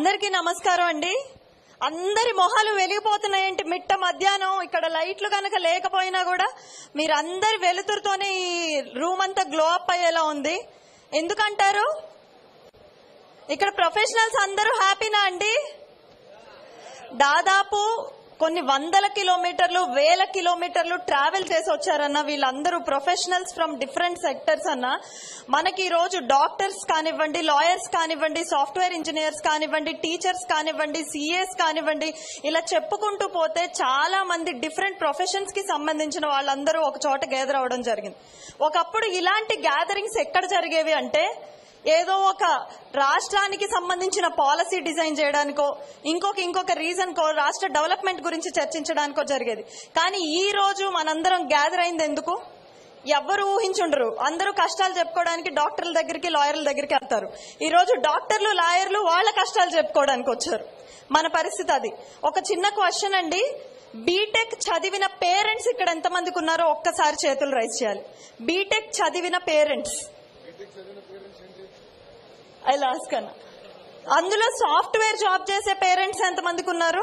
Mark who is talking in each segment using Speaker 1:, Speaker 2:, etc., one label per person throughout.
Speaker 1: అందరికీ నమస్కారం అండి అందరి మొహాలు వెలిగిపోతున్నాయంటే మిట్ట మధ్యాహ్నం ఇక్కడ లైట్లు కనుక లేకపోయినా కూడా మీరు అందరి వెలుతురుతోనే ఈ రూమ్ అంతా గ్లో అప్ అయ్యేలా ఉంది ఎందుకంటారు ఇక్కడ ప్రొఫెషనల్స్ అందరూ హ్యాపీనా అండి దాదాపు కొన్ని వందల కిలోమీటర్లు వేల కిలోమీటర్లు ట్రావెల్ చేసి వచ్చారన్న వీళ్ళందరూ ప్రొఫెషనల్స్ ఫ్రమ్ డిఫరెంట్ సెక్టర్స్ అన్న మనకి ఈ రోజు డాక్టర్స్ కానివ్వండి లాయర్స్ కానివ్వండి సాఫ్ట్వేర్ ఇంజనీర్స్ కానివ్వండి టీచర్స్ కానివ్వండి సిఏస్ కానివ్వండి ఇలా చెప్పుకుంటూ పోతే చాలా మంది డిఫరెంట్ ప్రొఫెషన్స్ కి సంబంధించిన వాళ్ళందరూ ఒక చోట గ్యాదర్ అవడం జరిగింది ఒకప్పుడు ఇలాంటి గ్యాదరింగ్స్ ఎక్కడ జరిగేవి అంటే ఏదో ఒక రాష్ట్రానికి సంబంధించిన పాలసీ డిజైన్ చేయడానికో ఇంకొక ఇంకొక రీజన్ కో రాష్ట్ర డెవలప్మెంట్ గురించి చర్చించడానికో జరిగేది కానీ ఈ రోజు మనందరం గ్యాదర్ అయింది ఎందుకు ఎవ్వరు ఊహించుండరు అందరూ కష్టాలు చెప్పుకోవడానికి డాక్టర్ల దగ్గరికి లాయర్ల దగ్గరికి వెళ్తారు ఈ రోజు డాక్టర్లు లాయర్లు వాళ్ళ కష్టాలు చెప్పుకోవడానికి వచ్చారు మన పరిస్థితి అది ఒక చిన్న క్వశ్చన్ అండి బీటెక్ చదివిన పేరెంట్స్ ఇక్కడ ఎంతమందికి ఉన్నారో ఒక్కసారి చేతులు రైజ్ చేయాలి బీటెక్ చదివిన పేరెంట్స్ ఐ లాస్ట్ కన్నా అందులో సాఫ్ట్వేర్ జాబ్ చేసే పేరెంట్స్ ఎంతమందికి ఉన్నారు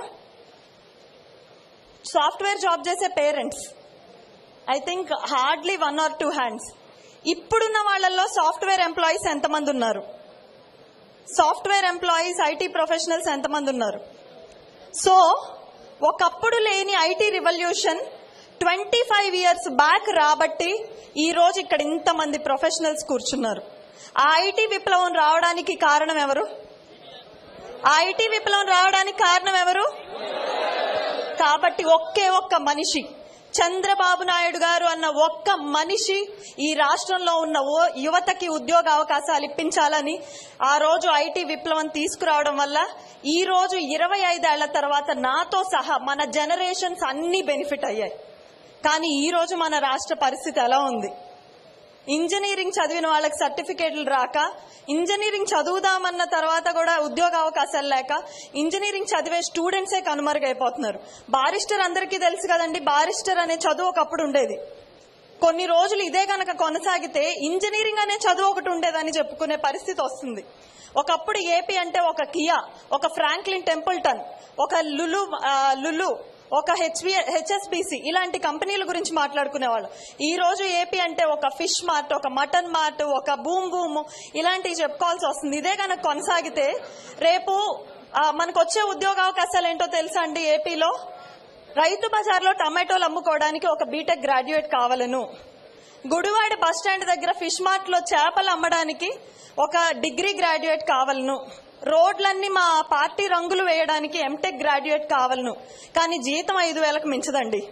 Speaker 1: సాఫ్ట్వేర్ జాబ్ చేసే parents I think hardly one or two hands ఇప్పుడున్న వాళ్ళల్లో సాఫ్ట్వేర్ ఎంప్లాయీస్ ఎంతమంది ఉన్నారు సాఫ్ట్వేర్ ఎంప్లాయీస్ ఐటీ ప్రొఫెషనల్స్ ఎంతమంది ఉన్నారు సో ఒకప్పుడు లేని IT revolution twenty five years back రాబట్టి ఈ రోజు ఇక్కడ ఇంతమంది ప్రొఫెషనల్స్ కూర్చున్నారు ఆ ఐటీ విప్లవం రావడానికి కారణం ఎవరు ఆ ఐటీ విప్లవం రావడానికి కారణం ఎవరు కాబట్టి ఒకే ఒక్క మనిషి చంద్రబాబు నాయుడు గారు అన్న ఒక్క మనిషి ఈ రాష్ట్రంలో ఉన్న ఓ యువతకి ఉద్యోగ అవకాశాలు ఇప్పించాలని ఆ రోజు ఐటీ విప్లవం తీసుకురావడం వల్ల ఈ రోజు ఇరవై ఐదేళ్ల తర్వాత నాతో సహా మన జనరేషన్స్ అన్ని బెనిఫిట్ అయ్యాయి కానీ ఈ రోజు మన రాష్ట్ర పరిస్థితి ఎలా ఉంది ఇంజనీరింగ్ చదివిన వాళ్ళకి సర్టిఫికేట్లు రాక ఇంజనీరింగ్ చదువుదామన్న తర్వాత కూడా ఉద్యోగ అవకాశాలు లేక ఇంజనీరింగ్ చదివే స్టూడెంట్సే కనుమరుగైపోతున్నారు బారిస్టర్ అందరికీ తెలుసు కదండి బారిస్టర్ అనే చదువు ఒకప్పుడు ఉండేది కొన్ని రోజులు ఇదే గనక కొనసాగితే ఇంజనీరింగ్ అనే చదువు ఒకటి ఉండేదని చెప్పుకునే పరిస్థితి వస్తుంది ఒకప్పుడు ఏపీ అంటే ఒక కియా ఒక ఫ్రాంక్లిన్ టెంపుల్టన్ ఒక లులు ఆ, లులు ఒక హెచ్బి హెచ్ఎస్బిసి ఇలాంటి కంపెనీల గురించి మాట్లాడుకునేవాళ్ళు ఈ రోజు ఏపీ అంటే ఒక ఫిష్ మార్ట్ ఒక మటన్ మార్ట్ ఒక బూమ్ బూమ్ ఇలాంటివి చెప్పుకోవాల్సి వస్తుంది ఇదే కనుక కొనసాగితే రేపు ఆ, మనకు వచ్చే ఉద్యోగ అవకాశాలు ఏంటో తెలుసా అండి ఏపీలో రైతు బజార్లో టమాటోలు అమ్ముకోవడానికి ఒక బీటెక్ గ్రాడ్యుయేట్ కావాలను గుడివాడ బస్ స్టాండ్ దగ్గర ఫిష్ మార్ట్ లో చేపలు అమ్మడానికి ఒక డిగ్రీ గ్రాడ్యుయేట్ కావాలను రోడ్లన్నీ మా పార్టీ రంగులు వేయడానికి ఎంటెక్ గ్రాడ్యుయేట్ కావాలను కానీ జీతం ఐదు వేలకు మించదండి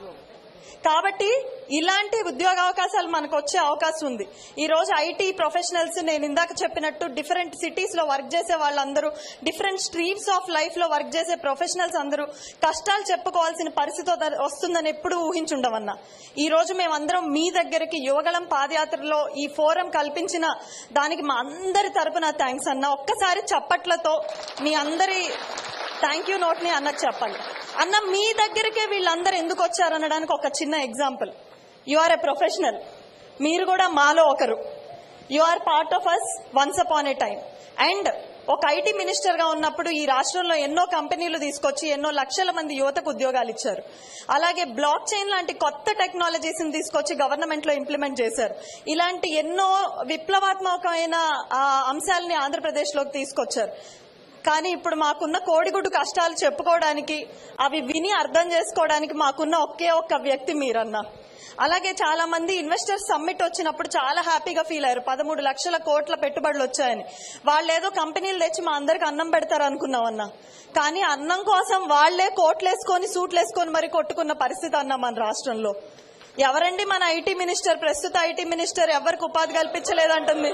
Speaker 1: కాబట్టి ఇలాంటి ఉద్యోగ అవకాశాలు మనకు వచ్చే అవకాశం ఉంది ఈ రోజు ఐటీ ప్రొఫెషనల్స్ నేను ఇందాక చెప్పినట్టు డిఫరెంట్ సిటీస్ లో వర్క్ చేసే వాళ్ళందరూ డిఫరెంట్ స్ట్రీమ్స్ ఆఫ్ లైఫ్ లో వర్క్ చేసే ప్రొఫెషనల్స్ అందరూ కష్టాలు చెప్పుకోవాల్సిన పరిస్థితి వద- వస్తుందని ఎప్పుడు ఊహించుండమన్నా ఈ రోజు మేమందరం మీ దగ్గరికి యువగళం పాదయాత్రలో ఈ ఫోరం కల్పించిన దానికి మా అందరి తరపున థ్యాంక్స్ అన్న ఒక్కసారి చప్పట్లతో మీ అందరి థ్యాంక్ యూ నోట్ ని అన్నకు చెప్పండి అన్న మీ దగ్గరికే వీళ్ళందరూ ఎందుకు వచ్చారనడానికి ఒక చిన్న example you are a professional మీరు కూడా మాలో ఒకరు you are part of us once upon a time and ఒక ఐటీ మినిస్టర్ గా ఉన్నప్పుడు ఈ రాష్ట్రంలో ఎన్నో కంపెనీలు తీసుకొచ్చి ఎన్నో లక్షల మంది యువతకు ఉద్యోగాలు ఇచ్చారు అలాగే బ్లాక్ చైన్ లాంటి కొత్త టెక్నాలజీస్ ని తీసుకొచ్చి గవర్నమెంట్ లో ఇంప్లిమెంట్ చేశారు ఇలాంటి ఎన్నో విప్లవాత్మకమైన ఆ, అంశాలని ఆంధ్రప్రదేశ్ లోకి తీసుకొచ్చారు కానీ ఇప్పుడు మాకున్న కోడిగుడ్డు కష్టాలు చెప్పుకోవడానికి అవి విని అర్థం చేసుకోవడానికి మాకున్న ఒకే ఒక్క వ్యక్తి మీరన్న అలాగే చాలా మంది ఇన్వెస్టర్స్ సమ్మిట్ వచ్చినప్పుడు చాలా హ్యాపీగా ఫీల్ అయ్యారు పదమూడు లక్షల కోట్ల పెట్టుబడులు వచ్చాయని వాళ్ళు ఏదో కంపెనీలు తెచ్చి మా అందరికి అన్నం పెడతారు అనుకున్నామన్నా కానీ అన్నం కోసం వాళ్లే కోట్లేసుకొని సూట్లేసుకొని మరి కొట్టుకున్న పరిస్థితి అన్నా మన రాష్ట్రంలో ఎవరండి మన ఐటీ మినిస్టర్ ప్రస్తుత ఐటీ మినిస్టర్ ఎవరికి ఉపాధి కల్పించలేదంటుంది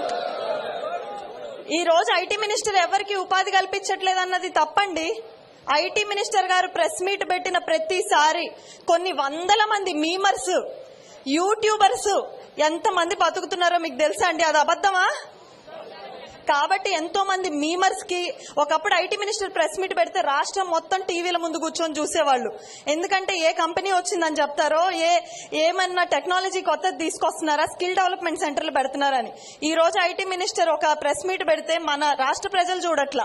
Speaker 1: ఈ రోజు ఐటీ మినిస్టర్ ఎవరికి ఉపాధి కల్పించట్లేదు అన్నది తప్పండి ఐటీ మినిస్టర్ గారు ప్రెస్ మీట్ పెట్టిన ప్రతిసారి కొన్ని వందల మంది మీమర్స్ యూట్యూబర్స్ ఎంత మంది బతుకుతున్నారో మీకు తెలుసా అండి అది అబద్ధమా కాబట్టి ఎంతో మంది మీమర్స్ కి ఒకప్పుడు ఐటీ మినిస్టర్ ప్రెస్ మీట్ పెడితే రాష్ట్రం మొత్తం టీవీల ముందు కూర్చొని చూసేవాళ్ళు ఎందుకంటే ఏ కంపెనీ వచ్చిందని చెప్తారో ఏ ఏమన్నా టెక్నాలజీ కొత్తది తీసుకొస్తున్నారా స్కిల్ డెవలప్మెంట్ సెంటర్లు పెడుతున్నారని ఈ రోజు ఐటీ మినిస్టర్ ఒక ప్రెస్ మీట్ పెడితే మన రాష్ట్ర ప్రజలు చూడట్లా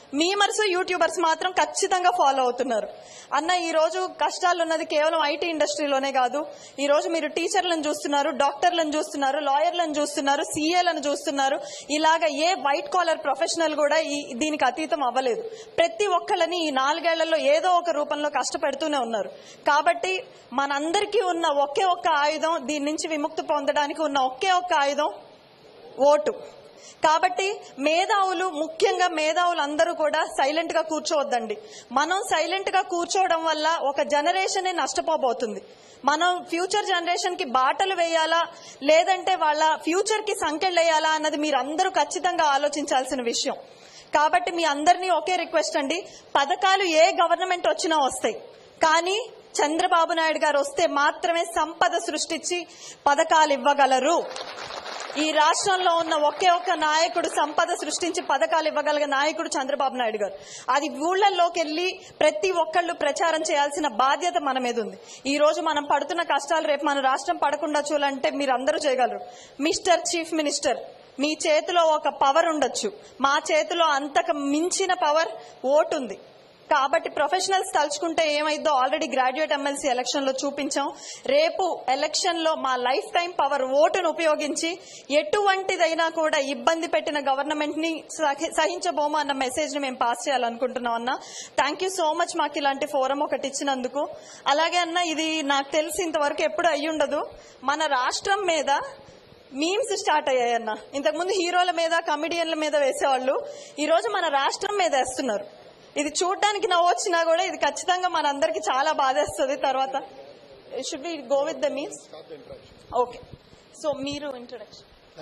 Speaker 1: మీమర్స్ యూట్యూబర్స్ మాత్రం ఖచ్చితంగా ఫాలో అవుతున్నారు అన్న ఈ రోజు కష్టాలు ఉన్నది కేవలం ఐటీ ఇండస్ట్రీలోనే కాదు ఈ రోజు మీరు టీచర్లను చూస్తున్నారు డాక్టర్లను చూస్తున్నారు లాయర్లను చూస్తున్నారు సీఏలను చూస్తున్నారు ఇలాగ ఏ వైట్ కాలర్ ప్రొఫెషనల్ కూడా ఈ దీనికి అతీతం అవ్వలేదు ప్రతి ఒక్కళ్ళని ఈ నాలుగేళ్లలో ఏదో ఒక రూపంలో కష్టపెడుతూనే ఉన్నారు కాబట్టి మనందరికీ ఉన్న ఒకే ఒక్క ఆయుధం దీని నుంచి విముక్తి పొందడానికి ఉన్న ఒకే ఒక్క ఆయుధం ఓటు కాబట్టి మేధావులు ముఖ్యంగా మేధావులు అందరూ కూడా సైలెంట్ గా కూర్చోవద్దండి మనం సైలెంట్ గా కూర్చోవడం వల్ల ఒక జనరేషన్ నష్టపోబోతుంది మనం ఫ్యూచర్ జనరేషన్ కి బాటలు వేయాలా లేదంటే వాళ్ళ ఫ్యూచర్ కి సంకెళ్ళు వేయాలా అన్నది మీరు అందరూ ఖచ్చితంగా ఆలోచించాల్సిన విషయం కాబట్టి మీ అందరినీ ఒకే రిక్వెస్ట్ అండి పథకాలు ఏ గవర్నమెంట్ వచ్చినా వస్తాయి కానీ చంద్రబాబు నాయుడు గారు వస్తే మాత్రమే సంపద సృష్టించి పథకాలు ఇవ్వగలరు ఈ రాష్ట్రంలో ఉన్న ఒకే ఒక్క నాయకుడు సంపద సృష్టించి పథకాలు ఇవ్వగలిగే నాయకుడు చంద్రబాబు నాయుడు గారు అది ఊళ్ళల్లోకి వెళ్లి ప్రతి ఒక్కళ్ళు ప్రచారం చేయాల్సిన బాధ్యత మన మీద ఉంది ఈ రోజు మనం పడుతున్న కష్టాలు రేపు మన రాష్ట్రం పడకుండా చూడాలంటే మీరు అందరూ చేయగలరు మిస్టర్ చీఫ్ మినిస్టర్ మీ చేతిలో ఒక పవర్ ఉండొచ్చు మా చేతిలో అంతకు మించిన పవర్ ఓటు ఉంది కాబట్టి ప్రొఫెషనల్స్ తలుచుకుంటే ఏమైందో ఆల్రెడీ గ్రాడ్యుయేట్ ఎమ్మెల్సీ ఎలక్షన్ లో చూపించాం రేపు ఎలక్షన్ లో మా లైఫ్ టైం పవర్ ఓటును ఉపయోగించి ఎటువంటిదైనా కూడా ఇబ్బంది పెట్టిన గవర్నమెంట్ ని సహి- సహించబోము అన్న మెసేజ్ ని మేము పాస్ చేయాలనుకుంటున్నాం అన్న థ్యాంక్ యూ సో మచ్ మాకు ఇలాంటి ఫోరం ఒకటి ఇచ్చినందుకు అలాగే అన్న ఇది నాకు తెలిసి ఇంతవరకు ఎప్పుడు అయ్యుండదు మన రాష్ట్రం మీద మీమ్స్ స్టార్ట్ అయ్యాయన్న ఇంతకుముందు హీరోల మీద కమిడియన్ల మీద వేసేవాళ్ళు ఈ రోజు మన రాష్ట్రం మీద వేస్తున్నారు ఇది చూడడానికి నవ్వు వచ్చినా కూడా ఇది ఖచ్చితంగా మనందరికి చాలా బాధేస్తుంది తర్వాత should we go with the memes okay so మీరు ఇంట్రొడక్షన్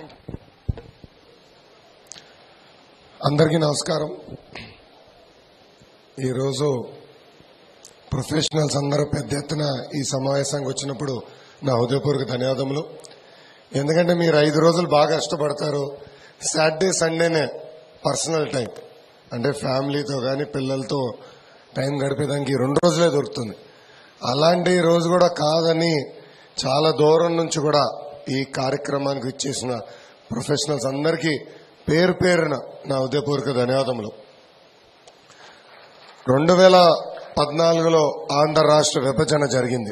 Speaker 2: అందరికీ నమస్కారం ఈరోజు ప్రొఫెషనల్స్ అందరూ పెద్ద ఎత్తున ఈ సమావేశానికి వచ్చినప్పుడు నా హృదయపూర్వక ధన్యవాదములు ఎందుకంటే మీరు ఐదు రోజులు బాగా కష్టపడతారు సాటర్డే సండేనే పర్సనల్ టైం అంటే ఫ్యామిలీతో కానీ పిల్లలతో టైం గడిపేదానికి ఈ రెండు రోజులే దొరుకుతుంది అలాంటి రోజు కూడా కాదని చాలా దూరం నుంచి కూడా ఈ కార్యక్రమానికి ఇచ్చేసిన ప్రొఫెషనల్స్ అందరికీ పేరు పేరున నా హృదయపూర్వక ధన్యవాదములు రెండు వేల పద్నాలుగులో ఆంధ్ర రాష్ట్ర విభజన జరిగింది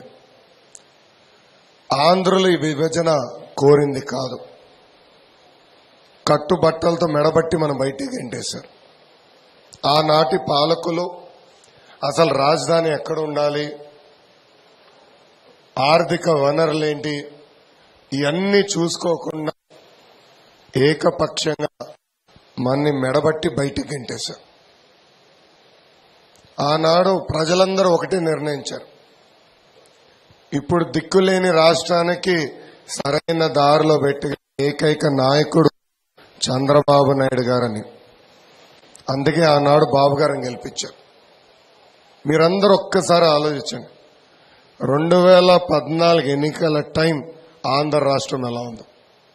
Speaker 2: ఆంధ్రులు ఈ విభజన కోరింది కాదు కట్టుబట్టలతో మెడబట్టి మనం బయటికి గెంటేశారు ఆనాటి పాలకులు అసలు రాజధాని ఎక్కడ ఉండాలి ఆర్థిక వనరులేంటి ఇవన్నీ చూసుకోకుండా ఏకపక్షంగా మన్ని మెడబట్టి బయటికి గెంటేశారు ఆనాడు ప్రజలందరూ ఒకటే నిర్ణయించారు ఇప్పుడు దిక్కులేని రాష్ట్రానికి సరైన దారిలో పెట్టి ఏకైక నాయకుడు చంద్రబాబు నాయుడు గారని అందుకే ఆనాడు బాబు గారిని గెలిపించారు మీరందరూ ఒక్కసారి ఆలోచించండి రెండు వేల పద్నాలుగు ఎన్నికల టైం ఆంధ్ర రాష్ట్రం ఎలా ఉంది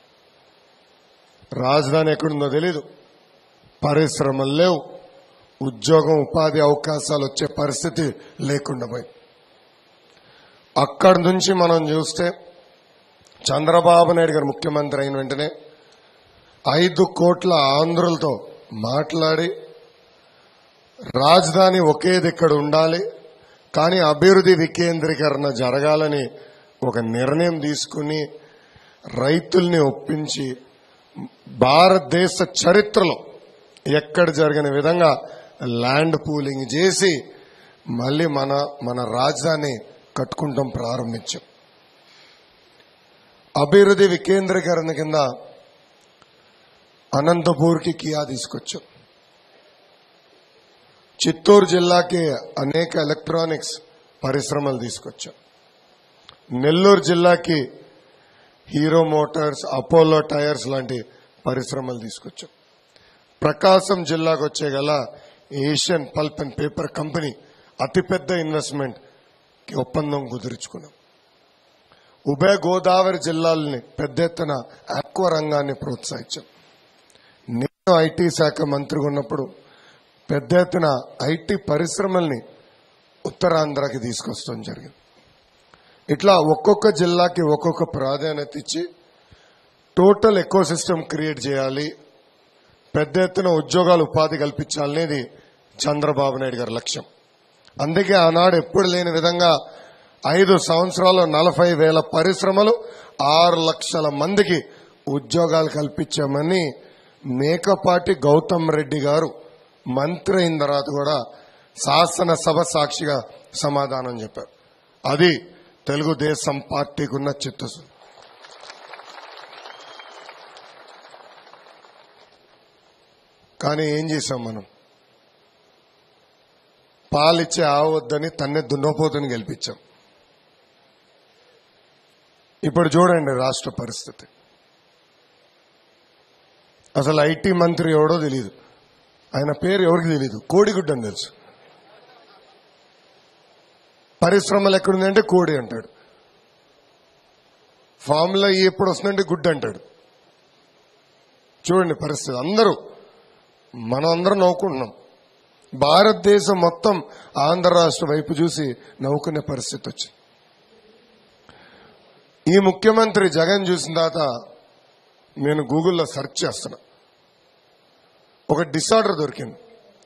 Speaker 2: రాజధాని ఎక్కడుందో తెలీదు పరిశ్రమలు లేవు ఉద్యోగం ఉపాధి అవకాశాలు వచ్చే పరిస్థితి లేకుండా పోయింది అక్కడి నుంచి మనం చూస్తే చంద్రబాబు నాయుడు గారు ముఖ్యమంత్రి అయిన వెంటనే ఐదు కోట్ల ఆంధ్రులతో మాట్లాడి రాజధాని ఒకే దిక్కడ ఉండాలి కానీ అభివృద్ధి వికేంద్రీకరణ జరగాలని ఒక నిర్ణయం తీసుకుని రైతుల్ని ఒప్పించి భారతదేశ చరిత్రలో ఎక్కడ జరిగిన విధంగా ల్యాండ్ పూలింగ్ చేసి మళ్ళీ మన మన రాజధాని కట్టుకుంటాం ప్రారంభించాం అభివృద్ధి వికేంద్రీకరణ కింద అనంతపూర్కి కియా తీసుకొచ్చాం చిత్తూరు జిల్లాకి అనేక ఎలక్ట్రానిక్స్ పరిశ్రమలు తీసుకొచ్చాం నెల్లూరు జిల్లాకి హీరో మోటార్స్ అపోలో టైర్స్ లాంటి పరిశ్రమలు తీసుకొచ్చాం ప్రకాశం జిల్లాకు వచ్చే గల Asian pulp and paper company అతిపెద్ద ఇన్వెస్ట్మెంట్ కి ఒప్పందం కుదుర్చుకున్నాం ఉభయ గోదావరి జిల్లాలని పెద్ద ఎత్తున ఆక్వా రంగాన్ని ప్రోత్సహించాం నేను ఐటీ శాఖ మంత్రిగా ఉన్నప్పుడు పెద్ద ఎత్తున ఐటీ పరిశ్రమల్ని ఉత్తరాంధ్రకి తీసుకొస్తాం జరిగింది ఇట్లా ఒక్కొక్క జిల్లాకి ఒక్కొక్క ప్రాధాన్యత ఇచ్చి టోటల్ ఎకో సిస్టమ్ క్రియేట్ చేయాలి పెద్ద ఎత్తున ఉద్యోగాలు ఉపాధి కల్పించాలనేది చంద్రబాబు నాయుడు గారి లక్ష్యం అందుకే ఆనాడు ఎప్పుడు లేని విధంగా ఐదు సంవత్సరాలు నలభై వేల పరిశ్రమలు ఆరు లక్షల మందికి ఉద్యోగాలు కల్పించామని మేకపాటి గౌతమ్ రెడ్డి గారు మంత్రి అయిన తర్వాత కూడా శాసనసభ సాక్షిగా సమాధానం చెప్పారు అది తెలుగుదేశం పార్టీకి ఉన్న చిత్తశుద్ధి కానీ ఏం చేశాం మనం పాలిచ్చే ఆవద్దని తన్నే దున్నపోతుని గెలిపించాం ఇప్పుడు చూడండి రాష్ట్ర పరిస్థితి అసలు ఐటీ మంత్రి ఎవడో తెలియదు ఆయన పేరు ఎవరికి తెలియదు కోడిగుడ్డ అని తెలుసు పరిశ్రమలు ఎక్కడుందంటే కోడి అంటాడు ఫార్ములా ఈ ఎప్పుడు వస్తుందంటే గుడ్డ అంటాడు చూడండి పరిస్థితి అందరూ మనం అందరం నవ్వుకుంటున్నాం భారతదేశం మొత్తం ఆంధ్ర రాష్ట్ర వైపు చూసి నవ్వుకునే పరిస్థితి వచ్చింది ఈ ముఖ్యమంత్రి జగన్ చూసిన తర్వాత నేను గూగుల్లో సెర్చ్ చేస్తున్నా ఒక డిసార్డర్ దొరికింది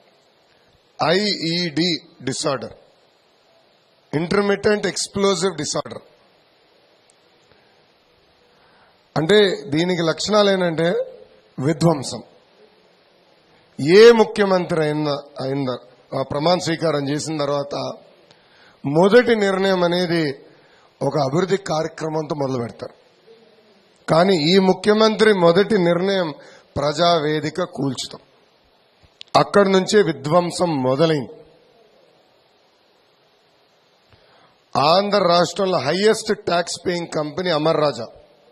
Speaker 2: IED disorder intermediate explosive disorder అంటే దీనికి లక్షణాలు ఏంటంటే విధ్వంసం ఏ ముఖ్యమంత్రి అయిన అయిన ఆ ప్రమాణ స్వీకారం చేసిన తర్వాత మొదటి నిర్ణయం అనేది ఒక అభివృద్ధి కార్యక్రమంతో మొదలు పెడతారు కానీ ఈ ముఖ్యమంత్రి మొదటి నిర్ణయం ప్రజావేదిక కూల్చుతాం అక్కడి నుంచే విధ్వంసం మొదలైంది ఆంధ్ర రాష్ట్రంలో highest tax paying company Amar Raja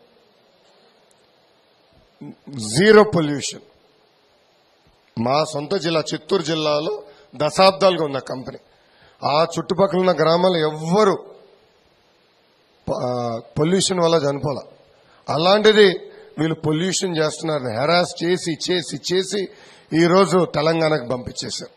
Speaker 2: zero pollution మా సొంత జిల్లా చిత్తూరు జిల్లాలో దశాబ్దాలుగా ఉన్న కంపెనీ ఆ చుట్టుపక్కల ఉన్న గ్రామాలు ఎవ్వరు పొల్యూషన్ వల్ల చనిపోలే అలాంటిది వీళ్ళు పొల్యూషన్ చేస్తున్నారు హెరాస్ చేసి చేసి చేసి ఈ రోజు తెలంగాణకు పంపించేశారు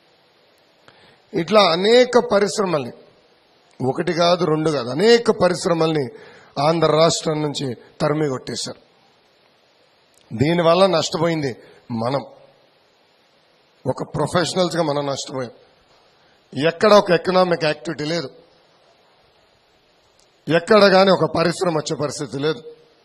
Speaker 2: ఇట్లా అనేక పరిశ్రమల్ని ఒకటి కాదు రెండు కాదు అనేక పరిశ్రమల్ని ఆంధ్ర రాష్ట్రం నుంచి తరిమి కొట్టేశారు దీనివల్ల నష్టపోయింది మనం ఒక ప్రొఫెషనల్స్ గా మనం నష్టపోయాం ఎక్కడ ఒక ఎకనామిక్ యాక్టివిటీ లేదు ఎక్కడ గాని ఒక పరిశ్రమ వచ్చే పరిస్థితి లేదు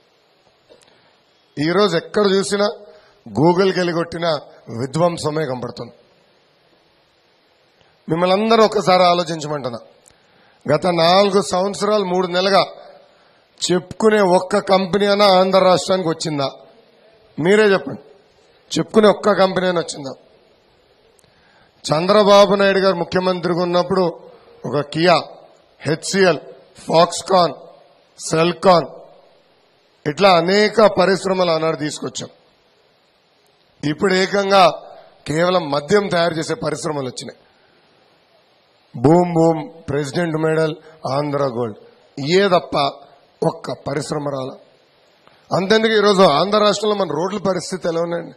Speaker 2: ఈ రోజు ఎక్కడ చూసినా గూగుల్కి వెళ్ళి కొట్టిన విధ్వంసమే కనబడుతుంది మిమ్మల్ని అందరూ ఒకసారి ఆలోచించమంటున్నా గత నాలుగు సంవత్సరాలు మూడు నెలలుగా చెప్పుకునే ఒక్క కంపెనీ అయినా ఆంధ్ర రాష్ట్రానికి వచ్చిందా మీరే చెప్పండి చెప్పుకునే ఒక్క కంపెనీ అయినా వచ్చిందా చంద్రబాబు నాయుడు గారు ముఖ్యమంత్రిగా ఉన్నప్పుడు ఒక కియా హెచ్సిఎల్ ఫాక్స్కాన్ సెల్కాన్ ఇట్లా అనేక పరిశ్రమలు ఆనాడు తీసుకొచ్చాం ఇప్పుడు ఏకంగా కేవలం మద్యం తయారు చేసే పరిశ్రమలు వచ్చినాయి boom boom president medal Andhra gold ఏ తప్ప ఒక్క పరిశ్రమ రాల అంతెందుకు ఈరోజు ఆంధ్ర రాష్ట్రంలో మన రోడ్ల పరిస్థితి ఎలా ఉన్నాయండి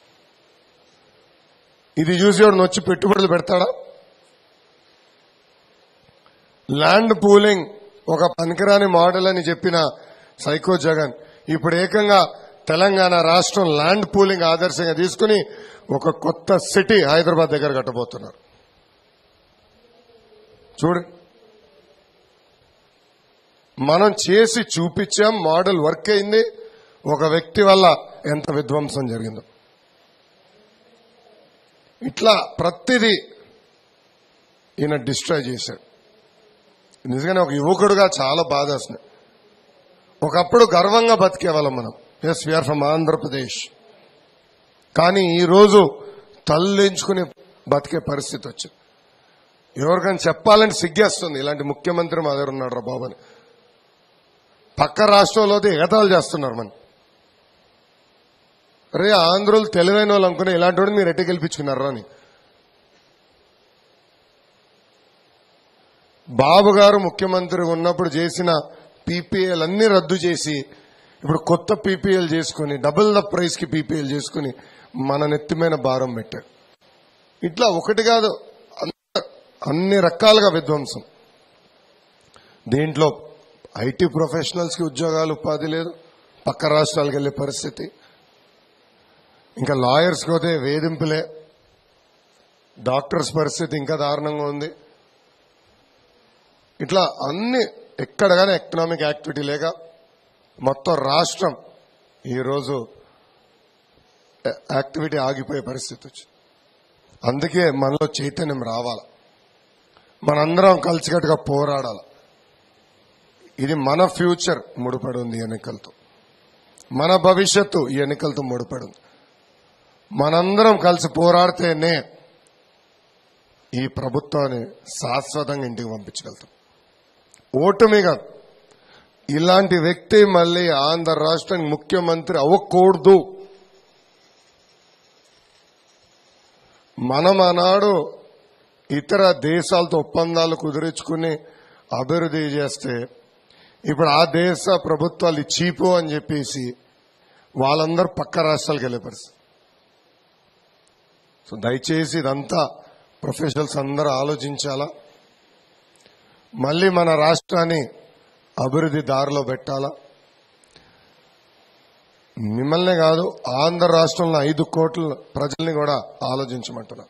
Speaker 2: ఇది చూసి వాడు వచ్చి పెట్టుబడులు పెడతాడా ల్యాండ్ పూలింగ్ ఒక పనికిరాని మోడల్ అని చెప్పిన సైకో జగన్ ఇప్పుడు ఏకంగా తెలంగాణ రాష్ట్రం ల్యాండ్ పూలింగ్ ఆదర్శంగా తీసుకుని ఒక కొత్త సిటీ హైదరాబాద్ దగ్గర కట్టబోతున్నారు చూడు మనం చేసి చూపించాం మోడల్ వర్క్ అయింది ఒక వ్యక్తి వల్ల ఎంత విధ్వంసం జరిగిందో ఇట్లా ప్రతిదీ ఈయన డిస్ట్రాయ్ చేశాడు నిజంగానే ఒక యువకుడుగా చాలా బాధ వస్తుంది ఒకప్పుడు గర్వంగా బతికేవాళ్ళం మనం ఎస్ వీఆర్ ఫ్రమ్ ఆంధ్రప్రదేశ్ కానీ ఈ రోజు తల్లించుకుని బతికే పరిస్థితి వచ్చింది ఎవరికైనా చెప్పాలని సిగ్గేస్తుంది ఇలాంటి ముఖ్యమంత్రి మా దగ్గర ఉన్నాడు రా బాబు అని పక్క రాష్ట్రంలో అయితే ఎగతాలు చేస్తున్నారు మన రే ఆంధ్రులు తెలివైన వాళ్ళు అనుకునే ఇలాంటి వాడిని మీరు ఎట్టి గెలిపించుకున్నారా అని బాబు గారు ముఖ్యమంత్రి ఉన్నప్పుడు చేసిన పీపీఎల్ అన్ని రద్దు చేసి ఇప్పుడు కొత్త పీపీఎల్ చేసుకుని డబుల్ ద ప్రైస్ కి పీపీఎల్ చేసుకుని మన నెత్తిమైన భారం పెట్టారు ఇట్లా ఒకటి కాదు అన్ని- అన్ని రకాలుగా విధ్వంసం దీంట్లో ఐటీ ప్రొఫెషనల్స్ కి ఉద్యోగాలు ఉపాధి లేదు పక్క రాష్ట్రాలకు వెళ్లే పరిస్థితి ఇంకా లాయర్స్ పోతే వేధింపులే డాక్టర్స్ పరిస్థితి ఇంకా దారుణంగా ఉంది ఇట్లా అన్ని ఎక్కడ కానీ ఎకనామిక్ యాక్టివిటీ లేక మొత్తం రాష్ట్రం ఈరోజు యాక్టివిటీ ఆగిపోయే పరిస్థితి వచ్చింది అందుకే మనలో చైతన్యం రావాలి మనందరం కలిసికట్టుగా పోరాడాలి ఇది మన ఫ్యూచర్ ముడిపడి ఉంది ఈ ఎన్నికలతో మన భవిష్యత్తు ఈ ఎన్నికలతో ముడిపడి ఉంది మనందరం కలిసి పోరాడితేనే ఈ ప్రభుత్వాన్ని శాశ్వతంగా ఇంటికి పంపించగలుగుతాం ఓటమి కాదు ఇలాంటి వ్యక్తి మళ్ళీ ఆంధ్ర రాష్ట్రానికి ముఖ్యమంత్రి అవ్వకూడదు మనం ఆనాడు ఇతర దేశాలతో ఒప్పందాలు కుదిరించుకుని అభివృద్ధి చేస్తే ఇప్పుడు ఆ దేశ ప్రభుత్వాలు చీపు అని చెప్పేసి వాళ్ళందరూ పక్క రాష్ట్రాలకు వెళ్ళే పరిస్థితి సో దయచేసి ఇదంతా ప్రొఫెషనల్స్ అందరూ ఆలోచించాలా మళ్ళీ మన రాష్ట్రాన్ని అభివృద్ధి దారిలో పెట్టాలా మిమ్మల్నే కాదు ఆంధ్ర రాష్ట్రంలో ఐదు కోట్ల ప్రజల్ని కూడా ఆలోచించమంటున్నా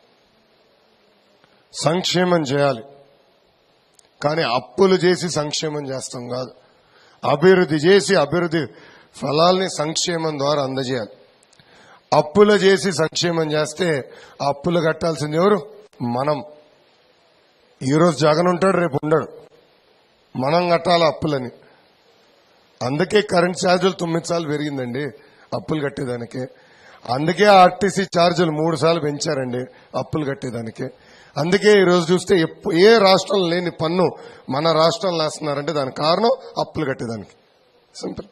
Speaker 2: సంక్షేమం చేయాలి కానీ అప్పులు చేసి సంక్షేమం చేస్తాం కాదు అభివృద్ధి చేసి అభివృద్ధి ఫలాల్ని సంక్షేమం ద్వారా అందజేయాలి అప్పులు చేసి సంక్షేమం చేస్తే ఆ అప్పులు కట్టాల్సింది ఎవరు మనం ఈరోజు జగన్ ఉంటాడు రేపు ఉండడు మనం కట్టాలి అప్పులని అందుకే కరెంట్ ఛార్జీలు తొమ్మిది సార్లు పెరిగిందండి అప్పులు కట్టేదానికి అందుకే ఆర్టీసీ ఛార్జీలు మూడు సార్లు పెంచారండి అప్పులు కట్టేదానికి అందుకే ఈ రోజు చూస్తే ఎప్పు- ఏ రాష్ట్రం లేని పన్ను మన రాష్ట్రంలో వేస్తున్నారంటే దానికి కారణం అప్పులు కట్టేదానికి సింపుల్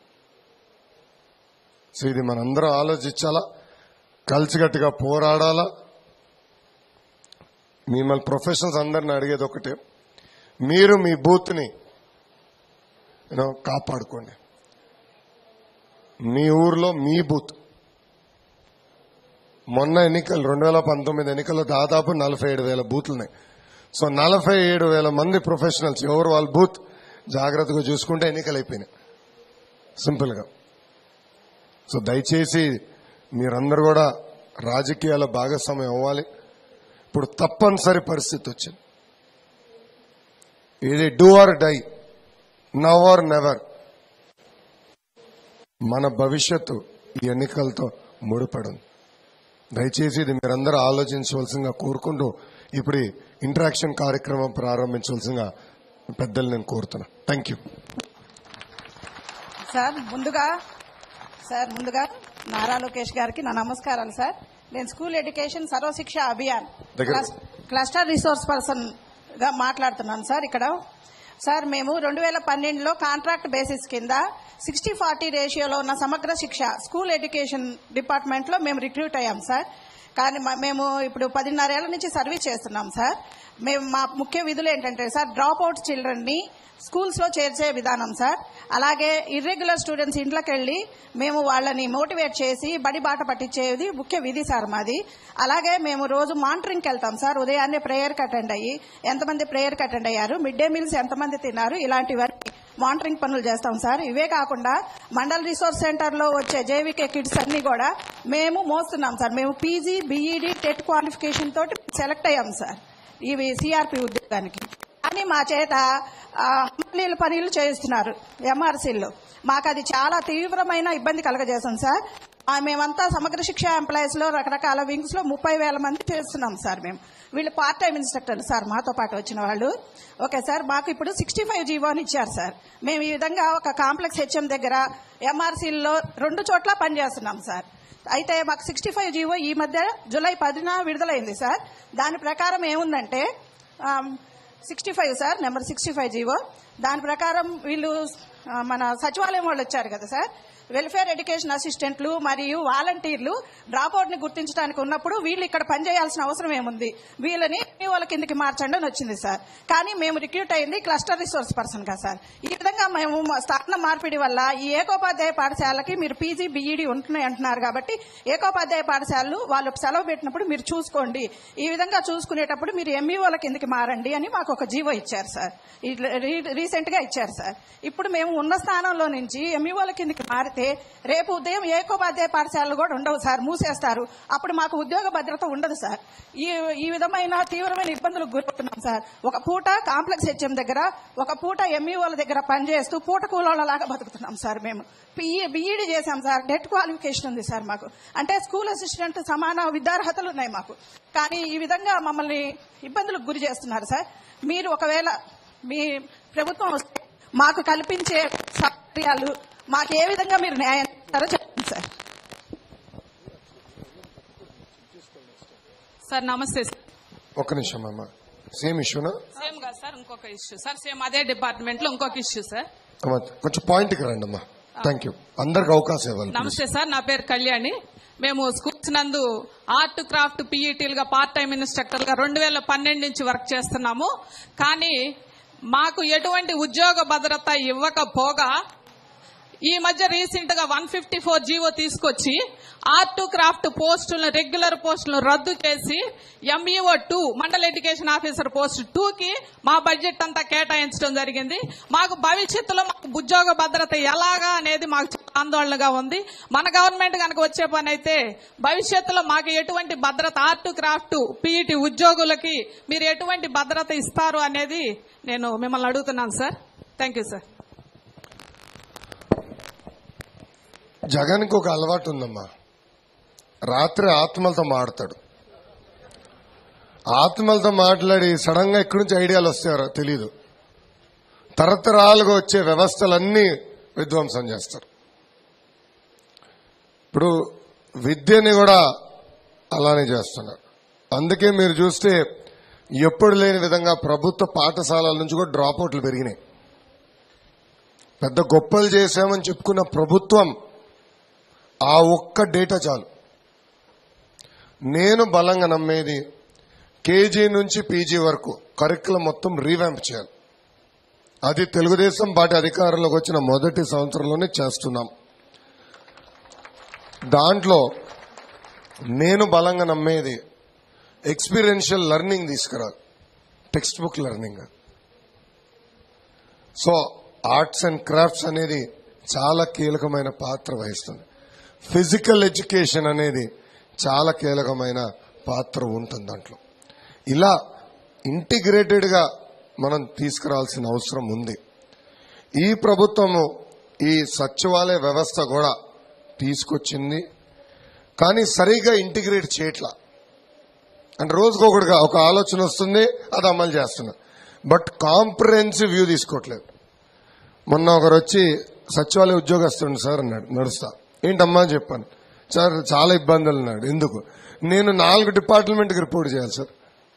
Speaker 2: సో ఇది మనందరం ఆలోచించాలా కలిసికట్టుగా పోరాడాలా మిమ్మల్ని ప్రొఫెషనల్స్ అందరిని అడిగేది ఒకటే మీరు మీ బూత్ని యూనో కాపాడుకోండి మీ ఊర్లో మీ బూత్ మొన్న ఎన్నికలు రెండు వేల పంతొమ్మిది ఎన్నికల్లో దాదాపు నలభై ఏడు వేల బూత్లున్నాయి సో నలభై ఏడు వేల మంది ప్రొఫెషనల్స్ ఎవరు వాళ్ళ బూత్ జాగ్రత్తగా చూసుకుంటే ఎన్నికలు అయిపోయినాయి సింపుల్ గా సో దయచేసి మీరందరూ కూడా రాజకీయాల భాగస్వామ్యం అవ్వాలి ఇప్పుడు తప్పనిసరి పరిస్థితి వచ్చింది ఇది do or die now or never మన భవిష్యత్తు ఈ ఎన్నికలతో ముడిపడింది దయచేసి ఇది మీరందరూ ఆలోచించవలసిందిగా కోరుకుంటూ ఇప్పుడు ఈ ఇంటరాక్షన్ కార్యక్రమం ప్రారంభించవలసిందిగా పెద్దలు నేను కోరుతున్నా థ్యాంక్ యూ
Speaker 3: సార్ ముందుగా సార్ ముందుగా నారా లోకేష్ గారికి నా నమస్కారాలు సార్ నేను స్కూల్ ఎడ్యుకేషన్ సర్వశిక్ష అభియాన్
Speaker 2: దగ్గర.
Speaker 3: క్లస్- క్లస్టర్ రిసోర్స్ పర్సన్ గా మాట్లాడుతున్నాను సార్ ఇక్కడ సార్ మేము రెండు వేల పన్నెండులో కాంట్రాక్ట్ బేసిస్ కింద సిక్స్టీ ఫార్టీ రేషియోలో ఉన్న సమగ్ర శిక్ష స్కూల్ ఎడ్యుకేషన్ డిపార్ట్మెంట్ లో మేము రిక్రూట్ అయ్యాం సార్ కానీ మ- మేము ఇప్పుడు పదిన్నరేళ్ల నుంచి సర్వీస్ చేస్తున్నాం సార్ మేము మా ముఖ్య విధులు ఏంటంటే సార్ డ్రాప్ అవుట్ చిల్డ్రన్ ని స్కూల్స్ లో చేర్చే విధానం సార్ అలాగే ఇర్రెగ్యులర్ స్టూడెంట్స్ ఇంట్లోకి వెళ్ళి మేము వాళ్ళని మోటివేట్ చేసి బడి బాట పట్టించేది ముఖ్య విధి సార్ మాది అలాగే మేము రోజు మానిటరింగ్కి వెళ్తాం సార్ ఉదయాన్నే ప్రేయర్కి అటెండ్ అయ్యి ఎంతమంది ప్రేయర్కి అటెండ్ అయ్యారు మిడ్ డే మీల్స్ ఎంతమంది తిన్నారు ఇలాంటివన్నీ మానిటరింగ్ పనులు చేస్తాం సార్ ఇవే కాకుండా మండల్ రిసోర్స్ సెంటర్ లో వచ్చే జేవికే కిట్స్ అన్ని కూడా మేము మోస్తున్నాం సార్ మేము పీజీ బీఈడి టెట్ క్వాలిఫికేషన్ తోటి సెలెక్ట్ అయ్యాం సార్ ఇవి సిఆర్పి ఉద్యోగానికి కానీ మా చేత ఆ, హమాలీల పనులు చేయిస్తున్నారు ఎంఆర్సీల్లో మాకు అది చాలా తీవ్రమైన ఇబ్బంది కలగజేస్తుంది సార్ ఆ, మేమంతా సమగ్ర శిక్ష ఎంప్లాయీస్ లో రకరకాల వింగ్స్ లో ముప్పై వేల మంది చేస్తున్నాం సార్ మేము వీళ్ళు పార్ట్ టైం ఇన్స్ట్రక్టర్లు సార్ మాతో పాటు వచ్చిన వాళ్ళు ఓకే సార్ మాకు ఇప్పుడు సిక్స్టీ ఫైవ్ జీవోని ఇచ్చారు సార్ మేము ఈ విధంగా ఒక కాంప్లెక్స్ హెచ్ఎం దగ్గర ఎంఆర్సీల్లో రెండు చోట్ల పనిచేస్తున్నాం సార్ అయితే మాకు సిక్స్టీ ఫైవ్ జీవో ఈ మధ్య జూలై పదిన విడుదలైంది సార్ దాని ప్రకారం ఏముందంటే sixty five sir number sixty five GO దాని ప్రకారం వీళ్ళు ఆ, మన సచివాలయం వాళ్ళు వచ్చారు కదా సార్ వెల్ఫేర్ ఎడ్యుకేషన్ అసిస్టెంట్లు మరియు వాలంటీర్లు డ్రాప్ అవుట్ ని గుర్తించడానికి ఉన్నప్పుడు వీళ్ళు ఇక్కడ పనిచేయాల్సిన అవసరం ఏముంది వీళ్ళని మీ వాళ్ళ కిందకి మార్చండి అని వచ్చింది సార్ కానీ మేము రిక్రూట్ అయింది క్లస్టర్ రిసోర్స్ పర్సన్ గా సార్ ఈ విధంగా మేము మా స్థాన మార్పిడి వల్ల ఈ ఏకోపాధ్యాయ పాఠశాలకి మీరు పీజీ బీఈడి ఉంటున్నాయి అంటున్నారు కాబట్టి ఏకోపాధ్యాయ పాఠశాలలు వాళ్ళు సెలవు పెట్టినప్పుడు మీరు చూసుకోండి ఈ విధంగా చూసుకునేటప్పుడు మీరు ఎంఈఓల కిందకి మారండి అని మాకు ఒక జీవో ఇచ్చారు సార్ రీసెంట్ గా ఇచ్చారు సార్ ఇప్పుడు మేము ఉన్న స్థానంలో నుంచి ఎంఈఓల కిందకి మారితే అయితే రేపు ఉదయం ఏకోపాధ్యాయ పాఠశాలలు కూడా ఉండవు సార్ మూసేస్తారు అప్పుడు మాకు ఉద్యోగ భద్రత ఉండదు సార్ ఈ ఈ విధమైన తీవ్రమైన ఇబ్బందులకు గురవుతున్నాం సార్ ఒక పూట కాంప్లెక్స్ హెచ్ఎం దగ్గర ఒక పూట ఎంఈఓల దగ్గర పనిచేస్తూ పూట కూలోళ్ళలాగా బతుకుతున్నాం సార్ మేము బీఈడి చేశాం సార్ డెట్ క్వాలిఫికేషన్ ఉంది సార్ మాకు అంటే స్కూల్ అసిస్టెంట్ సమాన విద్యార్హతలు ఉన్నాయి మాకు కానీ ఈ విధంగా మమ్మల్ని ఇబ్బందులకు గురి చేస్తున్నారు సార్ మీరు ఒకవేళ మీ ప్రభుత్వం వస్తే మాకు కల్పించే సౌకర్యాలు మాకు ఏ విధంగా మీరు న్యాయం చేస్తారో చెప్పండి సార్
Speaker 4: సార్ నమస్తే సార్
Speaker 2: ఒక్క నిమిషం అమ్మా సేమ్ ఇష్యూనా
Speaker 4: సేమ్ కాదు సార్ ఇంకొక ఇష్యూ సార్ సేమ్ అదే డిపార్ట్మెంట్ లో ఇంకొక ఇష్యూ సార్
Speaker 2: అమ్మా కొంచెం పాయింట్కి రండి అమ్మా థ్యాంక్ యూ అందరికి అవకాశం ఇవ్వాలి please.
Speaker 4: నమస్తే సార్ నా పేరు కళ్యాణి మేము స్కూల్స్ నందు ఆర్ట్ క్రాఫ్ట్ పీఈటీలుగా పార్ట్ టైం ఇన్స్ట్రక్టర్ గా రెండు వేల పన్నెండు నుంచి వర్క్ చేస్తున్నాము కానీ మాకు ఎటువంటి ఉద్యోగ భద్రత ఇవ్వకపోగా ఈ మధ్య రీసెంట్ గా వన్ ఫిఫ్టీ ఫోర్ జీవో తీసుకొచ్చి ఆర్ట్ క్రాఫ్ట్ పోస్టులను రెగ్యులర్ పోస్టులను రద్దు చేసి MEO two mandal education officer post two కి మా బడ్జెట్ అంతా కేటాయించడం జరిగింది మాకు భవిష్యత్తులో మాకు ఉద్యోగ భద్రత ఎలాగా అనేది మాకు చాలా ఆందోళనగా ఉంది మన గవర్నమెంట్ కనుక వచ్చే పని అయితే భవిష్యత్తులో మాకు ఎటువంటి భద్రత ఆర్ట్ క్రాఫ్ట్ పీఈటీ ఉద్యోగులకి మీరు ఎటువంటి భద్రత ఇస్తారు అనేది నేను మిమ్మల్ని అడుగుతున్నాను సార్ థ్యాంక్ యూ సార్
Speaker 2: జగన్కి ఒక అలవాటు ఉందమ్మా రాత్రి ఆత్మలతో మాడతాడు ఆత్మలతో మాట్లాడి సడన్ గా ఎక్కడి నుంచి ఐడియాలు వస్తారో తెలియదు తరతరాలుగా వచ్చే వ్యవస్థలన్నీ విధ్వంసం చేస్తారు ఇప్పుడు విద్యని కూడా అలానే చేస్తున్నారు అందుకే మీరు చూస్తే ఎప్పుడు లేని విధంగా ప్రభుత్వ పాఠశాలల నుంచి కూడా డ్రాప్ అవుట్లు పెరిగినాయి పెద్ద గొప్పలు చేశామని చెప్పుకున్న ప్రభుత్వం ఆ ఒక్క డేటా చాలు నేను బలంగా నమ్మేది కేజీ నుంచి పీజీ వరకు కరికులం మొత్తం రీవ్యాంప్ చేయాలి అది తెలుగుదేశం పార్టీ అధికారంలోకి వచ్చిన మొదటి సంవత్సరంలోనే చేస్తున్నాం దాంట్లో నేను బలంగా నమ్మేది ఎక్స్పీరియన్షియల్ లెర్నింగ్ తీసుకురాలి textbook learning so arts and crafts అనేది చాలా కీలకమైన పాత్ర వహిస్తుంది ఫిజికల్ ఎడ్యుకేషన్ అనేది చాలా కీలకమైన పాత్ర ఉంటుంది దాంట్లో ఇలా ఇంటిగ్రేటెడ్ గా మనం తీసుకురావాల్సిన అవసరం ఉంది ఈ ప్రభుత్వము ఈ సచివాలయ వ్యవస్థ కూడా తీసుకొచ్చింది కానీ సరిగా ఇంటిగ్రేట్ చేయట్లా అంటే రోజుకొకటిగా ఒక ఆలోచన వస్తుంది అది అమలు చేస్తున్నా బట్ కాంప్రహెన్సివ్ వ్యూ తీసుకోవట్లేదు మొన్న ఒకరు వచ్చి సచివాలయ ఉద్యోగస్తుండు సార్ అన్నాడు నడుస్తా ఏంటమ్మా అని చెప్పాను సార్ చాలా ఇబ్బందులు అన్నాడు ఎందుకు నేను నాలుగు డిపార్ట్మెంట్కి రిపోర్ట్ చేయాలి సార్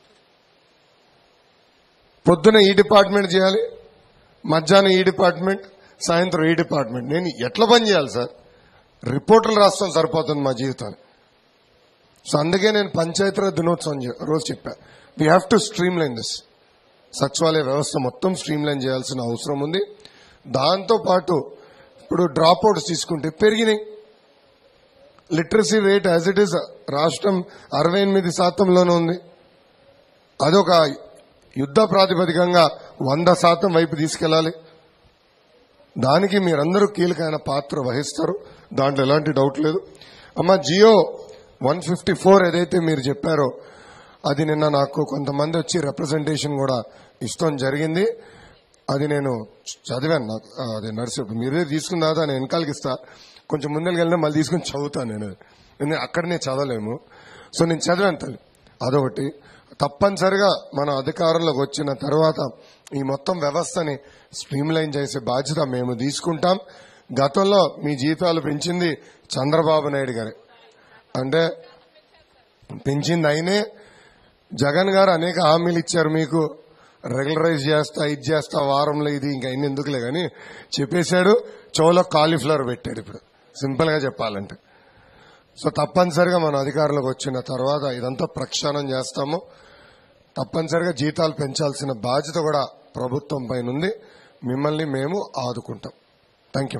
Speaker 2: పొద్దున ఈ డిపార్ట్మెంట్ చేయాలి మధ్యాహ్నం ఈ డిపార్ట్మెంట్ సాయంత్రం ఈ డిపార్ట్మెంట్ నేను ఎట్లా పని చేయాలి సార్ రిపోర్టులు రాస్తాం సరిపోతుంది మా జీవితాన్ని సో అందుకే నేను పంచాయతీరాజ్ దినోత్సవం చె- రోజు చెప్పా we have to streamline this సచివాలయ వ్యవస్థ మొత్తం స్ట్రీమ్ లైన్ చేయాల్సిన అవసరం ఉంది దాంతో పాటు ఇప్పుడు డ్రాప్ అవుట్స్ తీసుకుంటే పెరిగినాయి literacy rate as it is రాష్ట్రం అరవై ఎనిమిది శాతంలోనే ఉంది అదొక యుద్ధ ప్రాతిపదికంగా వంద శాతం వైపు తీసుకెళ్లాలి దానికి మీరందరూ కీలకమైన పాత్ర వహిస్తారు దాంట్లో ఎలాంటి డౌట్ లేదు అమ్మ జియో వన్ ఫిఫ్టీ ఫోర్ ఏదైతే మీరు చెప్పారో అది నిన్న నాకు కొంతమంది వచ్చి రిప్రజెంటేషన్ కూడా ఇష్టం జరిగింది అది నేను చదివాను నాకు ఆ, అది నర్సు మీరే తీసుకున్న తర్వాత నేను వెనకాలకి ఇస్తా కొంచెం ముందరికి వెళ్ళినా మళ్ళీ తీసుకుని చదువుతాను నేను నేను అక్కడనే చదవలేము సో నేను చదివాను తల్లి అదొకటి తప్పనిసరిగా మన అధికారంలోకి వచ్చిన తర్వాత ఈ మొత్తం వ్యవస్థని స్ట్రీమ్ లైన్ చేసే బాధ్యత మేము తీసుకుంటాం గతంలో మీ జీతాలు పెంచింది చంద్రబాబు నాయుడు గారే అంటే పెంచింది అయినే జగన్ గారు అనేక హామీలు ఇచ్చారు మీకు రెగ్యులరైజ్ చేస్తా ఇది చేస్తా వారంలో ఇది ఇంకా ఇన్ని ఎందుకులే కానీ చెప్పేశాడు చెవులో కాలీఫ్లవర్ పెట్టాడు ఇప్పుడు సింపుల్ గా చెప్పాలంటే సో తప్పనిసరిగా మన అధికారంలోకి వచ్చిన తర్వాత ఇదంతా ప్రక్షాళన చేస్తాము తప్పనిసరిగా జీతాలు పెంచాల్సిన బాధ్యత కూడా ప్రభుత్వం పైన ఉంది మిమ్మల్ని మేము ఆదుకుంటాం థ్యాంక్ యూ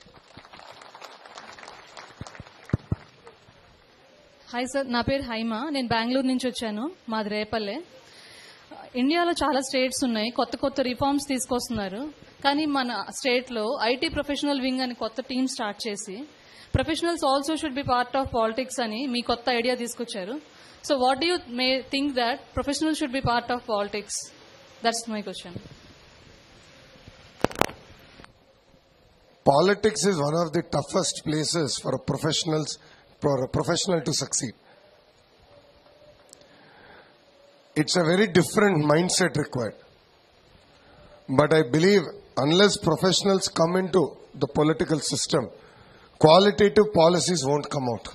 Speaker 5: హాయ్ సార్ నా పేరు హైమ నేను బెంగళూరు నుంచి వచ్చాను మాది రేపల్లె ఇండియాలో చాలా స్టేట్స్ ఉన్నాయి కొత్త కొత్త రిఫార్మ్స్ తీసుకొస్తున్నారు కానీ మన స్టేట్ లో ఐటీ ప్రొఫెషనల్ వింగ్ అని కొత్త టీం స్టార్ట్ చేసి professionals also should be part of politics అని మీ కొత్త ఐడియా తీసుకొచ్చారు so what do you may think that professional should be part of politics that's my question
Speaker 2: Politics is one of the toughest places for a professionals for a professional to succeed. It's a very different mindset required. But I believe unless professionals come into the political system, qualitative policies won't come out.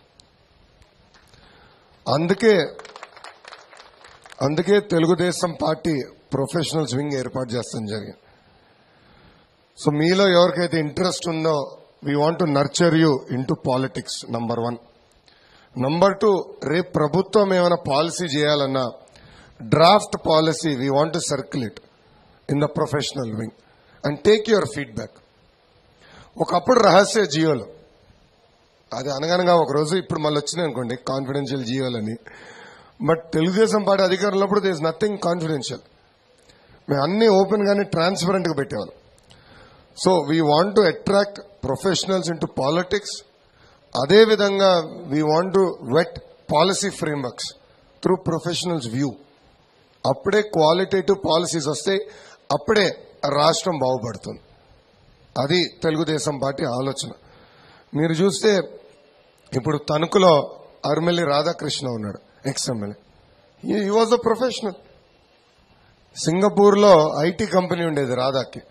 Speaker 2: అందుకే అందుకే Telugu Desam party professionals wing ఏర్పాటు చేస్తాం జరిగింది so మీలో ఎవరికైతే interest ఉందో we want to nurture you into politics number one number two రేపు ప్రభుత్వం ఏమైనా పాలసీ చేయాలన్నా draft policy we want to circulate in the professional wing and take your feedback ఒకప్పుడు రహస్య జియోలు అది అనగనగా ఒక రోజు ఇప్పుడు మళ్ళీ వచ్చినాయి అనుకోండి కాన్ఫిడెన్షియల్ జియోలని బట్ తెలుగుదేశం పార్టీ అధికారంలో దిస్ ఇస్ నథింగ్ కాన్ఫిడెన్షియల్ మేము అన్ని ఓపెన్ గానే ట్రాన్స్పరెంట్ గా పెట్టేవాళ్ళం so we want to attract professionals into politics అదేవిధంగా we want to vet policy frameworks through professionals view అప్పుడే క్వాలిటేటివ్ పాలసీస్ వస్తాయి అప్పుడే రాష్ట్రం బాగుపడుతుంది అది తెలుగుదేశం పార్టీ ఆలోచన మీరు చూస్తే ఇప్పుడు తణుకులో అర్మిల్లి రాధాకృష్ణ ఉన్నాడు ex MLA he was a professional Singapore లో ఐటీ కంపెనీ ఉండేది రాధాకి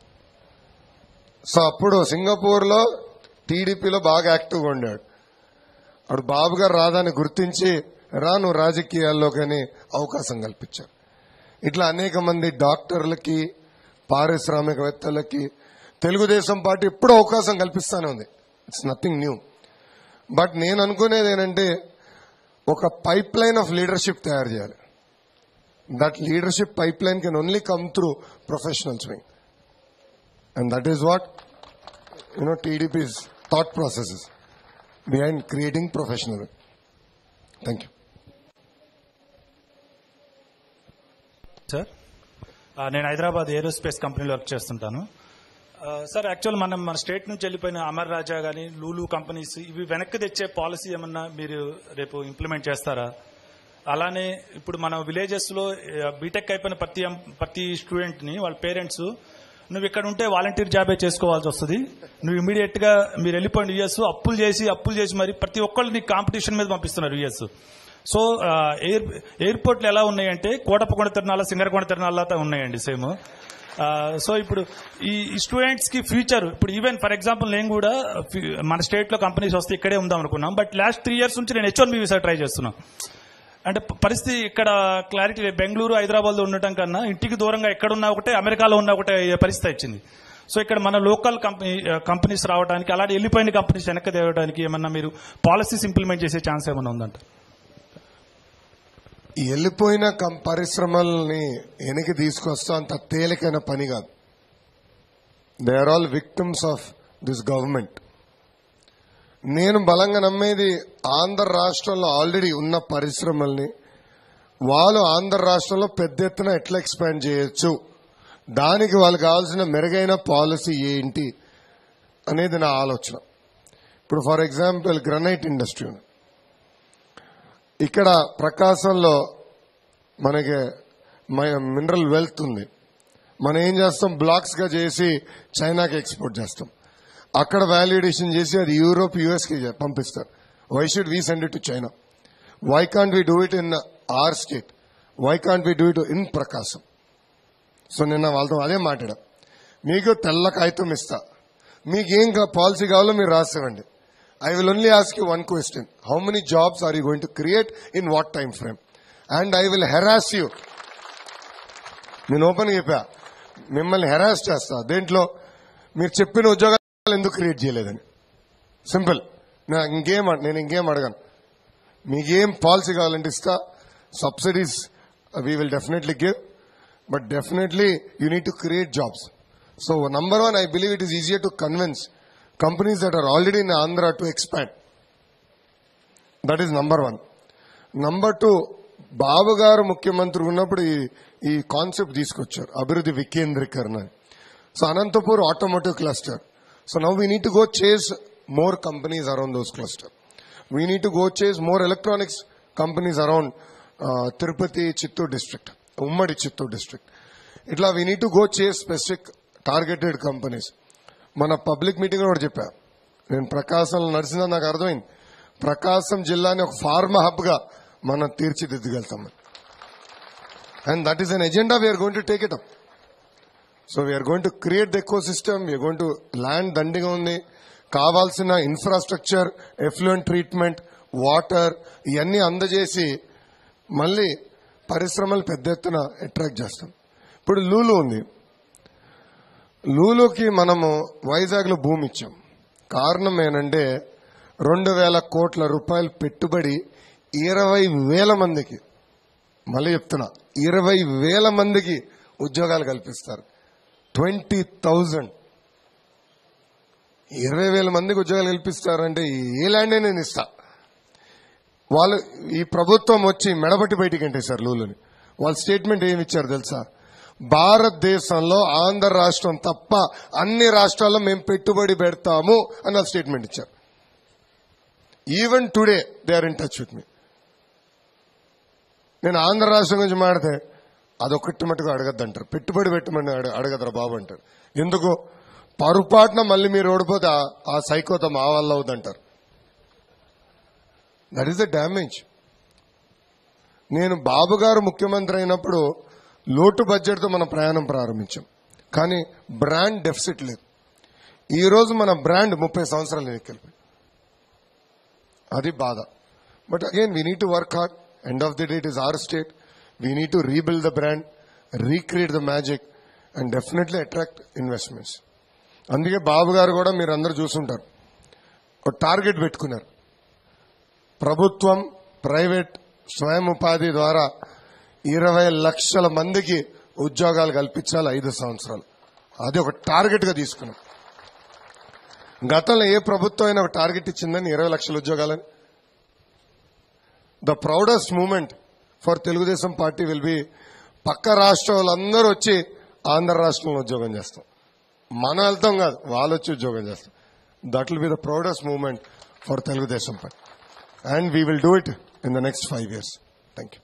Speaker 2: సో అప్పుడు సింగపూర్ లో టీడీపీలో బాగా యాక్టివ్గా ఉండాడు అప్పుడు బాబు గారు రాధాని గుర్తించి రాను రాజకీయాల్లోకని అవకాశం కల్పించారు ఇట్లా అనేక మంది డాక్టర్లకి పారిశ్రామికవేత్తలకి తెలుగుదేశం పార్టీ ఎప్పుడూ అవకాశం కల్పిస్తానే ఉంది ఇట్స్ నథింగ్ న్యూ బట్ నేను అనుకునేది ఏంటంటే ఒక పైప్ లైన్ ఆఫ్ లీడర్షిప్ తయారు చేయాలి that leadership pipeline can only come through professionals wing And that is what, you know, TDP's thought processes behind creating professional. Thank you.
Speaker 6: Sir ఆ, నేను Hyderabad aerospace కంపెనీలో work చేస్తుంటాను ఆ, sir actual మనం మన state నుంచి వెళ్ళిపోయిన అమర్ రాజా కానీ లూలు కంపెనీస్ ఇవి వెనక్కి తెచ్చే పాలసీ ఏమన్నా మీరు రేపు ఇంప్లిమెంట్ చేస్తారా అలానే ఇప్పుడు మన విలేజెస్ లో బీటెక్ అయిపోయిన ప్రతి ఎం- ప్రతి స్టూడెంట్ ని వాళ్ళ పేరెంట్స్ నువ్వు ఇక్కడ ఉంటే వాలంటీర్ జాబే చేసుకోవాల్సి వస్తుంది నువ్వు ఇమీడియట్ గా మీరు వెళ్ళిపోయిన యుఎస్ అప్పులు చేసి అప్పులు చేసి మరి ప్రతి ఒక్కళ్ళు నీకు కాంపిటీషన్ మీద పంపిస్తున్నారు యుఎస్ సో ఆ, ఎయిర్ ఎయిర్పోర్ట్లు ఎలా ఉన్నాయంటే కోటప్పకొండ తిరణాల సింగరకొండ తిరణాలతో ఉన్నాయండి సేమ్ ఆ, సో ఇప్పుడు ఈ స్టూడెంట్స్ కి ఫ్యూచర్ ఇప్పుడు ఈవెన్ ఫర్ ఎగ్జాంపుల్ నేను కూడా ఫి- మన స్టేట్ లో కంపెనీస్ వస్తే ఇక్కడే ఉందాం అనుకున్నాం బట్ లాస్ట్ త్రీ ఇయర్స్ నుంచి నేను హెచ్ వన్ వీసా ట్రై చేస్తున్నాను అంటే ప- పరిస్థితి ఇక్కడ క్లారిటీ లేదు. బెంగళూరు హైదరాబాద్ లో ఉండటం కన్నా ఇంటికి దూరంగా ఎక్కడున్నా ఒకటే అమెరికాలో ఉన్నా ఒకటే అయ్యే పరిస్థితి వచ్చింది సో ఇక్కడ మన లోకల్ కంపెనీ కంపెనీస్ రావడానికి అలాగే వెళ్ళిపోయిన కంపెనీస్ వెనక్కి తేవడానికి ఏమన్నా మీరు పాలసీస్ ఇంప్లిమెంట్ చేసే ఛాన్స్ ఏమన్నా ఉందంట
Speaker 2: ఈ వెళ్ళిపోయిన కం- పరిశ్రమల్ని వెనక్కి తీసుకొస్తా అంత తేలికైన పని కాదు they are all victims of this government నేను బలంగా నమ్మేది ఆంధ్ర రాష్ట్రంలో ఆల్రెడీ ఉన్న పరిశ్రమల్ని వాళ్ళు ఆంధ్ర రాష్ట్రంలో పెద్ద ఎత్తున ఎట్లా ఎక్స్పాండ్ చేయొచ్చు దానికి వాళ్ళకి కావాల్సిన మెరుగైన పాలసీ ఏంటి అనేది నా ఆలోచన ఇప్పుడు ఫర్ ఎగ్జాంపుల్ గ్రనైట్ ఇండస్ట్రీ ఉంది ఇక్కడ ప్రకాశంలో మనకి మినరల్ వెల్త్ ఉంది మనం ఏం చేస్తాం బ్లాక్స్ గా చేసి చైనాకి ఎక్స్పోర్ట్ చేస్తాం అక్కడ వాల్యుడేషన్ చేసి అది యూరోప్ యుఎస్ కి పంపిస్తారు why should we send it to China why can't we do it in our state why can't we do it in Prakasam so నిన్న వాళ్ళతో అదే మాట్లాడా మీకు తెల్ల కాగితం ఇస్తా మీకేం పాలసీ కావాలో మీరు రాసివ్వండి I will only ask you one question how many jobs are you going to create in what time frame and I will harass you నేను ఓపెన్ చెప్పా మిమ్మల్ని హెరాస్ చేస్తా దేంట్లో మీరు చెప్పిన ఉద్యోగాలు ఎందుకు క్రియేట్ చేయలేదని సింపుల్ నేను ఇంకేం అడ- నేను ఇంకేం అడగను మీకేం పాలసీ కావాలంటే ఇస్తా subsidies we will definitely give but definitely you need to create jobs so number one I believe it is easier to convince companies that are already in Andhra to expand that is number one number two Babu garu ముఖ్యమంత్రి ఉన్నప్పుడు ఈ ఈ concept తీసుకొచ్చారు అభివృద్ధి వికేంద్రీకరణ అని So Anantapur automotive cluster. So now we need to go chase more companies around those cluster. We need to go chase more electronics companies around uh, Tirupati, Chittur district, Ummadi Chittur district. ఇట్లా we need to go chase specific targeted companies మన public meeting కూడా చెప్పా నేను ప్రకాశంలో నడిచిందా నాకు అర్థమైంది ప్రకాశం జిల్లాని ఒక pharma hub గా మనం తీర్చిదిద్దగలుగుతాం and that is an agenda we're going to take it up so we're going to create the ecosystem we're going to land దండిగా ఉంది కావాల్సిన ఇన్ఫ్రాస్ట్రక్చర్ ఎఫ్లూయెంట్ ట్రీట్మెంట్ వాటర్ ఇవన్నీ అందజేసి మళ్ళీ పరిశ్రమలు పెద్ద ఎత్తున అట్రాక్ట్ చేస్తాం ఇప్పుడు లూలు ఉంది లూలుకి మనము వైజాగ్ లో భూమి ఇచ్చాం కారణం ఏంటంటే రెండు వేల కోట్ల రూపాయలు పెట్టుబడి ఇరవై వేల మందికి మళ్ళీ చెప్తున్నా ఇరవై వేల మందికి ఉద్యోగాలు కల్పిస్తారు ట్వంటీ థౌజండ్ ఇరవై వేల మందికి ఉద్యోగాలు కల్పిస్తారంటే ఏ ల్యాండ్ నేను ఇస్తా వాళ్ళు ఈ ప్రభుత్వం వచ్చి మెడబట్టి బయటికి అంటే సార్ లూలుని వాళ్ళ స్టేట్మెంట్ ఏమి ఇచ్చారు తెలుసా భారతదేశంలో ఆంధ్ర రాష్ట్రం తప్ప అన్ని రాష్ట్రాల్లో మేము పెట్టుబడి పెడతాము అని వాళ్ళు స్టేట్మెంట్ ఇచ్చారు even today they are in touch with me నేను ఆంధ్ర రాష్ట్రం గురించి మాడితే అదొక్కటి మటుకు అడగద్దంటారు పెట్టుబడి పెట్టమని అడ- అడగదురా బాబు అంటారు ఎందుకు పొరపాటున మళ్ళీ మీరు ఓడిపోతే ఆ- ఆ సైకోతో మా వల్ల అవుద్దంటారు దట్ ఈస్ ద డ్యామేజ్ నేను బాబు గారు ముఖ్యమంత్రి అయినప్పుడు లోటు బడ్జెట్తో మన ప్రయాణం ప్రారంభించాం కానీ బ్రాండ్ డెఫిసిట్ లేదు ఈ రోజు మన బ్రాండ్ ముప్పై సంవత్సరాలు వెనక్కి అది బాధ but again we need to work hard end of the day it is our state we need to rebuild the brand recreate the magic and definitely attract investments అందుకే బాబు గారు కూడా మీరు అందరూ చూసుంటారు ఒక టార్గెట్ పెట్టుకున్నారు ప్రభుత్వం ప్రైవేట్ స్వయం ఉపాధి ద్వారా ఇరవై లక్షల మందికి ఉద్యోగాలు కల్పించాలి ఐదు సంవత్సరాలు అది ఒక టార్గెట్ గా తీసుకున్నాం గతంలో ఏ ప్రభుత్వం అయినా ఒక టార్గెట్ ఇచ్చిందని ఇరవై లక్షల ఉద్యోగాలని the proudest moment for Telugu Desam party will be పక్క రాష్ట్రం వాళ్ళందరూ వచ్చి ఆంధ్ర రాష్ట్రంలో ఉద్యోగం చేస్తాం మనం వెళ్తాం కాదు వాళ్ళు వచ్చి ఉద్యోగం చేస్తాం that will be the proudest moment for Telugu Desam party and we will do it in the next five years thank you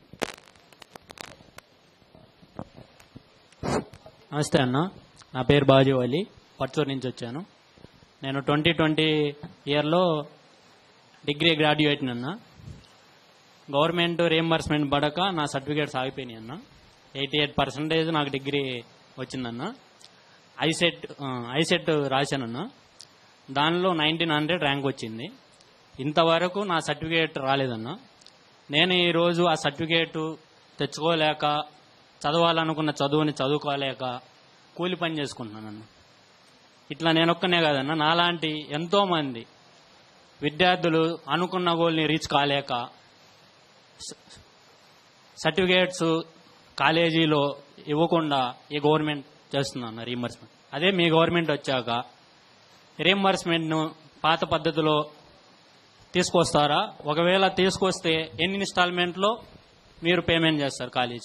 Speaker 7: నమస్తే అన్న నా పేరు బాజు అలీ పర్చూరు నుంచి వచ్చాను నేను ట్వంటీ ట్వంటీ ఇయర్లో డిగ్రీ గ్రాడ్యుయేట్ అన్న గవర్నమెంట్ రియంబర్స్మెంట్ పడక నా సర్టిఫికేట్స్ ఆగిపోయినాయి అన్న ఎయిటీ ఎయిట్ పర్సెంటేజ్ నాకు డిగ్రీ వచ్చిందన్న ఐసెట్ ఆ, ఐసెట్ రాశానన్న దానిలో నైన్టీన్ హండ్రెడ్ ర్యాంక్ వచ్చింది ఇంతవరకు నా సర్టిఫికేట్ రాలేదన్న నేను ఈరోజు ఆ సర్టిఫికేట్ తెచ్చుకోలేక చదవాలనుకున్న చదువుని చదువుకోలేక కూలి పని చేసుకుంటున్నాను ఇట్లా నేనొక్కనే కాదన్న నాలాంటి ఎంతో మంది విద్యార్థులు అనుకున్న గోల్ని రీచ్ కాలేక స- సర్టిఫికేట్స్ కాలేజీలో ఇవ్వకుండా ఈ గవర్నమెంట్ చేస్తుందన్న రీఎంబర్స్మెంట్ అదే మీ గవర్నమెంట్ వచ్చాక రీఎంబర్స్మెంట్ను పాత పద్ధతిలో తీసుకొస్తారా ఒకవేళ తీసుకొస్తే ఎన్ని ఇన్స్టాల్మెంట్లో మీరు పేమెంట్ చేస్తారు కాలేజీ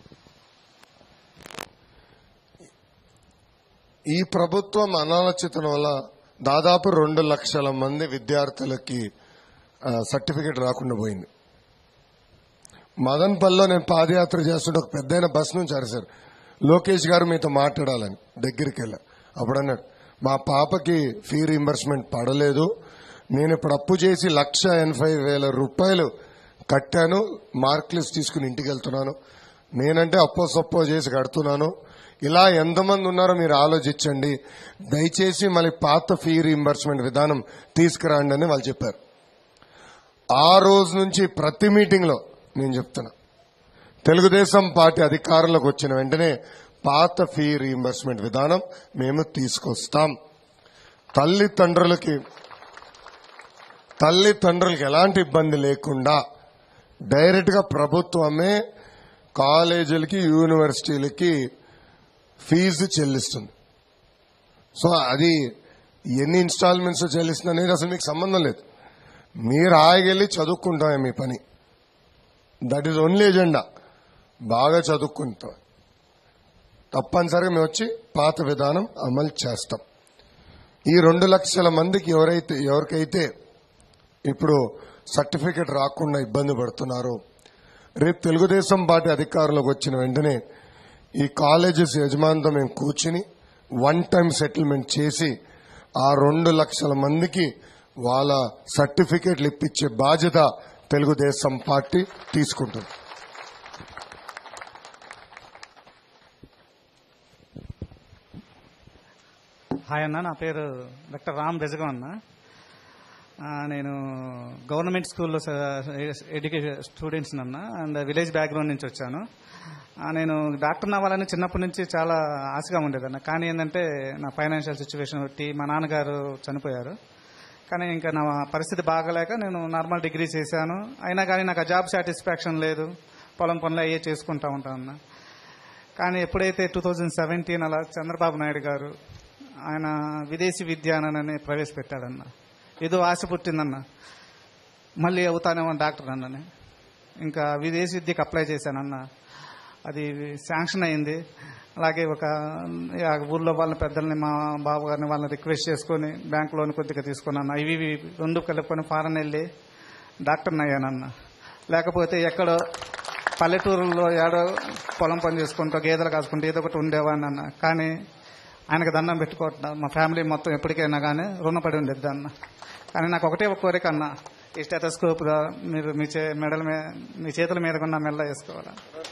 Speaker 2: ఈ ప్రభుత్వం అనాలోచితం వల్ల దాదాపు రెండు లక్షల మంది విద్యార్థులకి ఆ, సర్టిఫికేట్ రాకుండా పోయింది మదన్పల్లిలో నేను పాదయాత్ర చేస్తుంటే ఒక పెద్దయిన బస్ నుంచి అరిశారు లోకేష్ గారు మీతో మాట్లాడాలని దగ్గరికి వెళ్ళా అప్పుడు అన్నాడు మా పాపకి ఫీ రీంబర్స్మెంట్ పడలేదు నేను ఇప్పుడు అప్పు చేసి లక్ష ఎనభై వేల రూపాయలు కట్టాను మార్క్ లిస్ట్ తీసుకుని ఇంటికి వెళ్తున్నాను నేనంటే అప్పో సప్పో చేసి కడుతున్నాను ఇలా ఎంతమంది ఉన్నారో మీరు ఆలోచించండి దయచేసి మళ్ళీ పాత ఫీ రీంబర్స్మెంట్ విధానం తీసుకురండి అని వాళ్ళు చెప్పారు ఆ రోజు నుంచి ప్రతి మీటింగ్ లో నేను చెప్తున్నా తెలుగుదేశం పార్టీ అధికారంలోకి వచ్చిన వెంటనే పాత ఫీ రీంబర్స్మెంట్ విధానం మేము తీసుకొస్తాం తల్లిదండ్రులకి తల్లిదండ్రులకి ఎలాంటి ఇబ్బంది లేకుండా డైరెక్ట్ గా ప్రభుత్వమే కాలేజీలకి యూనివర్సిటీలకి ఫీజు చెల్లిస్తుంది సో అది ఎన్ని ఇన్స్టాల్మెంట్స్ చెల్లిస్తుంది అనేది అసలు మీకు సంబంధం లేదు మీరు ఆగెళ్ళి చదువుకుంటామే మీ పని దట్ ఈస్ ఓన్లీ ఎజెండా బాగా చదువుకుంటాం తప్పనిసరిగా మేము వచ్చి పాత విధానం అమలు చేస్తాం ఈ రెండు లక్షల మందికి ఎవరైతే ఎవరికైతే ఇప్పుడు సర్టిఫికెట్ రాకుండా ఇబ్బంది పడుతున్నారో రేపు తెలుగుదేశం పార్టీ అధికారంలోకి వచ్చిన వెంటనే ఈ కాలేజెస్ యజమానితో మేము కూర్చుని వన్ టైం సెటిల్మెంట్ చేసి ఆ రెండు లక్షల మందికి వాళ్ళ సర్టిఫికెట్లు ఇప్పించే బాధ్యత తెలుగుదేశం పార్టీ తీసుకుంటుంది
Speaker 8: హాయ్ అన్న నా పేరు డాక్టర్ రామ్ బెజగం అన్న ఆ, నేను గవర్నమెంట్ స్కూల్లో ఎడ్యుకేషన్ స్టూడెంట్స్ అన్న అండ్ విలేజ్ బ్యాక్గ్రౌండ్ నుంచి వచ్చాను ఆ, నేను డాక్టర్ అవ్వాలని చిన్నప్పటి నుంచి చాలా ఆశగా ఉండేదన్న కానీ ఏంటంటే నా ఫైనాన్షియల్ సిచ్యువేషన్ బట్టి మా నాన్నగారు చనిపోయారు కానీ ఇంకా నా పరిస్థితి బాగలేక నేను నార్మల్ డిగ్రీ చేశాను అయినా కానీ నాకు ఆ జాబ్ సాటిస్ఫాక్షన్ లేదు పొలం పనులు అయ్యే చేసుకుంటా ఉంటాను అన్న కానీ ఎప్పుడైతే టూ థౌజండ్ సెవెంటీన్ అలా చంద్రబాబు నాయుడు గారు ఆయన విదేశీ విద్యానని ప్రవేశపెట్టాడన్న ఏదో ఆశ పుట్టిందన్న మళ్ళీ అవుతానేమో డాక్టర్ అన్నని ఇంకా విదేశీ విద్యకు అప్లై చేశానన్న అది శాంక్షన్ అయింది అలాగే ఒక ఆ ఊర్లో వాళ్ళ పెద్దల్ని మా బాబు గారిని వాళ్ళని రిక్వెస్ట్ చేసుకొని బ్యాంక్ లోన్ కొద్దిగా తీసుకున్నాను ఇవి ఇవి రెండు కలుపుకొని ఫారెన్ వెళ్ళి డాక్టర్ని అయ్యానన్న లేకపోతే ఎక్కడో పల్లెటూరులో ఏడో పొలం పని చేసుకుంటూ గేదెలు కాసుకుంటూ ఏదో ఒకటి ఉండేవాడిని అన్న కానీ ఆయనకు దండం పెట్టుకోవట్ల మా ఫ్యామిలీ మొత్తం ఎప్పటికైనా కానీ రుణపడి ఉండేది అన్న కానీ నాకు ఒకటే ఒక కోరిక అన్న ఈ స్టెటస్కోప్గా మీరు మీ చే మెడల మీద మీ చేతుల మీద ఉన్న మెల్ల వేసుకోవాలి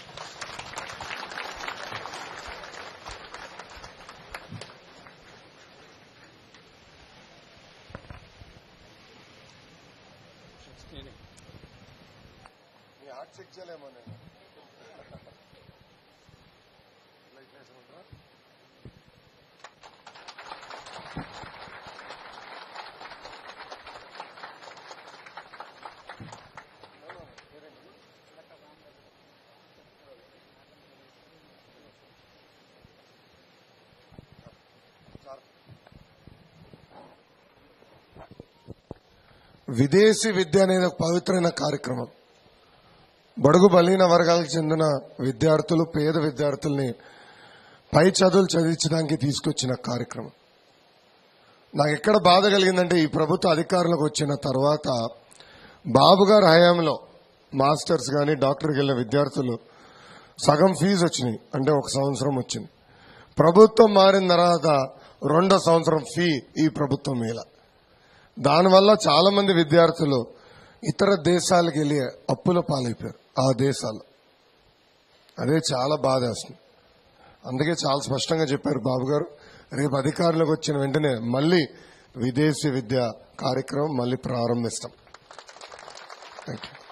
Speaker 2: విదేశీ విద్య అనేది ఒక పవిత్రమైన కార్యక్రమం బడుగు బలీన వర్గాలకు చెందిన విద్యార్థులు పేద విద్యార్థుల్ని పై చదువులు చదివించడానికి తీసుకొచ్చిన కార్యక్రమం నాకు ఎక్కడ బాధ కలిగిందంటే ఈ ప్రభుత్వ అధికారంలోకి వచ్చిన తర్వాత బాబు గారి హయాంలో మాస్టర్స్ కానీ డాక్టర్కి వెళ్ళిన విద్యార్థులు సగం ఫీజు వచ్చినాయి అంటే ఒక సంవత్సరం వచ్చింది ప్రభుత్వం మారిన తర్వాత రెండో సంవత్సరం ఫీ ఈ ప్రభుత్వం మీద దానివల్ల చాలా మంది విద్యార్థులు ఇతర దేశాలకు వెళ్ళి అప్పుల పాలైపోయారు ఆ దేశాలు అదే చాలా బాధేస్తుంది అందుకే చాలా స్పష్టంగా చెప్పారు బాబు గారు రేపు అధికారంలోకి వచ్చిన వెంటనే మళ్ళీ విదేశీ విద్య కార్యక్రమం మళ్ళీ ప్రారంభిస్తాం థ్యాంక్ యూ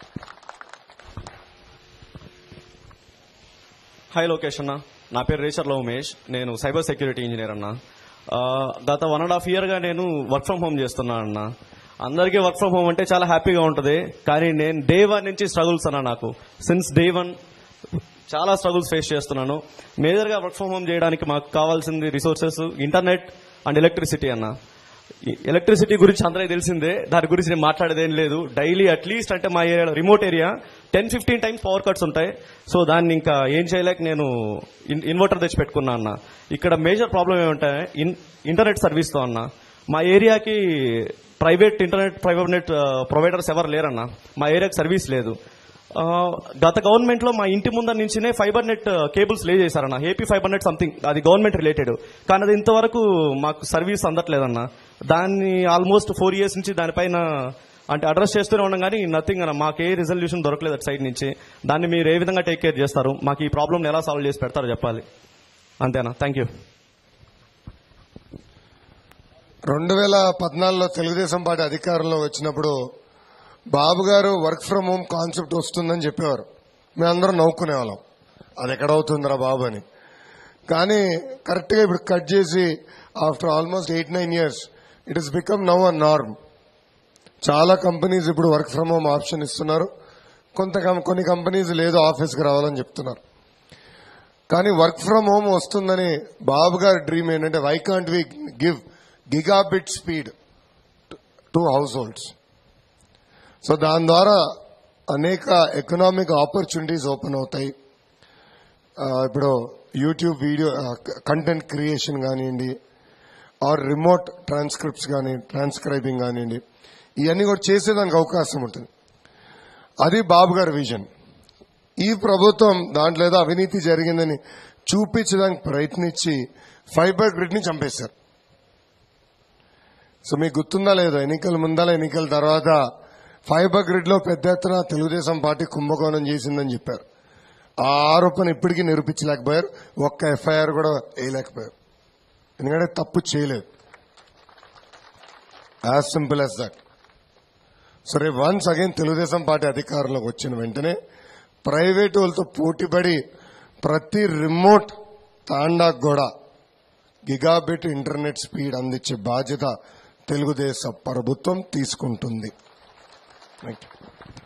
Speaker 9: హాయ్ లోకేష్ అన్న నా పేరు రేచర్ల ఉమేష్ నేను సైబర్ సెక్యూరిటీ ఇంజనీర్ అన్న ఆ, గత వన్ అండ్ హాఫ్ ఇయర్ గా నేను వర్క్ ఫ్రం హోమ్ చేస్తున్నాను అన్న అందరికీ వర్క్ ఫ్రం హోమ్ అంటే చాలా హ్యాపీగా ఉంటుంది కానీ నేను డే వన్ నుంచి స్ట్రగుల్స్ అన్న నాకు సిన్స్ డే వన్ చాలా స్ట్రగుల్స్ ఫేస్ చేస్తున్నాను మేజర్ గా వర్క్ ఫ్రం హోమ్ చేయడానికి మాకు కావాల్సింది రిసోర్సెస్ ఇంటర్నెట్ అండ్ ఎలక్ట్రిసిటీ అన్న ఈ ఎలక్ట్రిసిటీ గురించి అందరికీ తెలిసిందే దాని గురించి నేను మాట్లాడేదేం లేదు డైలీ అట్లీస్ట్ అంటే మా area remote area ten fifteen times power cuts ఉంటాయి సో దాన్ని ఇంకా ఏం చేయలేక నేను ఇన్- ఇన్వర్టర్ తెచ్చి పెట్టుకున్నా అన్న ఇక్కడ మేజర్ ప్రాబ్లం ఏమంటే ఇన్- ఇంటర్నెట్ సర్వీస్తో అన్న మా ఏరియాకి private internet private net providers ఎవరు లేరన్న మా ఏరియాకి సర్వీస్ లేదు ఆ, గత గవర్నమెంట్ లో మా ఇంటి ముందర నుంచినే ఫైబర్ నెట్ కేబుల్స్ లే చేశారన్న ఏపీ ఫైబర్ నెట్ సంథింగ్ అది గవర్నమెంట్ రిలేటెడ్ కానీ అది ఇంతవరకు మాకు సర్వీస్ అందట్లేదన్న దాన్ని ఆల్మోస్ట్ ఫోర్ ఇయర్స్ నుంచి దానిపైన అంటే అడ్రస్ చేస్తూనే ఉన్నాం కానీ నథింగ్ అన్న మాకు ఏ రిజల్యూషన్ దొరకలేదు అటు సైడ్ నుంచి దాన్ని మీరు ఏ విధంగా టేక్ కేర్ చేస్తారు మాకు ఈ ప్రాబ్లమ్ ఎలా సాల్వ్ చేసి పెడతారో చెప్పాలి అంతేనా థ్యాంక్ యూ
Speaker 2: రెండు వేల పద్నాలుగులో తెలుగుదేశం పార్టీ అధికారంలో వచ్చినప్పుడు బాబు గారు వర్క్ ఫ్రం హోమ్ కాన్సెప్ట్ వస్తుందని చెప్పేవారు మేమందరం నవ్వుకునేవాళ్ళం అది ఎక్కడ అవుతుందిరా బాబు అని కానీ కరెక్ట్ గా ఇప్పుడు కట్ చేసి after almost eight nine years it is become now a norm చాలా కంపెనీస్ ఇప్పుడు వర్క్ ఫ్రం హోమ్ ఆప్షన్ ఇస్తున్నారు కొంత కం- కొన్ని కంపెనీస్ లేదు ఆఫీస్కి రావాలని చెప్తున్నారు కానీ వర్క్ ఫ్రం హోమ్ వస్తుందని బాబు గారి డ్రీమ్ ఏంటంటే why can't we give gigabit speed to households so దాని ద్వారా అనేక ఎకనామిక్ ఆపర్చునిటీస్ ఓపెన్ అవుతాయి ఆ, ఇప్పుడు యూట్యూబ్ వీడియో కంటెంట్ క్రియేషన్ కానివ్వండి ఆర్ రిమోట్ ట్రాన్స్క్రిప్ట్స్ కానీ ట్రాన్స్క్రైబింగ్ కానివ్వండి ఇవన్నీ కూడా చేసేదానికి అవకాశం ఉంటుంది అది బాబు గారి విజన్ ఈ ప్రభుత్వం దాంట్లో ఏదో అవినీతి జరిగిందని చూపించడానికి ప్రయత్నించి ఫైబర్ గ్రిడ్ ని చంపేశారు సో మీకు గుర్తుందా లేదో ఎన్నికల ముందల ఎన్నికల తర్వాత ఫైబర్ గ్రిడ్ లో పెద్ద ఎత్తున తెలుగుదేశం పార్టీ కుంభకోణం చేసిందని చెప్పారు ఆ ఆరోపణ ఇప్పటికీ నిరూపించలేకపోయారు ఒక్క ఎఫ్ఐఆర్ కూడా వేయలేకపోయారు ఎందుకంటే తప్పు చేయలేదు as simple as that so రేపు వన్స్ అగైన్ తెలుగుదేశం పార్టీ అధికారంలోకి వచ్చిన వెంటనే ప్రైవేట్ వాళ్ళతో పోటీపడి ప్రతి రిమోట్ తాండాకు కూడా గిగాబిట్ ఇంటర్నెట్ స్పీడ్ అందించే బాధ్యత తెలుగుదేశం ప్రభుత్వం తీసుకుంటుంది థ్యాంక్ యూ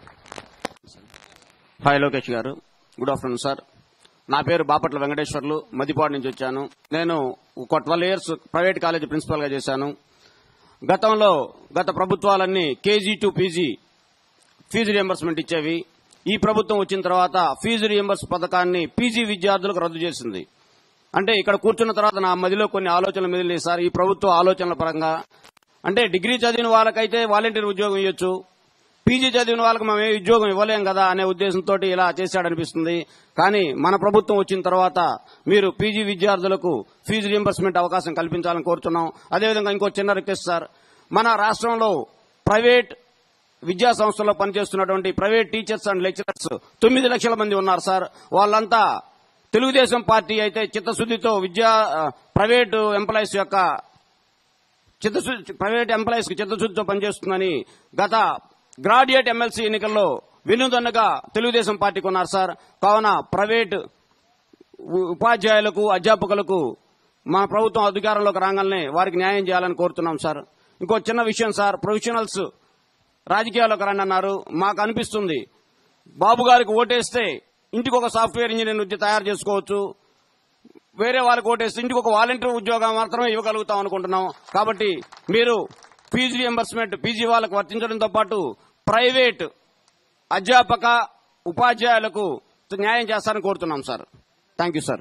Speaker 10: హాయ్ లోకేష్ గారు గుడ్ ఆఫ్టర్నూన్ సార్ నా పేరు బాపట్ల వెంకటేశ్వర్లు మదిపాడు నుంచి వచ్చాను నేను ఒక twelve years private college principal గా చేశాను గతంలో గత ప్రభుత్వాలన్నీ KG to PG fee reimbursement ఇచ్చేవి ఈ ప్రభుత్వం వచ్చిన తర్వాత ఫీజు రియంబర్స్ పథకాన్ని పీజీ విద్యార్థులకు రద్దు చేసింది అంటే ఇక్కడ కూర్చున్న తర్వాత నా మదిలో కొన్ని ఆలోచనలు మెదిలినాయి సార్ ఈ ప్రభుత్వ ఆలోచనల పరంగా అంటే డిగ్రీ చదివిన వాళ్ళకైతే వాలంటీర్ ఉద్యోగం ఇవ్వచ్చు పీజీ చదివిన వాళ్ళకి మేము ఏ ఉద్యోగం ఇవ్వలేం కదా అనే ఉద్దేశంతో ఇలా చేశాడనిపిస్తుంది కానీ మన ప్రభుత్వం వచ్చిన తర్వాత మీరు పీజీ విద్యార్థులకు ఫీజు రియంబర్స్మెంట్ అవకాశం కల్పించాలని కోరుతున్నాం అదేవిధంగా ఇంకో చిన్న రిక్వెస్ట్ సార్ మన రాష్ట్రంలో ప్రైవేట్ విద్యా సంస్థల్లో పనిచేస్తున్నటువంటి ప్రైవేట్ టీచర్స్ అండ్ లెక్చరర్స్ తొమ్మిది లక్షల మంది ఉన్నారు సార్ వాళ్ళంతా తెలుగుదేశం పార్టీ అయితే చిత్తశుద్దితో విద్యా ఆ, ప్రైవేటు ఎంప్లాయీస్ యొక్క చిత్తశుద్ధి ప్రైవేట్ ఎంప్లాయీస్ కి చిత్తశుద్ధితో పనిచేస్తుందని గత గ్రాడ్యుయేట్ ఎమ్మెల్సీ ఎన్నికల్లో వెన్నుదన్నుగా తెలుగుదేశం పార్టీకి ఉన్నారు సార్ కావున ప్రైవేట్ ఉ- ఉపాధ్యాయులకు అధ్యాపకులకు మన ప్రభుత్వం అధికారంలోకి రాగానే వారికి న్యాయం చేయాలని కోరుతున్నాం సార్ ఇంకో చిన్న విషయం సార్ ప్రొఫెషనల్స్ రాజకీయాల్లోకి రండి అన్నారు మాకు అనిపిస్తుంది బాబు గారికి ఓటేస్తే ఇంటికి ఒక సాఫ్ట్వేర్ ఇంజనీర్ నుంచి తయారు చేసుకోవచ్చు వేరే వాళ్ళకి ఓటేస్తే ఇంటికి ఒక వాలంటీర్ ఉద్యోగం మాత్రమే ఇవ్వగలుగుతాం అనుకుంటున్నాం కాబట్టి మీరు ఫీజు రియంబర్స్మెంట్ పీజీ వాళ్ళకు వర్తించడంతో పాటు ప్రైవేట్ అధ్యాపక ఉపాధ్యాయులకు న్యాయం చేస్తారని కోరుతున్నాం సార్ థ్యాంక్ యూ సార్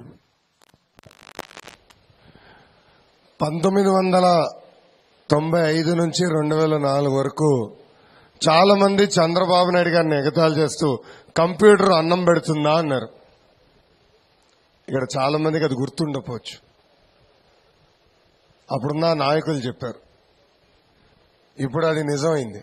Speaker 2: పంతొమ్మిది వందల తొంభై ఐదు నుంచి రెండు వేల నాలుగు వరకు చాలా మంది చంద్రబాబు నాయుడు గారిని ఎగతాళి చేస్తూ కంప్యూటర్ అన్నం పెడుతుందా అన్నారు ఇక్కడ చాలా మందికి అది గుర్తుండకపోవచ్చు అప్పుడున్న నాయకులు చెప్పారు ఇప్పుడు అది నిజమైంది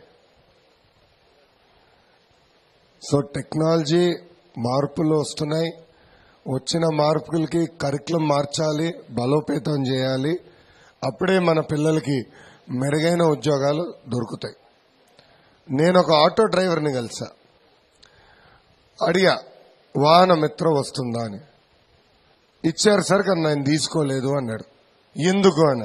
Speaker 2: సో టెక్నాలజీ మార్పులు వస్తున్నాయి వచ్చిన మార్పులకి కరికులం మార్చాలి బలోపేతం చేయాలి అప్పుడే మన పిల్లలకి మెరుగైన ఉద్యోగాలు దొరుకుతాయి నేను ఒక ఆటో డ్రైవర్ని కలిసా అడిగా వాహన మిత్ర వస్తుందా అని ఇచ్చారు సార్ కానీ నేను తీసుకోలేదు అన్నాడు ఎందుకు అన్న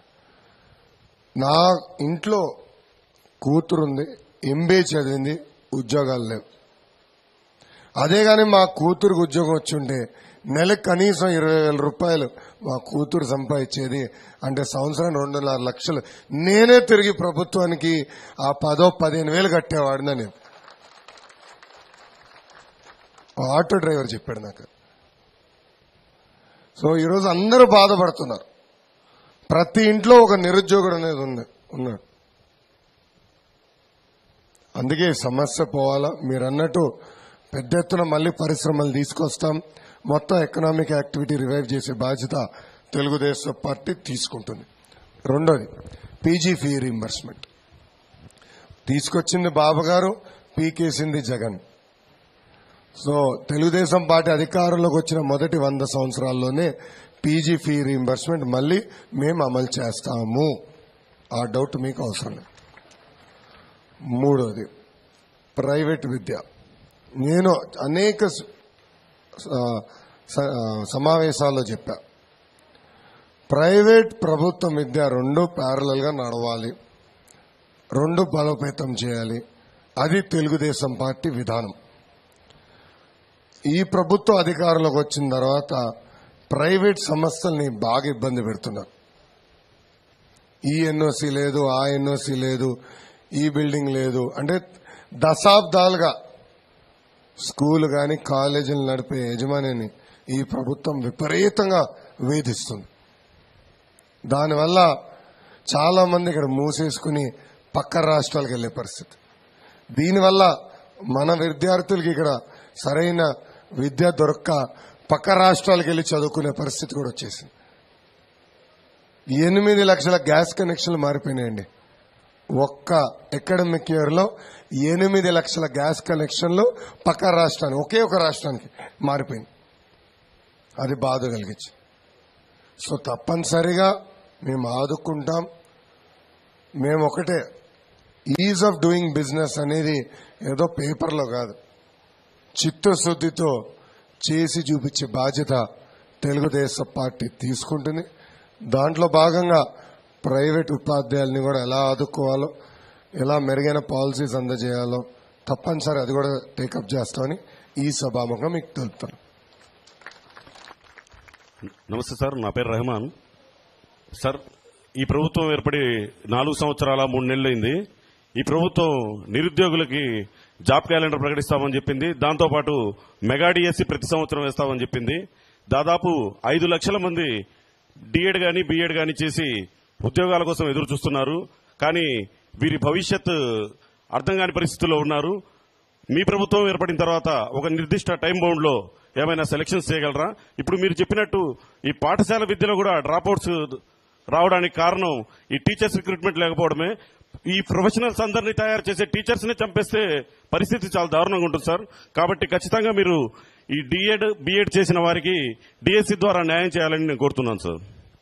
Speaker 2: నా ఇంట్లో కూతురుంది ఎంబీఏ చదివింది ఉద్యోగాలు లేవు అదే గాని మా కూతురుకు ఉద్యోగం వచ్చుంటే నెలకు కనీసం ఇరవై వేల రూపాయలు మా కూతురు సంపాదించేది అంటే సంవత్సరం రెండున్నర లక్షలు నేనే తిరిగి ప్రభుత్వానికి ఆ పదో పదిహేను వేలు కట్టేవాడినా నేను ఆ ఆటో డ్రైవర్ చెప్పాడు నాకు సో ఈరోజు అందరూ బాధపడుతున్నారు ప్రతి ఇంట్లో ఒక నిరుద్యోగుడు అనేది ఉంది ఉన్నాడు అందుకే ఈ సమస్య పోవాలా మీరు అన్నట్టు పెద్ద ఎత్తున మళ్ళీ పరిశ్రమలు తీసుకొస్తాం మొత్తం ఎకనామిక్ యాక్టివిటీ రివైవ్ చేసే బాధ్యత తెలుగుదేశం పార్టీ తీసుకుంటుంది రెండోది పీజీ ఫీ రీంబర్స్మెంట్ తీసుకొచ్చింది బాబు గారు పీకేసింది జగన్ సో తెలుగుదేశం పార్టీ అధికారంలోకి వచ్చిన మొదటి వంద సంవత్సరాల్లోనే పీజీ ఫీ రీంబర్స్మెంట్ మళ్ళీ మేము అమలు చేస్తాము ఆ డౌట్ మీకు అవసరం లేదు మూడోది ప్రైవేట్ విద్య నేను అనేక స- ఆ, స- ఆ, సమావేశాల్లో చెప్పా ప్రైవేట్ ప్రభుత్వ విద్య రెండు ప్యారలల్ గా నడవాలి రెండు బలోపేతం చేయాలి అది తెలుగుదేశం పార్టీ విధానం ఈ ప్రభుత్వ అధికారంలోకి వచ్చిన తర్వాత ప్రైవేట్ సంస్థల్ని బాగా ఇబ్బంది పెడుతున్నారు ఈ ఎన్ఓసి లేదు ఆ ఎన్ఓసి లేదు ఈ బిల్డింగ్ లేదు అంటే దశాబ్దాలుగా స్కూల్ గాని కాలేజీలు నడిపే యజమానిని ఈ ప్రభుత్వం విపరీతంగా వేధిస్తుంది దానివల్ల చాలా మంది ఇక్కడ మూసేసుకుని పక్క రాష్ట్రాలకు వెళ్లే పరిస్థితి దీనివల్ల మన విద్యార్థులకి ఇక్కడ సరైన విద్య దొరక్క పక్క రాష్ట్రాలకు వెళ్లి చదువుకునే పరిస్థితి కూడా వచ్చేసింది ఎనిమిది లక్షల గ్యాస్ కనెక్షన్లు మారిపోయినాయండి ఒక్క అకాడమిక్ ఇయర్ లో ఎనిమిది లక్షల గ్యాస్ కనెక్షన్లు పక్క రాష్ట్రానికి ఒకే ఒక రాష్ట్రానికి మారిపోయింది అది బాధ కలిగించి సో తప్పనిసరిగా మేము ఆదుకుంటాం మేము ఒకటే ఈజ్ ఆఫ్ డూయింగ్ బిజినెస్ అనేది ఏదో పేపర్లో కాదు చిత్తశుద్ధితో చేసి చూపించే బాధ్యత తెలుగుదేశం పార్టీ తీసుకుంటుంది దాంట్లో భాగంగా ప్రైవేట్ ఉపాధ్యాయుల్ని కూడా ఎలా ఆదుకోవాలో ఎలా మెరుగైన పాలసీస్ అందజేయాలో తప్పనిసరి అది కూడా టేకప్ చేస్తామని ఈ సభాముఖం మీకు తెలుపుతాను
Speaker 11: నమస్తే సార్ నా పేరు రెహమాన్ సార్ ఈ ప్రభుత్వం ఏర్పడి నాలుగు సంవత్సరాల మూడు నెలలైంది ఈ ప్రభుత్వం నిరుద్యోగులకి జాబ్ క్యాలెండర్ ప్రకటిస్తామని చెప్పింది దాంతోపాటు మెగా డిఎస్సి ప్రతి సంవత్సరం వేస్తామని చెప్పింది దాదాపు ఐదు లక్షల మంది డిఎడ్ గాని బిఎడ్ గాని చేసి ఉద్యోగాల కోసం ఎదురు చూస్తున్నారు కానీ వీరి భవిష్యత్ అర్థం కాని పరిస్థితుల్లో ఉన్నారు మీ ప్రభుత్వం ఏర్పడిన తర్వాత ఒక నిర్దిష్ట టైం బౌండ్ లో ఏమైనా సెలక్షన్స్ చేయగలరా ఇప్పుడు మీరు చెప్పినట్టు ఈ పాఠశాల విద్యలో కూడా డ్రాప్అవుట్స్ రావడానికి కారణం ఈ టీచర్స్ రిక్రూట్మెంట్ లేకపోవడమే ఈ ప్రొఫెషనల్స్ అందరినీ తయారు చేసే టీచర్స్ ని చంపేస్తే పరిస్థితి చాలా దారుణంగా ఉంటుంది సార్ కాబట్టి ఖచ్చితంగా మీరు ఈ డిఎడ్ బిఎడ్ చేసిన వారికి డిఎస్సి ద్వారా న్యాయం చేయాలని నేను కోరుతున్నాను సార్